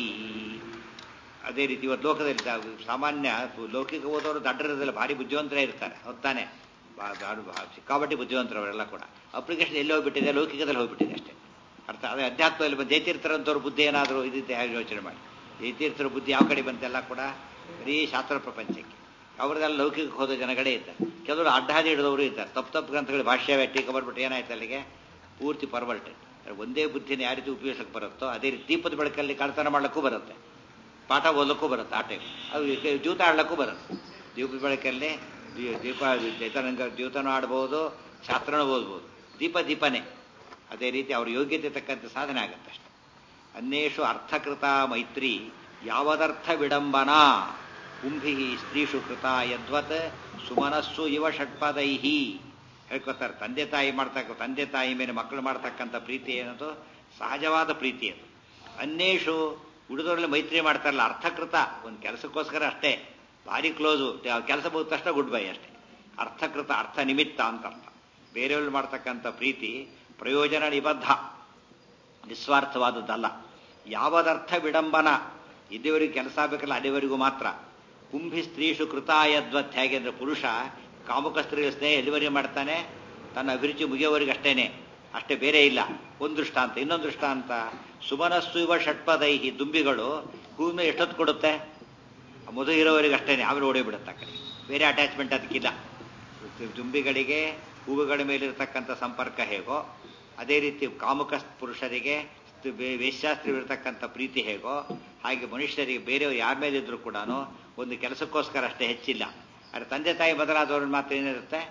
ಅದೇ ರೀತಿ ಇವತ್ತು ಲೋಕದಲ್ಲಿ ತಾ- ಸಾಮಾನ್ಯ ಲೌಕಿಕ ಓದೋರು ದಡ್ಡರದಲ್ಲಿ ಭಾರಿ ಬುದ್ಧಿವಂತರೇ ಇರ್ತಾರೆ ಹೊತ್ತಾನೆ ಸಿಕ್ಕಾಪಟ್ಟಿ ಬುದ್ಧಿವಂತರು ಅವರೆಲ್ಲ ಕೂಡ ಅಪ್ಲಿಕೇಶನ್ ಎಲ್ಲಿ ಹೋಗ್ಬಿಟ್ಟಿದೆ ಲೌಕಿಕದಲ್ಲಿ ಹೋಗ್ಬಿಟ್ಟಿದೆ ಅಷ್ಟೇ ಅರ್ಥ ಅದೇ ಅಧ್ಯಾತ್ಮದಲ್ಲಿ ಬಂದು ಜಯತೀರ್ಥರಂತವ್ರ ಬುದ್ಧಿ ಏನಾದರೂ ಇದಿದ್ದೆ ಹೇಗೆ ಯೋಚನೆ ಮಾಡಿ ಜಯತೀರ್ಥರ ಬುದ್ಧಿ ಯಾವ ಕಡೆ ಬಂತೆಲ್ಲ ಕೂಡ ಬರೀ ಶಾಸ್ತ್ರ ಪ್ರಪಂಚಕ್ಕೆ ಅವ್ರದ್ದೆಲ್ಲ ಲೌಕಿಕಕ್ಕೆ ಹೋದ ಜನಗಳೇ ಇದ್ದಾರೆ ಕೆಲವರು ಅಡ್ಡಾದಿ ಹಿಡಿದವರು ಇದ್ದಾರೆ ತಪ್ಪು ತಪ್ಪು ಗ್ರಂಥಗಳು ಭಾಷ್ಯ ವ್ಯಾಟಿಕ ಬರ್ಬಿಟ್ಟು ಏನಾಯ್ತು ಅಲ್ಲಿಗೆ ಪೂರ್ತಿ ಪರ್ವಲ್ಟೆಡ್ ಒಂದೇ ಬುದ್ಧಿನ ಯಾವ ರೀತಿ ಉಪಯೋಗಿಸಕ್ಕೆ ಬರುತ್ತೋ ಅದೇ ರೀತಿ ದೀಪದ ಬೆಳಕಲ್ಲಿ ಕಳ್ತನ ಮಾಡ್ಲಿಕ್ಕೂ ಬರುತ್ತೆ ಪಾಠ ಓದಲಿಕ್ಕೂ ಬರುತ್ತೆ ಆ ಟೈಮ್ ಅದು ಈಗ ಜೂತ ಆಡ್ಲಿಕ್ಕೂ ಬರುತ್ತೆ ದೀಪದ ಬೆಳಕಲ್ಲಿ ದೀ- ದೀಪ ಚೈತನ್ಯ ದ್ಯೂತನೂ ಆಡ್ಬೋದು ಶಾಸ್ತ್ರನೂ ಓದ್ಬೋದು ದೀಪ ದೀಪನೇ ಅದೇ ರೀತಿ ಅವ್ರ ಯೋಗ್ಯತೆ ತಕ್ಕಂತೆ ಸಾಧನೆ ಆಗುತ್ತೆ ಅಷ್ಟೆ ಅನ್ಯೇಷು ಅರ್ಥಕೃತ ಮೈತ್ರಿ ಯಾವದರ್ಥ ವಿಡಂಬನಾ ಕುಂಭಿ ಸ್ತ್ರೀಷು ಕೃತ ಯದ್ವತ್ ಸುಮನಸ್ಸು ಇವ ಷಟ್ಪದೈಹಿ ಹೇಳ್ಕೊತಾರೆ ತಂದೆ ತಾಯಿ ಮಾಡ್ತಕ್ಕ ತಂದೆ ತಾಯಿ ಮೇಲೆ ಮಕ್ಕಳು ಮಾಡ್ತಕ್ಕಂಥ ಪ್ರೀತಿ ಏನದು ಸಹಜವಾದ ಪ್ರೀತಿ ಅದು ಅನ್ಯೇಷು ಉಳಿದವರಲ್ಲಿ ಮೈತ್ರಿ ಮಾಡ್ತಾರಲ್ಲ ಅರ್ಥಕೃತ ಒಂದು ಕೆಲಸಕ್ಕೋಸ್ಕರ ಅಷ್ಟೇ ಭಾರಿ ಕ್ಲೋಸು ಕೆಲಸ ಮುಗಿದ ತಕ್ಷಣ ಗುಡ್ ಬೈ ಅಷ್ಟೇ ಅರ್ಥಕೃತ ಅರ್ಥ ನಿಮಿತ್ತ ಅಂತ ಅರ್ಥ ಬೇರೆಯವ್ರಲ್ಲಿ ಮಾಡ್ತಕ್ಕಂಥ ಪ್ರೀತಿ ಪ್ರಯೋಜನ ನಿಬದ್ಧ ನಿಸ್ವಾರ್ಥವಾದದ್ದಲ್ಲ ಯಾವದರ್ಥ ವಿಡಂಬನ ಇಲ್ಲಿವರೆಗೂ ಕೆಲಸ ಆಗಬೇಕಲ್ಲ ಅಲ್ಲಿವರೆಗೂ ಮಾತ್ರ ಕುಂಭಿ ಸ್ತ್ರೀಷು ಕೃತಾಯದ್ವತ್ ಹೇಗೆ ಅಂದ್ರೆ ಪುರುಷ ಕಾಮುಕ ಸ್ತ್ರೀಯ ಸ್ನೇಹ ಎಲ್ಲಿವರೆಗೆ ಮಾಡ್ತಾನೆ ತನ್ನ ಅಭಿರುಚಿ ಮುಗಿಯೋವರೆಗೆ ಅಷ್ಟೇನೆ ಅಷ್ಟೇ ಬೇರೆ ಇಲ್ಲ ಒಂದು ದೃಷ್ಟಾಂತ ಇನ್ನೊಂದು ದೃಷ್ಟಾಂತ ಸುಮನಸ್ಸು ಇವ ಷಟ್ಪದೈಹಿ ದುಂಬಿಗಳು ಹೂವಿನ ಎಷ್ಟೊತ್ತು ಕೊಡುತ್ತೆ ಆ ಮಧು ಇರೋವರೆಗೆ ಅಷ್ಟೇನೆ ಆಮೇಲೆ ಓಡೇ ಬಿಡುತ್ತೆ ಆ ಕಡೆ ಬೇರೆ ಅಟ್ಯಾಚ್ಮೆಂಟ್ ಅದಕ್ಕಿಲ್ಲ ದುಂಬಿಗಳಿಗೆ ಹೂವುಗಳ ಮೇಲಿರ್ತಕ್ಕಂಥ ಸಂಪರ್ಕ ಹೇಗೋ ಅದೇ ರೀತಿ ಕಾಮುಕ ಪುರುಷರಿಗೆ ವೇ- ವೇಶ್ಯಾಸ್ತ್ರೀವಿರ್ತಕ್ಕಂಥ ಪ್ರೀತಿ ಹೇಗೋ ಹಾಗೆ ಮನುಷ್ಯರಿಗೆ ಬೇರೆಯವರು ಯಾರ ಮೇಲಿದ್ರು ಕೂಡ ಒಂದು ಕೆಲಸಕ್ಕೋಸ್ಕರ ಅಷ್ಟೇ ಹೆಚ್ಚಿಲ್ಲ ಆದರೆ ತಂದೆ ತಾಯಿ ಬದಲಾದವ್ರ ಮಾತ್ರ ಏನಿರುತ್ತೆ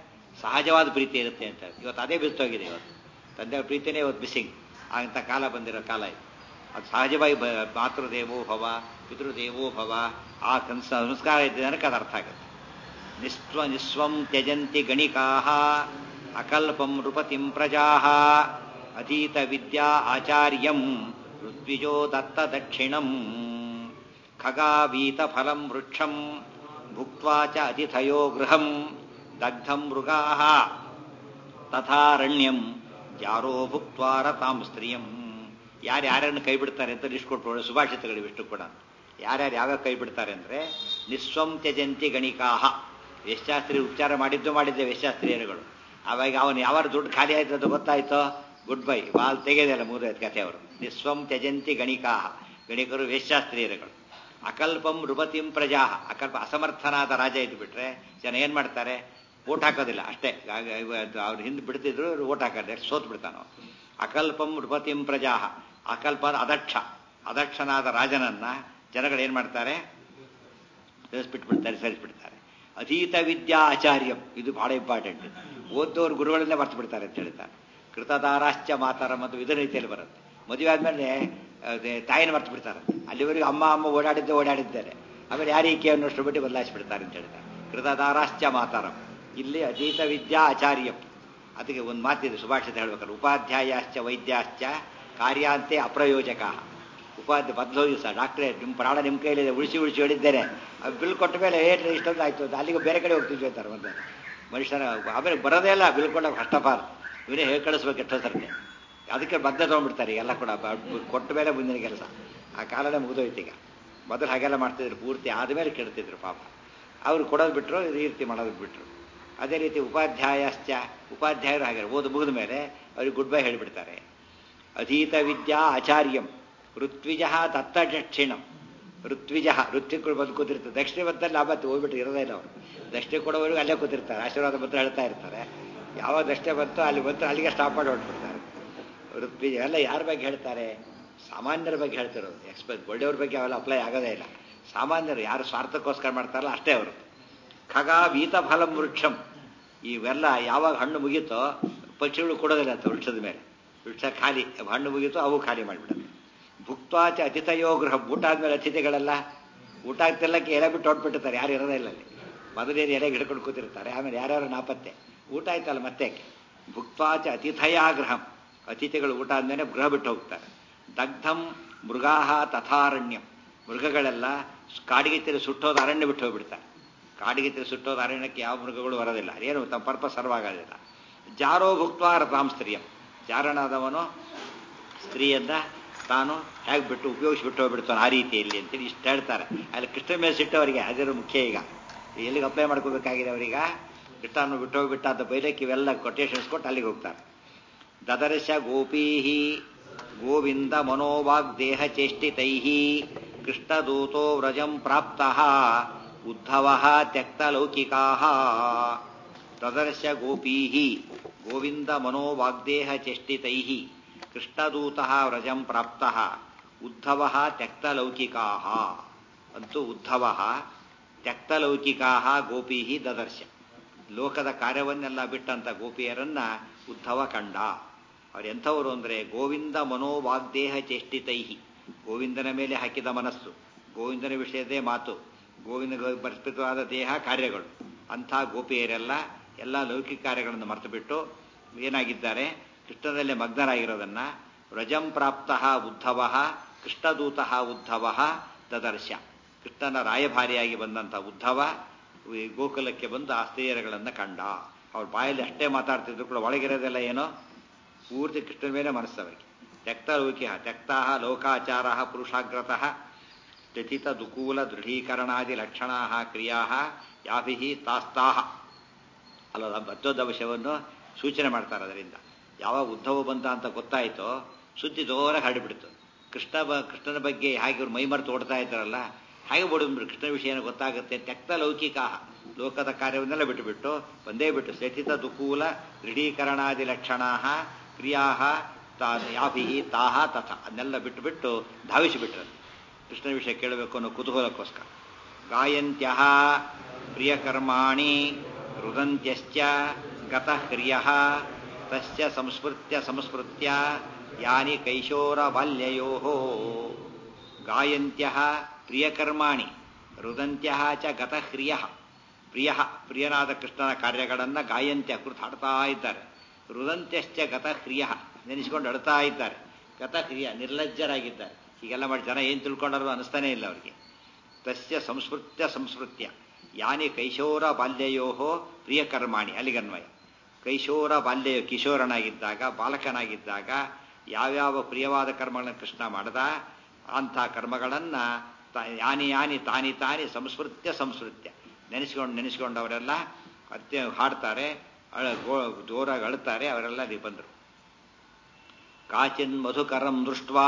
ಸಹಜವಾದ ಪ್ರೀತಿ ಇರುತ್ತೆ ಅಂತ ಇವತ್ತು ಅದೇ ಬಿಸ್ತೋಗಿದೆ ಇವತ್ತು ತಂದೆಯ ಪ್ರೀತಿನೇ ಇವತ್ತು ಮಿಸ್ಸಿಂಗ್ ಅಂತ ಕಾಲ ಬಂದಿರೋ ಕಾಲ ಇದು ಅದು ಸಹಜವಾಗಿ ಬ ಮಾತೃದೇವೋ ಭವ ಪಿತೃದೇವೋ ಭವ ಆ ಕನ್ಸ ಸಂಸ್ಕಾರ ಇದ್ದಿದ್ದಕ್ಕೆ ಅದು ಅರ್ಥ ಆಗುತ್ತೆ ನಿಸ್ವ ನಿಸ್ವಂ ತ್ಯಜಂತಿ ಗಣಿಕಾ ಅಕಲ್ಪಂ ನೃಪತಿಂ ಪ್ರಜಾ ಅತೀತ ವಿದ್ಯಾ ಆಚಾರ್ಯಂ ಋತ್ವಿಜೋ ದತ್ತ ದಕ್ಷಿಣಂ ಖಗಾವೀತ ಫಲಂ ವೃಕ್ಷಂ ಭುಕ್ತ್ವಾ ಚ ಅತಿಥಯೋ ಗೃಹಂ ದಗ್ಧಂ ಮೃಗಾ ತಥಾರಣ್ಯಂ ಜಾರೋ ಭುಕ್ತ್ವಾ ರತಾಂ ಸ್ತ್ರೀಯಂ ಯಾರು ಯಾರನ್ನು ಕೈ ಬಿಡ್ತಾರೆ ಅಂತ ಲಿಸ್ಟ್ ಕೊಟ್ಟು ಸುಭಾಷಿತಗಳು ಇಷ್ಟು ಕೂಡ ಯಾರ್ಯಾರು ಯಾವ್ಯಾವ ಕೈ ಬಿಡ್ತಾರೆ ಅಂದ್ರೆ ನಿಸ್ವಂ ತ್ಯಜಂತಿ ಗಣಿಕಾಹ ವೇಶ್ಯಾಸ್ತ್ರಿ ಉಪಚಾರ ಮಾಡಿದ್ದು ಮಾಡಿದ್ದೆ ವೇಶ್ಯಾಸ್ತ್ರೀಯರುಗಳು ಅವಾಗ ಅವನು ಯಾವ ದುಡ್ಡು ಖಾಲಿ ಆಯ್ತು ಅಂತ ಗೊತ್ತಾಯ್ತೋ ಗುಡ್ ಬೈ ಬಾಲ್ ತೆಗೆದಿಲ್ಲ ಮೂರು ಕಥೆ ಅವರು ನಿಸ್ವಂ ತ್ಯಜಂತಿ ಗಣಿಕಾಹ ಗಣಿಕರು ವೇಶ್ಯಾಸ್ತ್ರೀಯರುಗಳು ಅಕಲ್ಪಂ ರುಪತಿಂ ಪ್ರಜಾ ಅಕಲ್ಪ ಅಸಮರ್ಥನಾದ ರಾಜ ಇದ್ದು ಬಿಟ್ರೆ ಜನ ಏನ್ ಮಾಡ್ತಾರೆ ಓಟ್ ಹಾಕೋದಿಲ್ಲ ಅಷ್ಟೇ ಅವ್ರು ಹಿಂದೆ ಬಿಡ್ತಿದ್ರು ಓಟ್ ಹಾಕೋದು ಸೋತ್ ಬಿಡ್ತಾನೋ ಅಕಲ್ಪಂ ನೃಪತಿಂ ಪ್ರಜಾ ಅಕಲ್ಪ ಅದಕ್ಷ ಅದಕ್ಷನಾದ ರಾಜನನ್ನ ಜನಗಳು ಏನ್ ಮಾಡ್ತಾರೆ ತಿಳಿಸ್ಬಿಟ್ಬಿಡ್ತಾರೆ ಸರಿಸ್ಬಿಡ್ತಾರೆ ಅತೀತ ವಿದ್ಯಾ ಆಚಾರ್ಯಂ ಇದು ಬಹಳ ಇಂಪಾರ್ಟೆಂಟ್ ಓದ್ದವ್ರು ಗುರುಗಳನ್ನೇ ಮರ್ತು ಬಿಡ್ತಾರೆ ಅಂತ ಹೇಳ್ತಾರೆ ಕೃತದಾರಾಶ್ಚ ಮಾತಾರ ಮತ್ತು ವಿಧ ರೀತಿಯಲ್ಲಿ ಬರುತ್ತೆ ಮದುವೆ ಆದ್ಮೇಲೆ ತಾಯಿನ ಮರ್ತು ಬಿಡ್ತಾರೆ ಅಲ್ಲಿವರೆಗೂ ಅಮ್ಮ ಅಮ್ಮ ಓಡಾಡಿದ್ದೆ ಓಡಾಡಿದ್ದಾರೆ ಆಮೇಲೆ ಯಾರೀಕೆ ಅನ್ನೋಷ್ಟು ಬಿಟ್ಟು ಬದಲಾಯಿಸ್ಬಿಡ್ತಾರೆ ಅಂತ ಹೇಳ್ತಾರೆ ಕೃತದಾರಾಶ್ಚ ಮಾತಾರಂ ಇಲ್ಲಿ ಅತೀತ ವಿದ್ಯಾ ಆಚಾರ್ಯಂ ಅದಕ್ಕೆ ಒಂದು ಮಾತಿದೆ ಸುಭಾಷಿತ ಹೇಳ್ಬೇಕಾದ್ರೆ ಉಪಾಧ್ಯಾಯಾಶ್ಚ ವೈದ್ಯಾಶ್ಚ ಕಾರ್ಯಾಂತೆ ಅಪ್ರಯೋಜಕ ಉಪಾಧ್ಯ ಬದಲೋಗಿ ಸರ್ ಡಾಕ್ಟ್ರೇ ನಿಮ್ಮ ಪ್ರಾಣ ನಿಮ್ಮ ಕೈಲಿದೆ ಉಳಿಸಿ ಉಳಿಸಿ ಹೇಳಿದ್ದೇನೆ ಬಿಲ್ ಕೊಟ್ಟ ಮೇಲೆ ಏಟ್ರೆ ಇಷ್ಟೊಂದು ಆಯ್ತು ಅಂತ ಅಲ್ಲಿಗೆ ಬೇರೆ ಕಡೆ ಹೋಗ್ತಿದ್ವಿ ಅಂತಾರೆ ಮತ್ತೆ ಮನುಷ್ಯನ ಆಮೇಲೆ ಬರೋದೇ ಇಲ್ಲ ಬಿಲ್ ಕೊಡೋಕೆ ಫಸ್ಟ್ ಆಫ್ ಆಲ್ ಇವನೇ ಹೇಗೆ ಕಳಿಸ್ಬೇಕು ಎಷ್ಟೋ ಸರ್ತೆ ಅದಕ್ಕೆ ಬದ್ಧ ತೊಗೊಂಡ್ಬಿಡ್ತಾರೆ ಎಲ್ಲ ಕೂಡ ಕೊಟ್ಟ ಮೇಲೆ ಮುಂದಿನ ಕೆಲಸ ಆ ಕಾಲನೇ ಮುಗಿದೋಯ್ತು ಈಗ ಮೊದಲು ಹಾಗೆಲ್ಲ ಮಾಡ್ತಿದ್ರು ಪೂರ್ತಿ ಆದಮೇಲೆ ಕೆಡ್ತಿದ್ರು ಪಾಪ ಅವ್ರು ಕೊಡೋದು ಬಿಟ್ಟರು ಈ ರೀತಿ ಮಾಡೋದು ಬಿಟ್ಟರು ಅದೇ ರೀತಿ ಉಪಾಧ್ಯಾಯಶ್ಚ ಉಪಾಧ್ಯಾಯರು ಹಾಗೆ ಓದು ಮುಗಿದ ಮೇಲೆ ಅವ್ರಿಗೆ ಗುಡ್ ಬೈ ಹೇಳಿಬಿಡ್ತಾರೆ ಅಧೀತ ವಿದ್ಯಾ ಆಚಾರ್ಯಂ ಋತ್ವಿಜ ದತ್ತ ದಕ್ಷಿಣಂ ಋತ್ವಿಜ ಋತ್ವಿಕರು ಬಂದು ಕೂತಿರ್ತಾರೆ ದಕ್ಷಿಣ ಬಂದಲ್ಲಿ ಆಬತ್ತು ಹೋಗ್ಬಿಟ್ಟು ಇರೋದೇ ಇಲ್ಲ ಅವರು ದಕ್ಷಿಣ ಕೊಡೋವರೆಗೂ ಅಲ್ಲೇ ಕೂತಿರ್ತಾರೆ ಆಶೀರ್ವಾದ ಬಂತು ಹೇಳ್ತಾ ಇರ್ತಾರೆ ಯಾವ ದಕ್ಷಿಣ ಬಂತು ಅಲ್ಲಿ ಬಂತು ಅಲ್ಲಿಗೆ ಸ್ಟಾಪ್ ಮಾಡಿ ಹೊರಟ್ಬಿಡ್ತಾರೆ ಋತ್ವಿಜ ಎಲ್ಲ ಯಾರ ಬಗ್ಗೆ ಹೇಳ್ತಾರೆ ಸಾಮಾನ್ಯರ ಬಗ್ಗೆ ಹೇಳ್ತಿರೋದು ಎಕ್ಸ್ಪೆಕ್ಟ್ ಒಳ್ಳೆಯವ್ರ ಬಗ್ಗೆ ಅವೆಲ್ಲ ಅಪ್ಲೈ ಆಗೋದೇ ಇಲ್ಲ ಸಾಮಾನ್ಯರು ಯಾರು ಸ್ವಾರ್ಥಕ್ಕೋಸ್ಕರ ಮಾಡ್ತಾರಲ್ಲ ಅಷ್ಟೇ ಅವರು ಖಗ ವೀತ ಫಲಂ ವೃಕ್ಷಂ ಇವೆಲ್ಲ ಯಾವಾಗ ಹಣ್ಣು ಮುಗೀತೋ ಪಕ್ಷಿಗಳು ಕೊಡೋದಿಲ್ಲ ಅಂತ ವೃಕ್ಷದ ಮೇಲೆ ವೃಕ್ಷ ಖಾಲಿ ಹಣ್ಣು ಮುಗೀತೋ ಅವು ಖಾಲಿ ಮಾಡಿಬಿಡುತ್ತೆ ಭುಕ್ತಾಚ ಅತಿಥಯೋ ಗೃಹ ಊಟ ಆದ್ಮೇಲೆ ಅತಿಥಿಗಳೆಲ್ಲ ಊಟ ಆಗ್ತಿಲ್ಲಕ್ಕೆ ಎಲೆ ಬಿಟ್ಟು ಹೊಟ್ಬಿಟ್ಟಿರ್ತಾರೆ ಯಾರು ಇರೋದೇ ಇಲ್ಲ ಅಲ್ಲಿ ಮೊದಲೇನು ಎಲೆಗೆ ಹಿಡ್ಕೊಂಡು ಕೂತಿರ್ತಾರೆ ಆಮೇಲೆ ಯಾರ್ಯಾರು ನಾಪತ್ತೆ ಊಟ ಆಯ್ತಲ್ಲ ಮತ್ತೆ ಭುಕ್ತಾಚ ಅತಿಥಯಾಗೃಹಂ ಅತಿಥಿಗಳು ಊಟ ಆದ್ಮೇಲೆ ಗೃಹ ಬಿಟ್ಟು ಹೋಗ್ತಾರೆ ದಗ್ಧಂ ಮೃಗಾಹ ತಥಾರಣ್ಯಂ ಮೃಗಗಳೆಲ್ಲ ಕಾಡಿಗೆ ತಿರು ಸುಟ್ಟೋದು ಅರಣ್ಯ ಬಿಟ್ಟು ಹೋಗ್ಬಿಡ್ತಾರೆ ಕಾಡಿಗೆ ತಿರು ಸುಟ್ಟೋದು ಅರಣ್ಯಕ್ಕೆ ಯಾವ ಮೃಗಗಳು ಬರೋದಿಲ್ಲ ಏನು ತಮ್ಮ ಪರ್ಪಸ್ ಸರ್ವಾಗೋದಿಲ್ಲ ಜಾರೋ ಭುಕ್ತ ರಥಾಂ ಸ್ತ್ರೀಯಂ ಜಾರನಾದವನು ಸ್ತ್ರೀಯನ್ನ ತಾನು ಹೇಗೆ ಬಿಟ್ಟು ಉಪಯೋಗಿಸ್ಬಿಟ್ಟು ಹೋಗ್ಬಿಡ್ತಾನೆ ಆ ರೀತಿಯಲ್ಲಿ ಅಂತೇಳಿ ಇಷ್ಟು ಹೇಳ್ತಾರೆ ಅಲ್ಲಿ ಕೃಷ್ಣ ಮೇಲೆ ಸಿಟ್ಟವರಿಗೆ ಅದಿರೋ ಮುಖ್ಯ ಈಗ ಎಲ್ಲಿಗೆ ಅಪ್ಲೈ ಮಾಡ್ಕೋಬೇಕಾಗಿದೆ ಅವರೀಗ ಕೃಷ್ಣನ್ನು ಬಿಟ್ಟು ಹೋಗ್ಬಿಟ್ಟ ಅಂತ ಬೈಲಕ್ಕೆ ಇವೆಲ್ಲ ಕೊಟೇಶನ್ಸ್ ಕೊಟ್ಟು ಅಲ್ಲಿಗೆ ಹೋಗ್ತಾರೆ ದದರ್ಶ ಗೋಪೀಹಿ ಗೋವಿಂದ ಮನೋವಾಗ್ದೇಹ ಚೇಷ್ಟಿತೈ ಕೃಷ್ಣದೂತೋ ವ್ರಜಂ ಪ್ರಾಪ್ತ ಉದ್ಧವ ತ್ಯಕ್ತಲೌಕಿಕಾ ದದರ್ಶ ಗೋಪೀಹಿ ಗೋವಿಂದ ಮನೋವಾಗ್ದೇಹ ಚೇಷ್ಟಿತೈ ಕೃಷ್ಣದೂತ ವ್ರಜಂ ಪ್ರಾಪ್ತ ಉದ್ಧವ ತ್ಯಕ್ತಲೌಕಿಕಾ ಅಂತೂ ಉದ್ಧವ ತ್ಯಕ್ತಲೌಕಿಕಾ ಗೋಪೀ ದದರ್ಶ ಲೋಕದ ಕಾರ್ಯವನ್ನೆಲ್ಲ ಬಿಟ್ಟಂತ ಗೋಪಿಯರನ್ನ ಉದ್ಧವ ಕಂಡ ಅವ್ರು ಎಂಥವರು ಅಂದ್ರೆ ಗೋವಿಂದ ಮನೋವಾಗ್ದೇಹ ಚೇಷ್ಟಿತೈ ಗೋವಿಂದನ ಮೇಲೆ ಹಾಕಿದ ಮನಸ್ಸು ಗೋವಿಂದನ ವಿಷಯದೇ ಮಾತು ಗೋವಿಂದ ಬರ್ಪಿತವಾದ ದೇಹ ಕಾರ್ಯಗಳು ಅಂಥ ಗೋಪಿಯರೆಲ್ಲ ಎಲ್ಲ ಲೌಕಿಕ ಕಾರ್ಯಗಳನ್ನು ಮರೆತು ಬಿಟ್ಟು ಏನಾಗಿದ್ದಾರೆ ಕೃಷ್ಣದಲ್ಲೇ ಮಗ್ನರಾಗಿರೋದನ್ನ ವ್ರಜಂ ಪ್ರಾಪ್ತ ಉದ್ಧವ ಕೃಷ್ಣದೂತ ಉದ್ಧವ ದದರ್ಶ ಕೃಷ್ಣನ ರಾಯಭಾರಿಯಾಗಿ ಬಂದಂಥ ಉದ್ಧವ ಗೋಕುಲಕ್ಕೆ ಬಂದು ಆ ಸ್ತ್ರೀಯರುಗಳನ್ನು ಕಂಡ ಅವ್ರ ಬಾಯಲ್ಲಿ ಅಷ್ಟೇ ಮಾತಾಡ್ತಿದ್ರು ಕೂಡ ಒಳಗಿರೋದೆಲ್ಲ ಏನೋ ಪೂರ್ತಿ ಕೃಷ್ಣನ ಮೇಲೆ ಮನಸ್ಸವರಿಗೆ ತ್ಯಕ್ತ ಲೌಕಿಹ ತ್ಯಕ್ತಾ ಲೋಕಾಚಾರ ಪುರುಷಾಗ್ರತಃ ಸ್ಥಿತ ದುಕೂಲ ದೃಢೀಕರಣಾದಿ ಲಕ್ಷಣಾ ಕ್ರಿಯಾ ಯಾಭಿ ತಾಸ್ತಾಹ ಅಲ್ಲ ಮತ್ತೊಂದು ವಿಷಯವನ್ನು ಸೂಚನೆ ಮಾಡ್ತಾರೆ ಅದರಿಂದ ಯಾವಾಗ ಉದ್ಧವ ಬಂತ ಅಂತ ಗೊತ್ತಾಯಿತೋ ಸುದ್ದಿ ಜೋರಾಗಿ ಹರಡಿಬಿಡ್ತು ಕೃಷ್ಣ ಬ ಕೃಷ್ಣನ ಬಗ್ಗೆ ಹಾಗೆ ಇವ್ರು ಮೈಮರೆತು ಓಡ್ತಾ ಇದ್ದಾರಲ್ಲ ಹಾಗೆ ಓಡಿದ್ಬಿಟ್ಟು ಕೃಷ್ಣ ವಿಷಯ ಗೊತ್ತಾಗುತ್ತೆ ತ್ಯಕ್ತ ಲೌಕಿಕ ಲೋಕದ ಕಾರ್ಯವನ್ನೆಲ್ಲ ಬಿಟ್ಟುಬಿಟ್ಟು ಒಂದೇ ಬಿಟ್ಟು ಸ್ಥಿತ ದುಕೂಲ ದೃಢೀಕರಣಾದಿ ಲಕ್ಷಣಾ ಕ್ರಿಯಾ ತಾ ಯಾಭಿ ತಾಹ ತಥ ಅದನ್ನೆಲ್ಲ ಬಿಟ್ಟುಬಿಟ್ಟು ಧಾವಿಸಿಬಿಟ್ರು ಕೃಷ್ಣ ವಿಷಯ ಕೇಳಬೇಕು ಅನ್ನೋ ಕುತೂಹಲಕ್ಕೋಸ್ಕರ ಗಾಯಂತ್ಯ ಪ್ರಿಯಕರ್ಮಾಣಿ ರುದಂತ್ಯಶ್ಚ ಗತಃ ಕ್ರಿಯಃ ತಸ್ಯ ಸಂಸ್ಮೃತ್ಯ ಸಂಸ್ಮೃತ್ಯ ಯಾನಿ ಕೈಶೋರ ಬಾಲ್ಯಯೋಃ ಗಾಯಂತ್ಯಃ ಪ್ರಿಯಕರ್ಮಾಣಿ ರುದಂತ್ಯಃ ಚ ಗತಃ ಕ್ರಿಯಃ ಪ್ರಿಯ ಪ್ರಿಯನಾದ ಕೃಷ್ಣನ ಕಾರ್ಯಗಳನ್ನು ಗಾಯಂತ್ಯ ಕುರಿತು ಹಾಡ್ತಾ ಇದ್ದಾರೆ ರುದಂತ್ಯಶ್ಚ ಗತಃ ಕ್ರಿಯ ನೆನೆಸ್ಕೊಂಡು ಅಳ್ತಾ ಇದ್ದಾರೆ ಗತಃ ಕ್ರಿಯ ನಿರ್ಲಜ್ಜರಾಗಿದ್ದಾರೆ ಹೀಗೆಲ್ಲ ಮಾಡಿ ಜನ ಏನು ತಿಳ್ಕೊಂಡರು ಅನಿಸ್ತಾನೇ ಇಲ್ಲ ಅವರಿಗೆ ತಸ್ಯ ಸಂಸ್ಮೃತ್ಯ ಸಂಸ್ಮೃತ್ಯ ಯಾನಿ ಕೈಶೋರ ಬಾಲ್ಯಯೋ ಪ್ರಿಯಕರ್ಮಾಣಿ ಅಲ್ಲಿಗನ್ವಯ ಕೈಶೋರ ಬಾಲ್ಯ ಕಿಶೋರನಾಗಿದ್ದಾಗ ಬಾಲಕನಾಗಿದ್ದಾಗ ಯಾವ್ಯಾವ ಪ್ರಿಯವಾದ ಕರ್ಮಗಳನ್ನು ಕೃಷ್ಣ ಮಾಡದ ಅಂಥ ಕರ್ಮಗಳನ್ನು ಯಾನಿ ಯಾನಿ ತಾನಿ ತಾನಿ ಸಂಸ್ಮೃತ್ಯ ಸಂಸ್ಮೃತ್ಯ ನೆನೆಸ್ಕೊಂಡು ನೆನೆಸ್ಕೊಂಡವರೆಲ್ಲ ಅತ್ಯ ಹಾಡ್ತಾರೆ ಅಳ ಜೋರಾಗಿ ಅಳ್ತಾರೆ ಅವರೆಲ್ಲ ಅಲ್ಲಿ ಬಂದರು ಕಾಚಿನ್ ಮಧುಕರಂ ದೃಷ್ಟ್ವಾ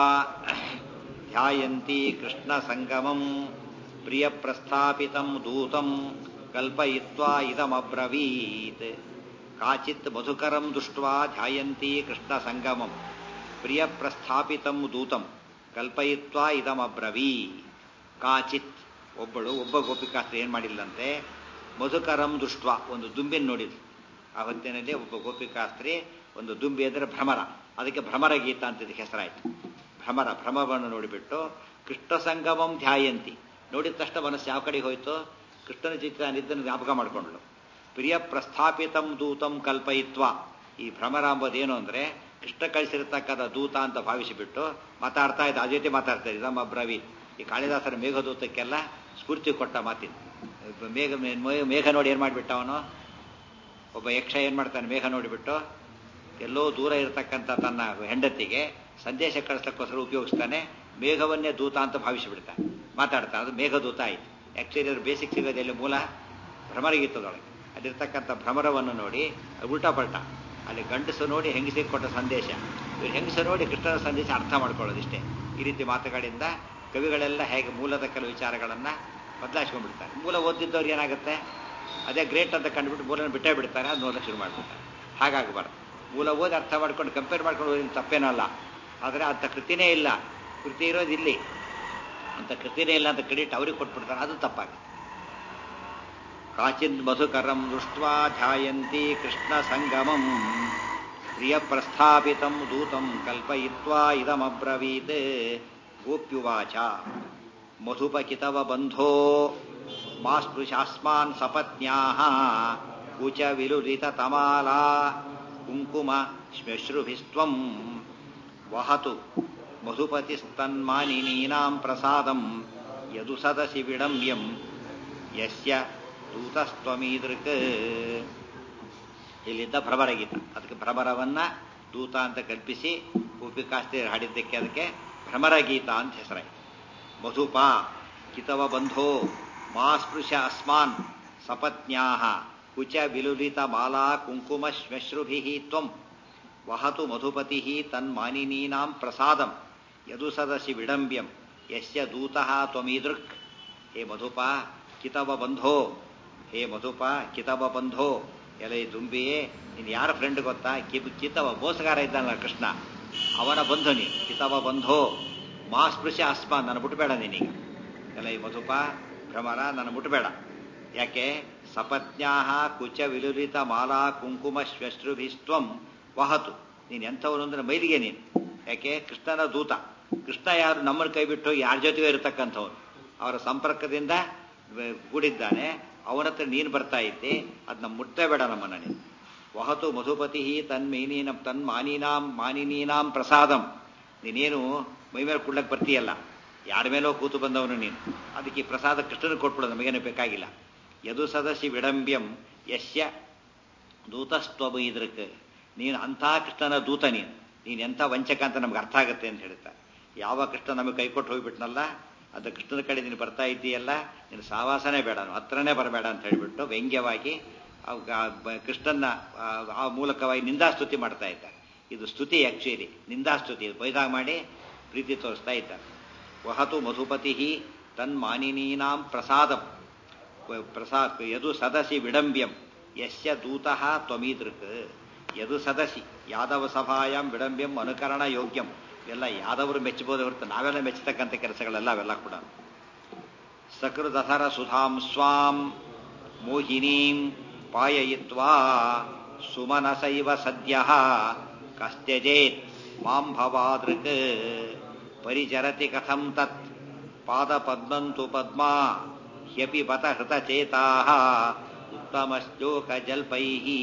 ಧ್ಯಾಯಂತಿ ಕೃಷ್ಣ ಸಂಗಮಂ ಪ್ರಿಯ ಪ್ರಸ್ಥಾಪಿತಂ ದೂತಂ ಕಲ್ಪಯಿತ್ವಾ ಇದಮಬ್ರವೀತ್ ಕಾಚಿತ್ ಮಧುಕರಂ ದೃಷ್ಟ್ವಾ ಧ್ಯಾಯಂತಿ ಕೃಷ್ಣ ಸಂಗಮಂ ಪ್ರಿಯ ಪ್ರಸ್ಥಾಪಿತಂ ದೂತಂ ಕಲ್ಪಯಿತ್ವಾ ಇದಮಬ್ರವೀ ಕಾಚಿತ್ ಒಬ್ಬಳು ಒಬ್ಬ ಗೋಪಿಕಾಸ್ತ್ರಿ ಏನು ಮಾಡಿಲ್ಲಂತೆ ಮಧುಕರಂ ದೃಷ್ಟ್ವ ಒಂದು ದುಂಬಿನ ನೋಡಿದ್ಲು ಆ ಹೊತ್ತಿನಲ್ಲಿ ಒಬ್ಬ ಗೋಪಿಕಾಸ್ತ್ರಿ ಒಂದು ದುಂಬಿ ಅಂದರೆ ಭ್ರಮರ ಅದಕ್ಕೆ ಭ್ರಮರ ಗೀತ ಅಂತ ಇದಕ್ಕೆ ಹೆಸರಾಯಿತು ಭ್ರಮರ ಭ್ರಮವನ್ನು ನೋಡಿಬಿಟ್ಟು ಕೃಷ್ಣ ಸಂಗಮಂ ಧ್ಯಾಯಂತಿ ನೋಡಿದ ತಕ್ಷಣ ಮನಸ್ಸು ಯಾವ ಕಡೆಗೆ ಹೋಯ್ತು ಕೃಷ್ಣನ ಚಿತ್ರ ನಿದ್ದನ್ನು ಜ್ಞಾಪಕ ಮಾಡಿಕೊಂಡ್ಳು ಪ್ರಿಯ ಪ್ರಸ್ಥಾಪಿತಂ ದೂತಂ ಕಲ್ಪಯಿತ್ವ ಈ ಭ್ರಮರ ಅಂಬೋದೇನು ಅಂದರೆ ಕೃಷ್ಣ ಕಳಿಸಿರ್ತಕ್ಕಂಥ ದೂತ ಅಂತ ಭಾವಿಸಿಬಿಟ್ಟು ಮಾತಾಡ್ತಾ ಇದ್ದ ಆ ಜೊತೆ ಮಾತಾಡ್ತಾ ಇದ್ದ ನಮ್ಮ ಬ್ರವಿ ಈ ಕಾಳಿದಾಸರ ಮೇಘದೂತಕ್ಕೆಲ್ಲ ಸ್ಫೂರ್ತಿ ಕೊಟ್ಟ ಮಾತಿನ ಮೇಘ ಮೇಘ ನೋಡಿ ಏನು ಮಾಡಿಬಿಟ್ಟ ಅವನು ಒಬ್ಬ ಯಕ್ಷ ಏನು ಮಾಡ್ತಾನೆ ಮೇಘ ನೋಡಿಬಿಟ್ಟು ಎಲ್ಲೋ ದೂರ ಇರತಕ್ಕಂಥ ತನ್ನ ಹೆಂಡತಿಗೆ ಸಂದೇಶ ಕಳಿಸ್ಲಿಕ್ಕೋಸ್ಕರ ಉಪಯೋಗಿಸ್ತಾನೆ ಮೇಘವನ್ನೇ ದೂತ ಅಂತ ಭಾವಿಸಿಬಿಡ್ತಾನೆ ಮಾತಾಡ್ತಾನೆ ಅದು ಮೇಘದೂತ ಆಯಿತು ಆ್ಯಕ್ಚುಲಿ ಅದು ಬೇಸಿಕ್ ಸಿಗೋದೆಲ್ಲಿ ಮೂಲ ಭ್ರಮರಗೀತದೊಳಗೆ ಅಲ್ಲಿರ್ತಕ್ಕಂಥ ಭ್ರಮರವನ್ನು ನೋಡಿ ಉಲ್ಟಾ ಪಲ್ಟಾ ಅಲ್ಲಿ ಗಂಡಸು ನೋಡಿ ಹೆಂಗಸಿಗೆ ಕೊಟ್ಟ ಸಂದೇಶ ಇವ್ರು ಹೆಂಗಸು ನೋಡಿ ಕೃಷ್ಣನ ಸಂದೇಶ ಅರ್ಥ ಮಾಡ್ಕೊಳ್ಳೋದಿಷ್ಟೇ ಈ ರೀತಿ ಮಾತುಗಳಿಂದ ಕವಿಗಳೆಲ್ಲ ಹೇಗೆ ಮೂಲದ ಕೆಲವು ವಿಚಾರಗಳನ್ನು ಬದಲಾಯಿಸ್ಕೊಂಡ್ಬಿಡ್ತಾರೆ ಮೂಲ ಓದಿದ್ದವ್ರು ಏನಾಗುತ್ತೆ ಅದೇ ಗ್ರೇಟ್ ಅಂತ ಕಂಡುಬಿಟ್ಟು ಮೂಲನ ಬಿಟ್ಟೇ ಬಿಡ್ತಾರೆ ಅದು ನೋಡಕ್ಕೆ ಶುರು ಮಾಡಿಬಿಡ್ತಾರೆ ಹಾಗಾಗಬಾರ್ದು ಮೂಲ ಓದಿ ಅರ್ಥ ಮಾಡ್ಕೊಂಡು ಕಂಪೇರ್ ಮಾಡ್ಕೊಂಡು ಓದಿನ ತಪ್ಪೇನಲ್ಲ ಆದರೆ ಅಂಥ ಕೃತಿನೇ ಇಲ್ಲ ಕೃತಿ ಇರೋದು ಇಲ್ಲಿ ಅಂತ ಕೃತಿನೇ ಇಲ್ಲ ಅಂತ ಕ್ರೆಡಿಟ್ ಅವ್ರಿಗೆ ಕೊಟ್ಬಿಡ್ತಾರೆ ಅದು ತಪ್ಪಾಗುತ್ತೆ ಕಾಚಿನ್ ಮಧುಕರಂ ದೃಷ್ಟ್ವಾ ಧ್ಯಾಯಂತಿ ಕೃಷ್ಣ ಸಂಗಮಂ ಪ್ರಿಯ ಪ್ರಸ್ಥಾಪಿತಂ ದೂತಂ ಕಲ್ಪಯಿತ್ವಾ ಇದಮಬ್ರವೀತ್ ಗೋಪ್ಯುವಾಚ ಮಧುಪಕಿತವ ಬಂಧೋ ಮಾಸ್ಪೃಶಾಸ್ಮಾನ್ ಸಪತ್ನ್ಯಾಹ ಕುಚ ವಿಲುಲಿತ ತಮಾಲಾ ಕುಂಕುಮ ಶ್ಮಶ್ರುಭಿಸ್ತ್ವಂ ವಹತು ಮಧುಪತಿಸ್ತನ್ಮಾನಿನೀನಾಂ ಪ್ರಸಾದಂ ಯದು ಸದಸಿ ವಿಡಂಬ್ಯಂ ಯಸ್ಯ ದೂತಸ್ತ್ವಮೀದೃಕ್ ಇಲ್ಲಿದ್ದ ಭ್ರಮರಗೀತ ಅದಕ್ಕೆ ಭ್ರಮರವನ್ನ ದೂತ ಅಂತ ಕಲ್ಪಿಸಿ ಗೋಪಿಕಾಸ್ತಿ ಹಾಡಿದ್ದಕ್ಕೆ ಅದಕ್ಕೆ ಭ್ರಮರಗೀತ ಅಂತ ಹೆಸರಾಯಿತು ಮಧುಪ ಕಿತವ ಬಂಧೋ ಮಾ ಸ್ಪೃಶ ಅಸ್ಮಾನ್ ಸಪತ್ನ್ಯಾ ಕುಚ ವಿಲುಲಿತ ಮಾಲಾ ಕುಂಕುಮ ಶ್ಮಶ್ರುಭಿ ತ್ವಂ ವಹತು ಮಧುಪತಿ ತನ್ಮಾನಿನೀನಾಂ ಪ್ರಸಾದಂ ಯದು ಸದಸಿ ವಿಡಂಬ್ಯಂ ಯಸ್ಯ ದೂತಃ ತ್ವಮೀದೃಕ್ ಹೇ ಮಧುಪ ಕಿತವ ಬಂಧೋ ಹೇ ಮಧುಪ ಕಿತವ ಬಂಧೋ ಎಲೆ ದುಂಬಿಯೇ ನೀನು ಯಾರ ಫ್ರೆಂಡ್ ಗೊತ್ತಾ ಕಿ ಕಿತವ ಮೋಸಗಾರ ಇದ್ದಾನಲ್ಲ ಕೃಷ್ಣ ಅವನ ಬಂಧು ನೀನು ಕಿತವ ಬಂಧೋ ಮಾ ಸ್ಪೃಶ ಅಸ್ಮ ನನ್ನ ಮುಟ್ಬೇಡ ನೀನೀಗ ಎಲೆ ಮಧುಪ ಭ್ರಮರ ನನ್ನ ಮುಟ್ಬೇಡ ಯಾಕೆ ಸಪತ್ನ್ಯಾ ಕುಚ ವಿಲುಲಿತ ಮಾಲಾ ಕುಂಕುಮ ಶ್ವಶ್ರುಭಿಸ್ತ್ವಂ ವಹತು ನೀನು ಎಂಥವನು ಅಂದ್ರೆ ಮೈಲಿಗೆ ನೀನು ಯಾಕೆ ಕೃಷ್ಣನ ದೂತ ಕೃಷ್ಣ ಯಾರು ನಮ್ಮನ್ನು ಕೈ ಬಿಟ್ಟು ಯಾರ ಜೊತೆಗೂ ಇರತಕ್ಕಂಥವನು ಅವರ ಸಂಪರ್ಕದಿಂದ ಕೂಡಿದ್ದಾನೆ ಅವನ ಹತ್ರ ನೀನು ಬರ್ತಾ ಇದ್ದೆ ಅದನ್ನ ಮುಟ್ಟೇ ಬೇಡ ನಮ್ಮನ್ನ ನೀನು ವಹತು ಮಧುಪತಿ ತನ್ಮೇನೀನ ತನ್ಮಾನೀನಾಂ ಮಾನಿನೀನಾಂ ಪ್ರಸಾದಂ ನೀನೇನು ಮೈ ಮೇಲೆ ಕುಡ್ಲಕ್ಕೆ ಬರ್ತೀಯಲ್ಲ ಯಾರ ಮೇಲೋ ಕೂತು ಬಂದವನು ನೀನು ಅದಕ್ಕೆ ಈ ಪ್ರಸಾದ ಕೃಷ್ಣನಿಗೆ ಕೊಟ್ಬಿಡೋದು ನಮಗೇನು ಬೇಕಾಗಿಲ್ಲ ಯದು ಸದಸಿ ವಿಡಂಬ್ಯಂ ಯಶ್ಯ ದೂತಸ್ತ್ವಬೈದೃಕ್ ನೀನು ಅಂಥ ಕೃಷ್ಣನ ದೂತ ನೀನು ನೀನು ಎಂಥ ವಂಚಕ ಅಂತ ನಮ್ಗೆ ಅರ್ಥ ಆಗುತ್ತೆ ಅಂತ ಹೇಳ್ತಾರೆ ಯಾವ ಕೃಷ್ಣ ನಮಗೆ ಕೈ ಕೊಟ್ಟು ಹೋಗ್ಬಿಟ್ನಲ್ಲ ಅದು ಕೃಷ್ಣನ ಕಡೆ ನೀನು ಬರ್ತಾ ಇದ್ದೀಯಲ್ಲ ನೀನು ಸಾವಾಸನೇ ಬೇಡ ಹತ್ರನೇ ಬರಬೇಡ ಅಂತ ಹೇಳಿಬಿಟ್ಟು ವ್ಯಂಗ್ಯವಾಗಿ ಕೃಷ್ಣನ ಆ ಮೂಲಕವಾಗಿ ನಿಂದಾಸ್ತುತಿ ಮಾಡ್ತಾ ಇದ್ದಾರೆ ಇದು ಸ್ತುತಿ ಆಕ್ಚುಲಿ ನಿಂದಾಸ್ತುತಿ ಬೈದಾಗ ಮಾಡಿ ಪ್ರೀತಿ ತೋರಿಸ್ತಾ ಇದ್ದಾರೆ ವಹತು ಮಧುಪತಿ ತನ್ಮಾನಿನೀನಾಂ ಪ್ರಸಾದಂ ಪ್ರಸಾ ಯದು ಸದಸಿ ವಿಡಂಬ್ಯಂ ಯಸ್ಯ ದೂತಃ ತ್ವಮೀದೃಕ್ ಯದು ಸದಸಿ ಯಾದವ ಸಭಾಯಾಂ ವಿಡಂಬ್ಯಂ ಅನುಕರಣ ಯೋಗ್ಯಂ ಎಲ್ಲ ಯಾದವರು ಮೆಚ್ಚಬಹುದು ಹೊರತು ನಾವೆಲ್ಲ ಮೆಚ್ಚತಕ್ಕಂಥ ಕೆಲಸಗಳೆಲ್ಲ ಅವೆಲ್ಲ ಕೂಡ ಸಕೃದಧರ ಸುಧಾಂ ಸ್ವಾಂ ಮೋಹಿನೀಂ ಪಾಯಯಿತ್ವಾ ಸುಮನಸೈವ ಸದ್ಯ ಕಸ್ತ್ಯಜೇತ್ ಮಾಂ ಭವಾದೃಕ್ ಪರಿಚರತಿ ಕಥಂ ತತ್ ಪಾದಪದ್ಮಂತು ಪದ್ಮಾ ಹ್ಯಪಿ ಬತ ಹೃತಚೇತಾ ಉತ್ತಮ ಜಲ್ಪೈ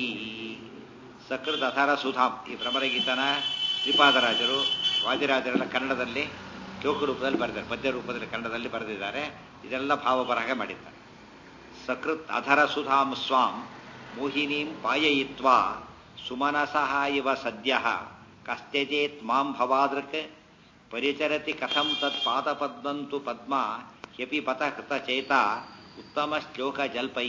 ಸಕೃತಧರ ಸುಧಾಂ ಈ ಭ್ರಮರಗೀತನ ಶ್ರೀಪಾದರಾಜರು ವಾದಿರಾಜರೆಲ್ಲ ಕನ್ನಡದಲ್ಲಿ ಶ್ಲೋಕ ರೂಪದಲ್ಲಿ ಬರೆದಿದ್ದಾರೆ ಪದ್ಯ ರೂಪದಲ್ಲಿ ಕನ್ನಡದಲ್ಲಿ ಬರೆದಿದ್ದಾರೆ ಇದೆಲ್ಲ ಭಾವ ಬರಹ ಮಾಡಿದ್ದಾರೆ ಸಕೃತ್ ಅಧರ ಸುಧಾಂ ಸ್ವಾಂ ಮೋಹಿನೀಂ ಪಾಯಯಿತ್ವಾ ಸುಮನಸಃ ಇವ ಸದ್ಯ ಕಸ್ತ್ಯಜೇತ್ ಮಾಂ ಭವಾದೃಕ್ ಪರಿಚರತಿ ಕಥಂ ತತ್ ಪಾದಪದ್ಮಂತು ಪದ್ಮ ಹ್ಯಪಿ ಪಥ ಕೃತಚೇತ ಉತ್ತಮ ಶ್ಲೋಕ ಜಲ್ಪೈ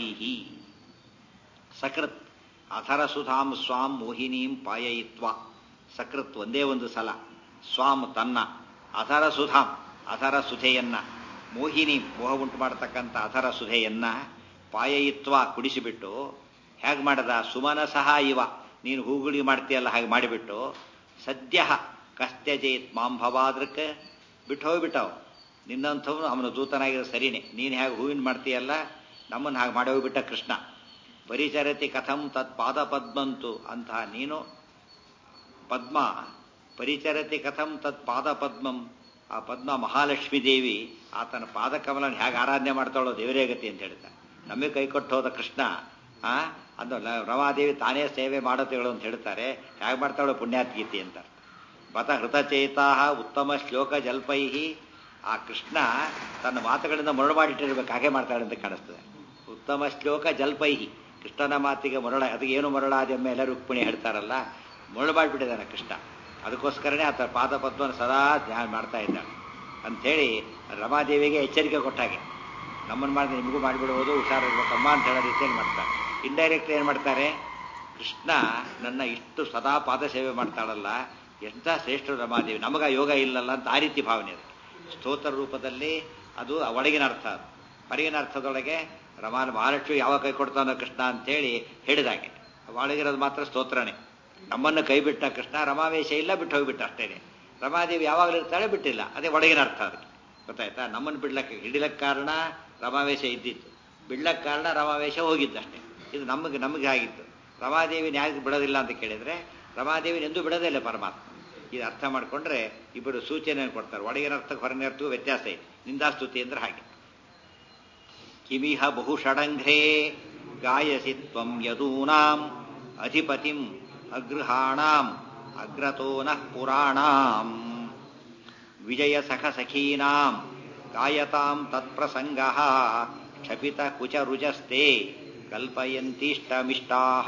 ಸಕೃತ್ ಅಧರ ಸುಧಾಂ ಸ್ವಾಂ ಮೋಹಿನೀಂ ಪಾಯಯಿತ್ವ ಸಕೃತ್ ಒಂದೇ ಒಂದು ಸಲ ಸ್ವಾಂ ತನ್ನ ಅಧರ ಸುಧಾಂ ಅಧರ ಸುಧೆಯನ್ನ ಮೋಹಿನಿ ಮೋಹ ಉಂಟು ಮಾಡತಕ್ಕಂಥ ಅಧರ ಸುಧೆಯನ್ನ ಪಾಯಯಿತ್ವ ಕುಡಿಸಿಬಿಟ್ಟು ಹೇಗೆ ಮಾಡದ ಸುಮನ ಸಹ ಇವ ನೀನು ಹೂಗುಳಿ ಮಾಡ್ತೀಯಲ್ಲ ಹಾಗೆ ಮಾಡಿಬಿಟ್ಟು ಸದ್ಯ ಕಸ್ತ್ಯಜೇತ್ ಮಾಂ ಭವಾದೃಕ್ ಬಿಟ್ಟು ಹೋಗ್ಬಿಟ್ಟವು ನಿನ್ನಂಥವನು ಅವನು ದೂತನಾಗಿರೋ ಸರಿನೇ ನೀನು ಹೇಗೆ ಹೂವಿನ ಮಾಡ್ತೀಯಲ್ಲ ನಮ್ಮನ್ನು ಹಾಗೆ ಮಾಡಿ ಹೋಗ್ಬಿಟ್ಟ ಕೃಷ್ಣ ಪರಿಚರತಿ ಕಥಂ ತತ್ ಪಾದ ಪದ್ಮಂತು ಅಂತಹ ನೀನು ಪದ್ಮ ಪರಿಚರತಿ ಕಥಂ ತತ್ ಪಾದ ಪದ್ಮಂ ಆ ಪದ್ಮ ಮಹಾಲಕ್ಷ್ಮೀ ದೇವಿ ಆತನ ಪಾದಕಮಲನ ಹೇಗೆ ಆರಾಧನೆ ಮಾಡ್ತಾಳೋ ದೇವರೇ ಗತಿ ಅಂತ ಹೇಳ್ತಾರೆ ನಮಗೆ ಕೈ ಕೊಟ್ಟು ಹೋದ ಕೃಷ್ಣ ಆ ಅದು ರಮಾದೇವಿ ತಾನೇ ಸೇವೆ ಮಾಡೋತಿಗಳು ಅಂತ ಹೇಳ್ತಾರೆ ಹೇಗೆ ಮಾಡ್ತಾಳೋ ಪುಣ್ಯಾತ್ಗೀತಿ ಅಂತ ಬತ ಹೃತಚೇತಾ ಉತ್ತಮ ಶ್ಲೋಕ ಜಲ್ಪೈಹಿ ಆ ಕೃಷ್ಣ ತನ್ನ ಮಾತುಗಳಿಂದ ಮರಳು ಮಾಡಿಟ್ಟಿರ್ಬೇಕು ಹಾಗೆ ಮಾಡ್ತಾಳೆ ಅಂತ ಕಾಣಿಸ್ತದೆ ಉತ್ತಮ ಶ್ಲೋಕ ಜಲ್ಪೈಹಿ ಕೃಷ್ಣನ ಮಾತಿಗೆ ಮರಳ ಅದಕ್ಕೆ ಏನು ಮರಳಾದ ಮೇಲೆ ರುಕ್ಮಿಣಿ ಹೇಳ್ತಾರಲ್ಲ ಮರಳು ಮಾಡಿಬಿಟ್ಟಿದ್ದಾನೆ ಕೃಷ್ಣ ಅದಕ್ಕೋಸ್ಕರನೇ ಆತ ಪಾದ ಪದ್ಮನ ಸದಾ ಧ್ಯಾನ ಮಾಡ್ತಾ ಇದ್ದಾಳೆ ಅಂಥೇಳಿ ರಮಾದೇವಿಗೆ ಎಚ್ಚರಿಕೆ ಕೊಟ್ಟಾಗೆ ನಮ್ಮನ್ನು ಮಾಡಿದ್ರೆ ನಿಮಗೂ ಮಾಡಿಬಿಡ್ಬೋದು ಹುಷಾರಿರ್ಬೇಕಮ್ಮ ಅಂತ ಹೇಳೋ ರೀತಿಯಲ್ಲಿ ಮಾಡ್ತಾರೆ ಇಂಡೈರೆಕ್ಟ್ ಏನು ಮಾಡ್ತಾರೆ ಕೃಷ್ಣ ನನ್ನ ಇಷ್ಟು ಸದಾ ಪಾದ ಸೇವೆ ಮಾಡ್ತಾಳಲ್ಲ ಎಂಥ ಶ್ರೇಷ್ಠ ರಮಾದೇವಿ ನಮಗ ಯೋಗ ಇಲ್ಲಲ್ಲ ಅಂತ ಆ ರೀತಿ ಭಾವನೆ ಅದು ಸ್ತೋತ್ರ ರೂಪದಲ್ಲಿ ಅದು ಒಳಗಿನ ಅರ್ಥ ಅದು ಹೊರಗಿನ ಅರ್ಥದೊಳಗೆ ರಮಾನ ಮಹಾಲಕ್ಷ್ಮಿ ಯಾವ ಕೈ ಕೊಡ್ತಾನೋ ಕೃಷ್ಣ ಅಂತೇಳಿ ಹೇಳಿದಾಗೆ ಒಳಗಿರೋದು ಮಾತ್ರ ಸ್ತೋತ್ರನೇ ನಮ್ಮನ್ನು ಕೈ ಬಿಟ್ಟ ಕೃಷ್ಣ ರಮಾವೇಶ ಇಲ್ಲ ಬಿಟ್ಟು ಹೋಗಿಬಿಟ್ಟ ಅಷ್ಟೇನೆ ರಮಾದೇವಿ ಯಾವಾಗಲೂ ಇರ್ತಾಳೆ ಬಿಟ್ಟಿಲ್ಲ ಅದೇ ಒಳಗಿನ ಅರ್ಥ ಅದಕ್ಕೆ ಗೊತ್ತಾಯ್ತಾ ನಮ್ಮನ್ನು ಬಿಡ್ಲಕ್ಕೆ ಹಿಡಿಲಕ್ಕೆ ಕಾರಣ ರಮಾವೇಶ ಇದ್ದಿತ್ತು ಬಿಡ್ಲಕ್ಕೆ ಕಾರಣ ರಮಾವೇಶ ಹೋಗಿದ್ದಷ್ಟೇ ಇದು ನಮಗೆ ನಮಗೆ ಆಗಿತ್ತು ರಮಾದೇವಿನ ಯಾಕೆ ಬಿಡೋದಿಲ್ಲ ಅಂತ ಕೇಳಿದ್ರೆ ರಮಾದೇವಿನ ಎಂದೂ ಬಿಡೋದೇ ಇಲ್ಲ ಪರಮಾತ್ಮ ಇದು ಅರ್ಥ ಮಾಡಿಕೊಂಡ್ರೆ ಇಬ್ಬರು ಸೂಚನೆ ಕೊಡ್ತಾರೆ ಒಳಗಿನ ಅರ್ಥಕ್ಕೆ ಹೊರಗಿನ ಅರ್ಥಕ್ಕೂ ವ್ಯತ್ಯಾಸ ಇದೆ ನಿಂದಾಸ್ತುತಿ ಅಂದ್ರೆ ಹಾಗೆ ಕಿಮಿಹ ಬಹುಷಡಂಘ್ರೇ ಗಾಯಸಿ ತ್ವಂ ಯದೂನಾಂ ಅಧಿಪತಿಂ ಅಗೃಹಾಣಾಂ ಅಗ್ರತೋ ನಃ ಪುರಾಣಾಂ ವಿಜಯ ಸಖ ಸಖೀನಾಂ ಗಾಯತಾಂ ತತ್ಪ್ರಸಂಗ ಕ್ಷಪಿತ ಕುಚರುಜಸ್ತೆ ಕಲ್ಪಯಂತಿಷ್ಟಮಿಷ್ಟಾಃ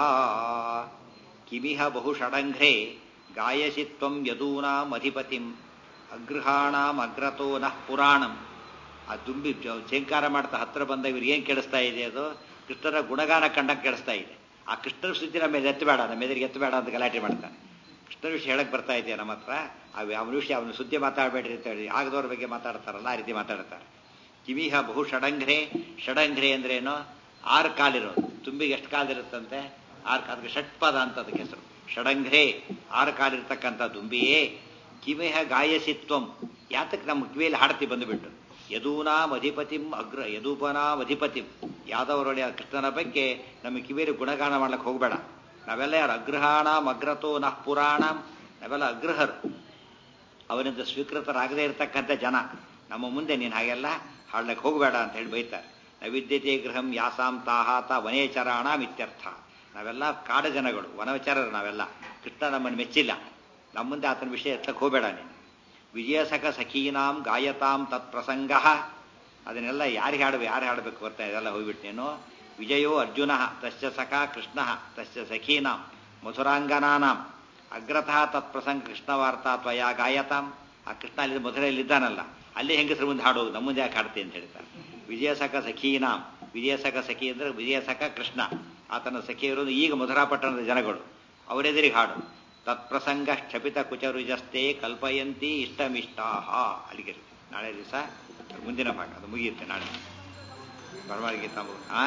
ಕಿಮಿಹ ಬಹುಷಡಂಘ್ರೇ ಗಾಯಸಿ ತ್ವಂ ಯದೂನಾಂ ಅಧಿಪತಿಂ ಅಗೃಹಾಣಾಂ ಅಗ್ರತೋ ನಃ ಪುರಾಣಂ ಆ ದುಂಬಿ ಚೇಂಕಾರ ಮಾಡ್ತಾ ಹತ್ರ ಬಂದ ಇವ್ರಿಗೆ ಏನು ಕೇಳಿಸ್ತಾ ಇದೆ ಅದು ಕೃಷ್ಣನ ಗುಣಗಾನ ಕಂಡಂಗೆ ಕೇಳಿಸ್ತಾ ಇದೆ ಆ ಕೃಷ್ಣನ ಸುದ್ದಿ ನಮ್ಮ ಮೇಲೆ ಎತ್ತಬೇಡ ನಮ್ಮ ಎದುರಿಗೆ ಎತ್ತಬೇಡ ಅಂತ ಗಲಾಟೆ ಮಾಡ್ತಾನೆ ಕೃಷ್ಣನ ವಿಷಯ ಹೇಳಕ್ ಬರ್ತಾ ಇದೆಯಾ ನಮ್ಮ ಹತ್ರ ಅವು ಅವನ ವಿಷಯ ಅವನ ಸುದ್ದಿ ಮಾತಾಡಬೇಡ್ರಿ ಅಂತ ಹೇಳಿ ಆಗದವ್ರ ಬಗ್ಗೆ ಮಾತಾಡ್ತಾರಲ್ಲ ಆ ರೀತಿ ಮಾತಾಡ್ತಾರೆ ಕಿವಿಹ ಬಹು ಷಡಂಘ್ರೆ ಷಡಂಘ್ರೆ ಅಂದ್ರೇನು ಆರು ಕಾಲಿರೋದು ತುಂಬಿಗೆ ಎಷ್ಟು ಕಾಲಿರುತ್ತಂತೆ ಆರು ಅದಕ್ಕೆ ಷಟ್ಪದ ಅಂತ ಅದಕ್ಕೆ ಹೆಸರು ಷಡಂಘ್ರೆ ಆರು ಕಾಲಿರ್ತಕ್ಕಂಥ ದುಂಬಿಯೇ ಕಿವಿಹ ಗಾಯಸಿತ್ವಂ ಯಾತಕ್ಕೆ ನಮ್ಮ ಕಿವಿಯಲ್ಲಿ ಹಾಡ್ತಿ ಬಂದುಬಿಟ್ಟು ಯದೂನಾಂ ಅಧಿಪತಿಂ ಅಗ್ರ ಯದೂಪನಾಂ ಅಧಿಪತಿಂ ಯಾದವರೊಡೆ ಕೃಷ್ಣನ ಬಗ್ಗೆ ನಮ್ಮ ಕಿವಿಯಲ್ಲಿ ಗುಣಗಾನ ಮಾಡ್ಲಿಕ್ಕೆ ಹೋಗಬೇಡ ನಾವೆಲ್ಲ ಯಾರು ಅಗ್ರಹಾಣಾಂ ಅಗ್ರತೋ ನಃ ಪುರಾಣಂ ನಾವೆಲ್ಲ ಅಗ್ರಹರು ಅವನಿಂದ ಸ್ವೀಕೃತರಾಗದೇ ಇರತಕ್ಕಂಥ ಜನ ನಮ್ಮ ಮುಂದೆ ನೀನು ಹಾಗೆಲ್ಲ ಹಾಡ್ಲಿಕ್ಕೆ ಹೋಗಬೇಡ ಅಂತ ಹೇಳಿ ಬೈತಾರೆ ನವಿದ್ಯತೆ ಗೃಹಂ ಯಾಸಾಂ ತಾಹಾತ ವನೇಚರಾಣಾಂ ಇತ್ಯರ್ಥ ನಾವೆಲ್ಲ ಕಾಡ ಜನಗಳು ವನವಚಾರರು ನಾವೆಲ್ಲ ಕೃಷ್ಣ ನಮ್ಮನ್ನು ಮೆಚ್ಚಿಲ್ಲ ನಮ್ಮ ಮುಂದೆ ಆತನ ವಿಷಯ ಎತ್ತಕ್ಕೆ ಹೋಗಬೇಡ ನೀನು ವಿಜಯಸಖ ಸಖೀನಾಂ ಗಾಯತಾಂ ತತ್ ಪ್ರಸಂಗ ಅದನ್ನೆಲ್ಲ ಯಾರಿಗೆ ಹಾಡಬೇಕು ಯಾರು ಹಾಡಬೇಕು ಬರ್ತಾ ಇದೆಲ್ಲ ಹೋಗ್ಬಿಟ್ಟು ನೀನು ವಿಜಯೋ ಅರ್ಜುನ ತಸ್ಯ ಸಖ ಕೃಷ್ಣ ತಸ್ಯ ಸಖೀನಾಂ ಮಧುರಾಂಗನಾನಾಂ ಅಗ್ರತಃ ತತ್ ಪ್ರಸಂಗ ಕೃಷ್ಣವಾರ್ತಾ ತ್ವಯ ಗಾಯತಾಂ ಆ ಕೃಷ್ಣ ಅಲ್ಲಿ ಮಧುರೆಯಲ್ಲಿದ್ದಾನಲ್ಲ ಅಲ್ಲಿ ಹೆಂಗಸರು ಮುಂದೆ ಹಾಡೋದು ನಮ್ಮ ಮುಂದೆ ಯಾಕೆ ಹಾಡ್ತಿ ಅಂತ ಹೇಳ್ತಾರೆ ವಿಜಯಸಖ ಸಖೀನಾಂ ವಿಜಯಸಖ ಸಖಿ ಅಂದ್ರೆ ವಿಜಯಸಖ ಕೃಷ್ಣ ಆತನ ಸಖಿಯರು ಈಗ ಮಧುರಾಪಟ್ಟಣದ ಜನಗಳು ಅವರೆದುರಿಗೆ ಹಾಡು ತತ್ಪ್ರಸಂಗ ಕ್ಷಪಿತ ಕುಚರುಜಸ್ತೆ ಕಲ್ಪಯಂತಿ ಇಷ್ಟಮಿಷ್ಟಾಹ ಅಲ್ಲಿಗೆ ನಾಳೆ ದಿವಸ ಮುಂದಿನ ಭಾಗ ಅದು ಮುಗಿಯುತ್ತೆ ನಾಳೆ ಪರಮಾರ್ಗೀತ ಆ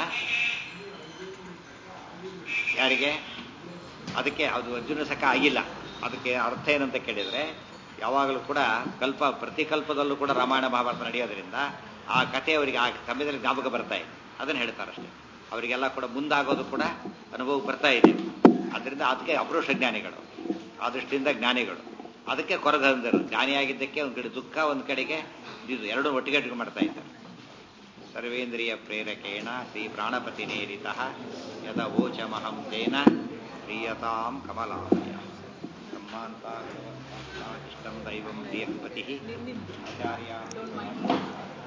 ಯಾರಿಗೆ ಅದಕ್ಕೆ ಅದು ಅರ್ಜುನ ಸಖ ಆಗಿಲ್ಲ ಅದಕ್ಕೆ ಅರ್ಥ ಏನಂತ ಕೇಳಿದ್ರೆ ಯಾವಾಗಲೂ ಕೂಡ ಕಲ್ಪ ಪ್ರತಿಕಲ್ಪದಲ್ಲೂ ಕೂಡ ರಾಮಾಯಣ ಮಹಾಭಾರತ ನಡೆಯೋದ್ರಿಂದ ಆ ಕಥೆ ಅವರಿಗೆ ಆ ಸಮಯದಲ್ಲಿ ಜ್ಞಾಪಕ ಬರ್ತಾ ಇದೆ ಅದನ್ನು ಹೇಳ್ತಾರಷ್ಟೇ ಅವರಿಗೆಲ್ಲ ಕೂಡ ಮುಂದಾಗೋದು ಕೂಡ ಅನುಭವ ಬರ್ತಾ ಇದೆ ಅದರಿಂದ ಅದಕ್ಕೆ ಅಪರೋಷ ಜ್ಞಾನಿಗಳು ಆ ದೃಷ್ಟಿಯಿಂದ ಜ್ಞಾನಿಗಳು ಅದಕ್ಕೆ ಕೊರಗಂದರು ಜ್ಞಾನಿಯಾಗಿದ್ದಕ್ಕೆ ಒಂದು ಕಡೆ ದುಃಖ ಒಂದು ಕಡೆಗೆ ಇದು ಎರಡು ಒಟ್ಟಿಗೆ ಇಟ್ಕೊಂಡು ಮಾಡ್ತಾ ಇದ್ದಾರೆ ಸರ್ವೇಂದ್ರಿಯ ಪ್ರೇರಕೇಣ ಶ್ರೀ ಪ್ರಾಣಪತಿ ನೇರಿತ ಯದ ಓಚಮಹಂ ತೇನ ಪ್ರಿಯತಾಂ ಕಮಲಾಲಯ ಬ್ರಹ್ಮಾಂತ ಇಷ್ಟಂ ದೈವಂ ಪ್ರಿಯಪತಿ ಆಚಾರ್ಯ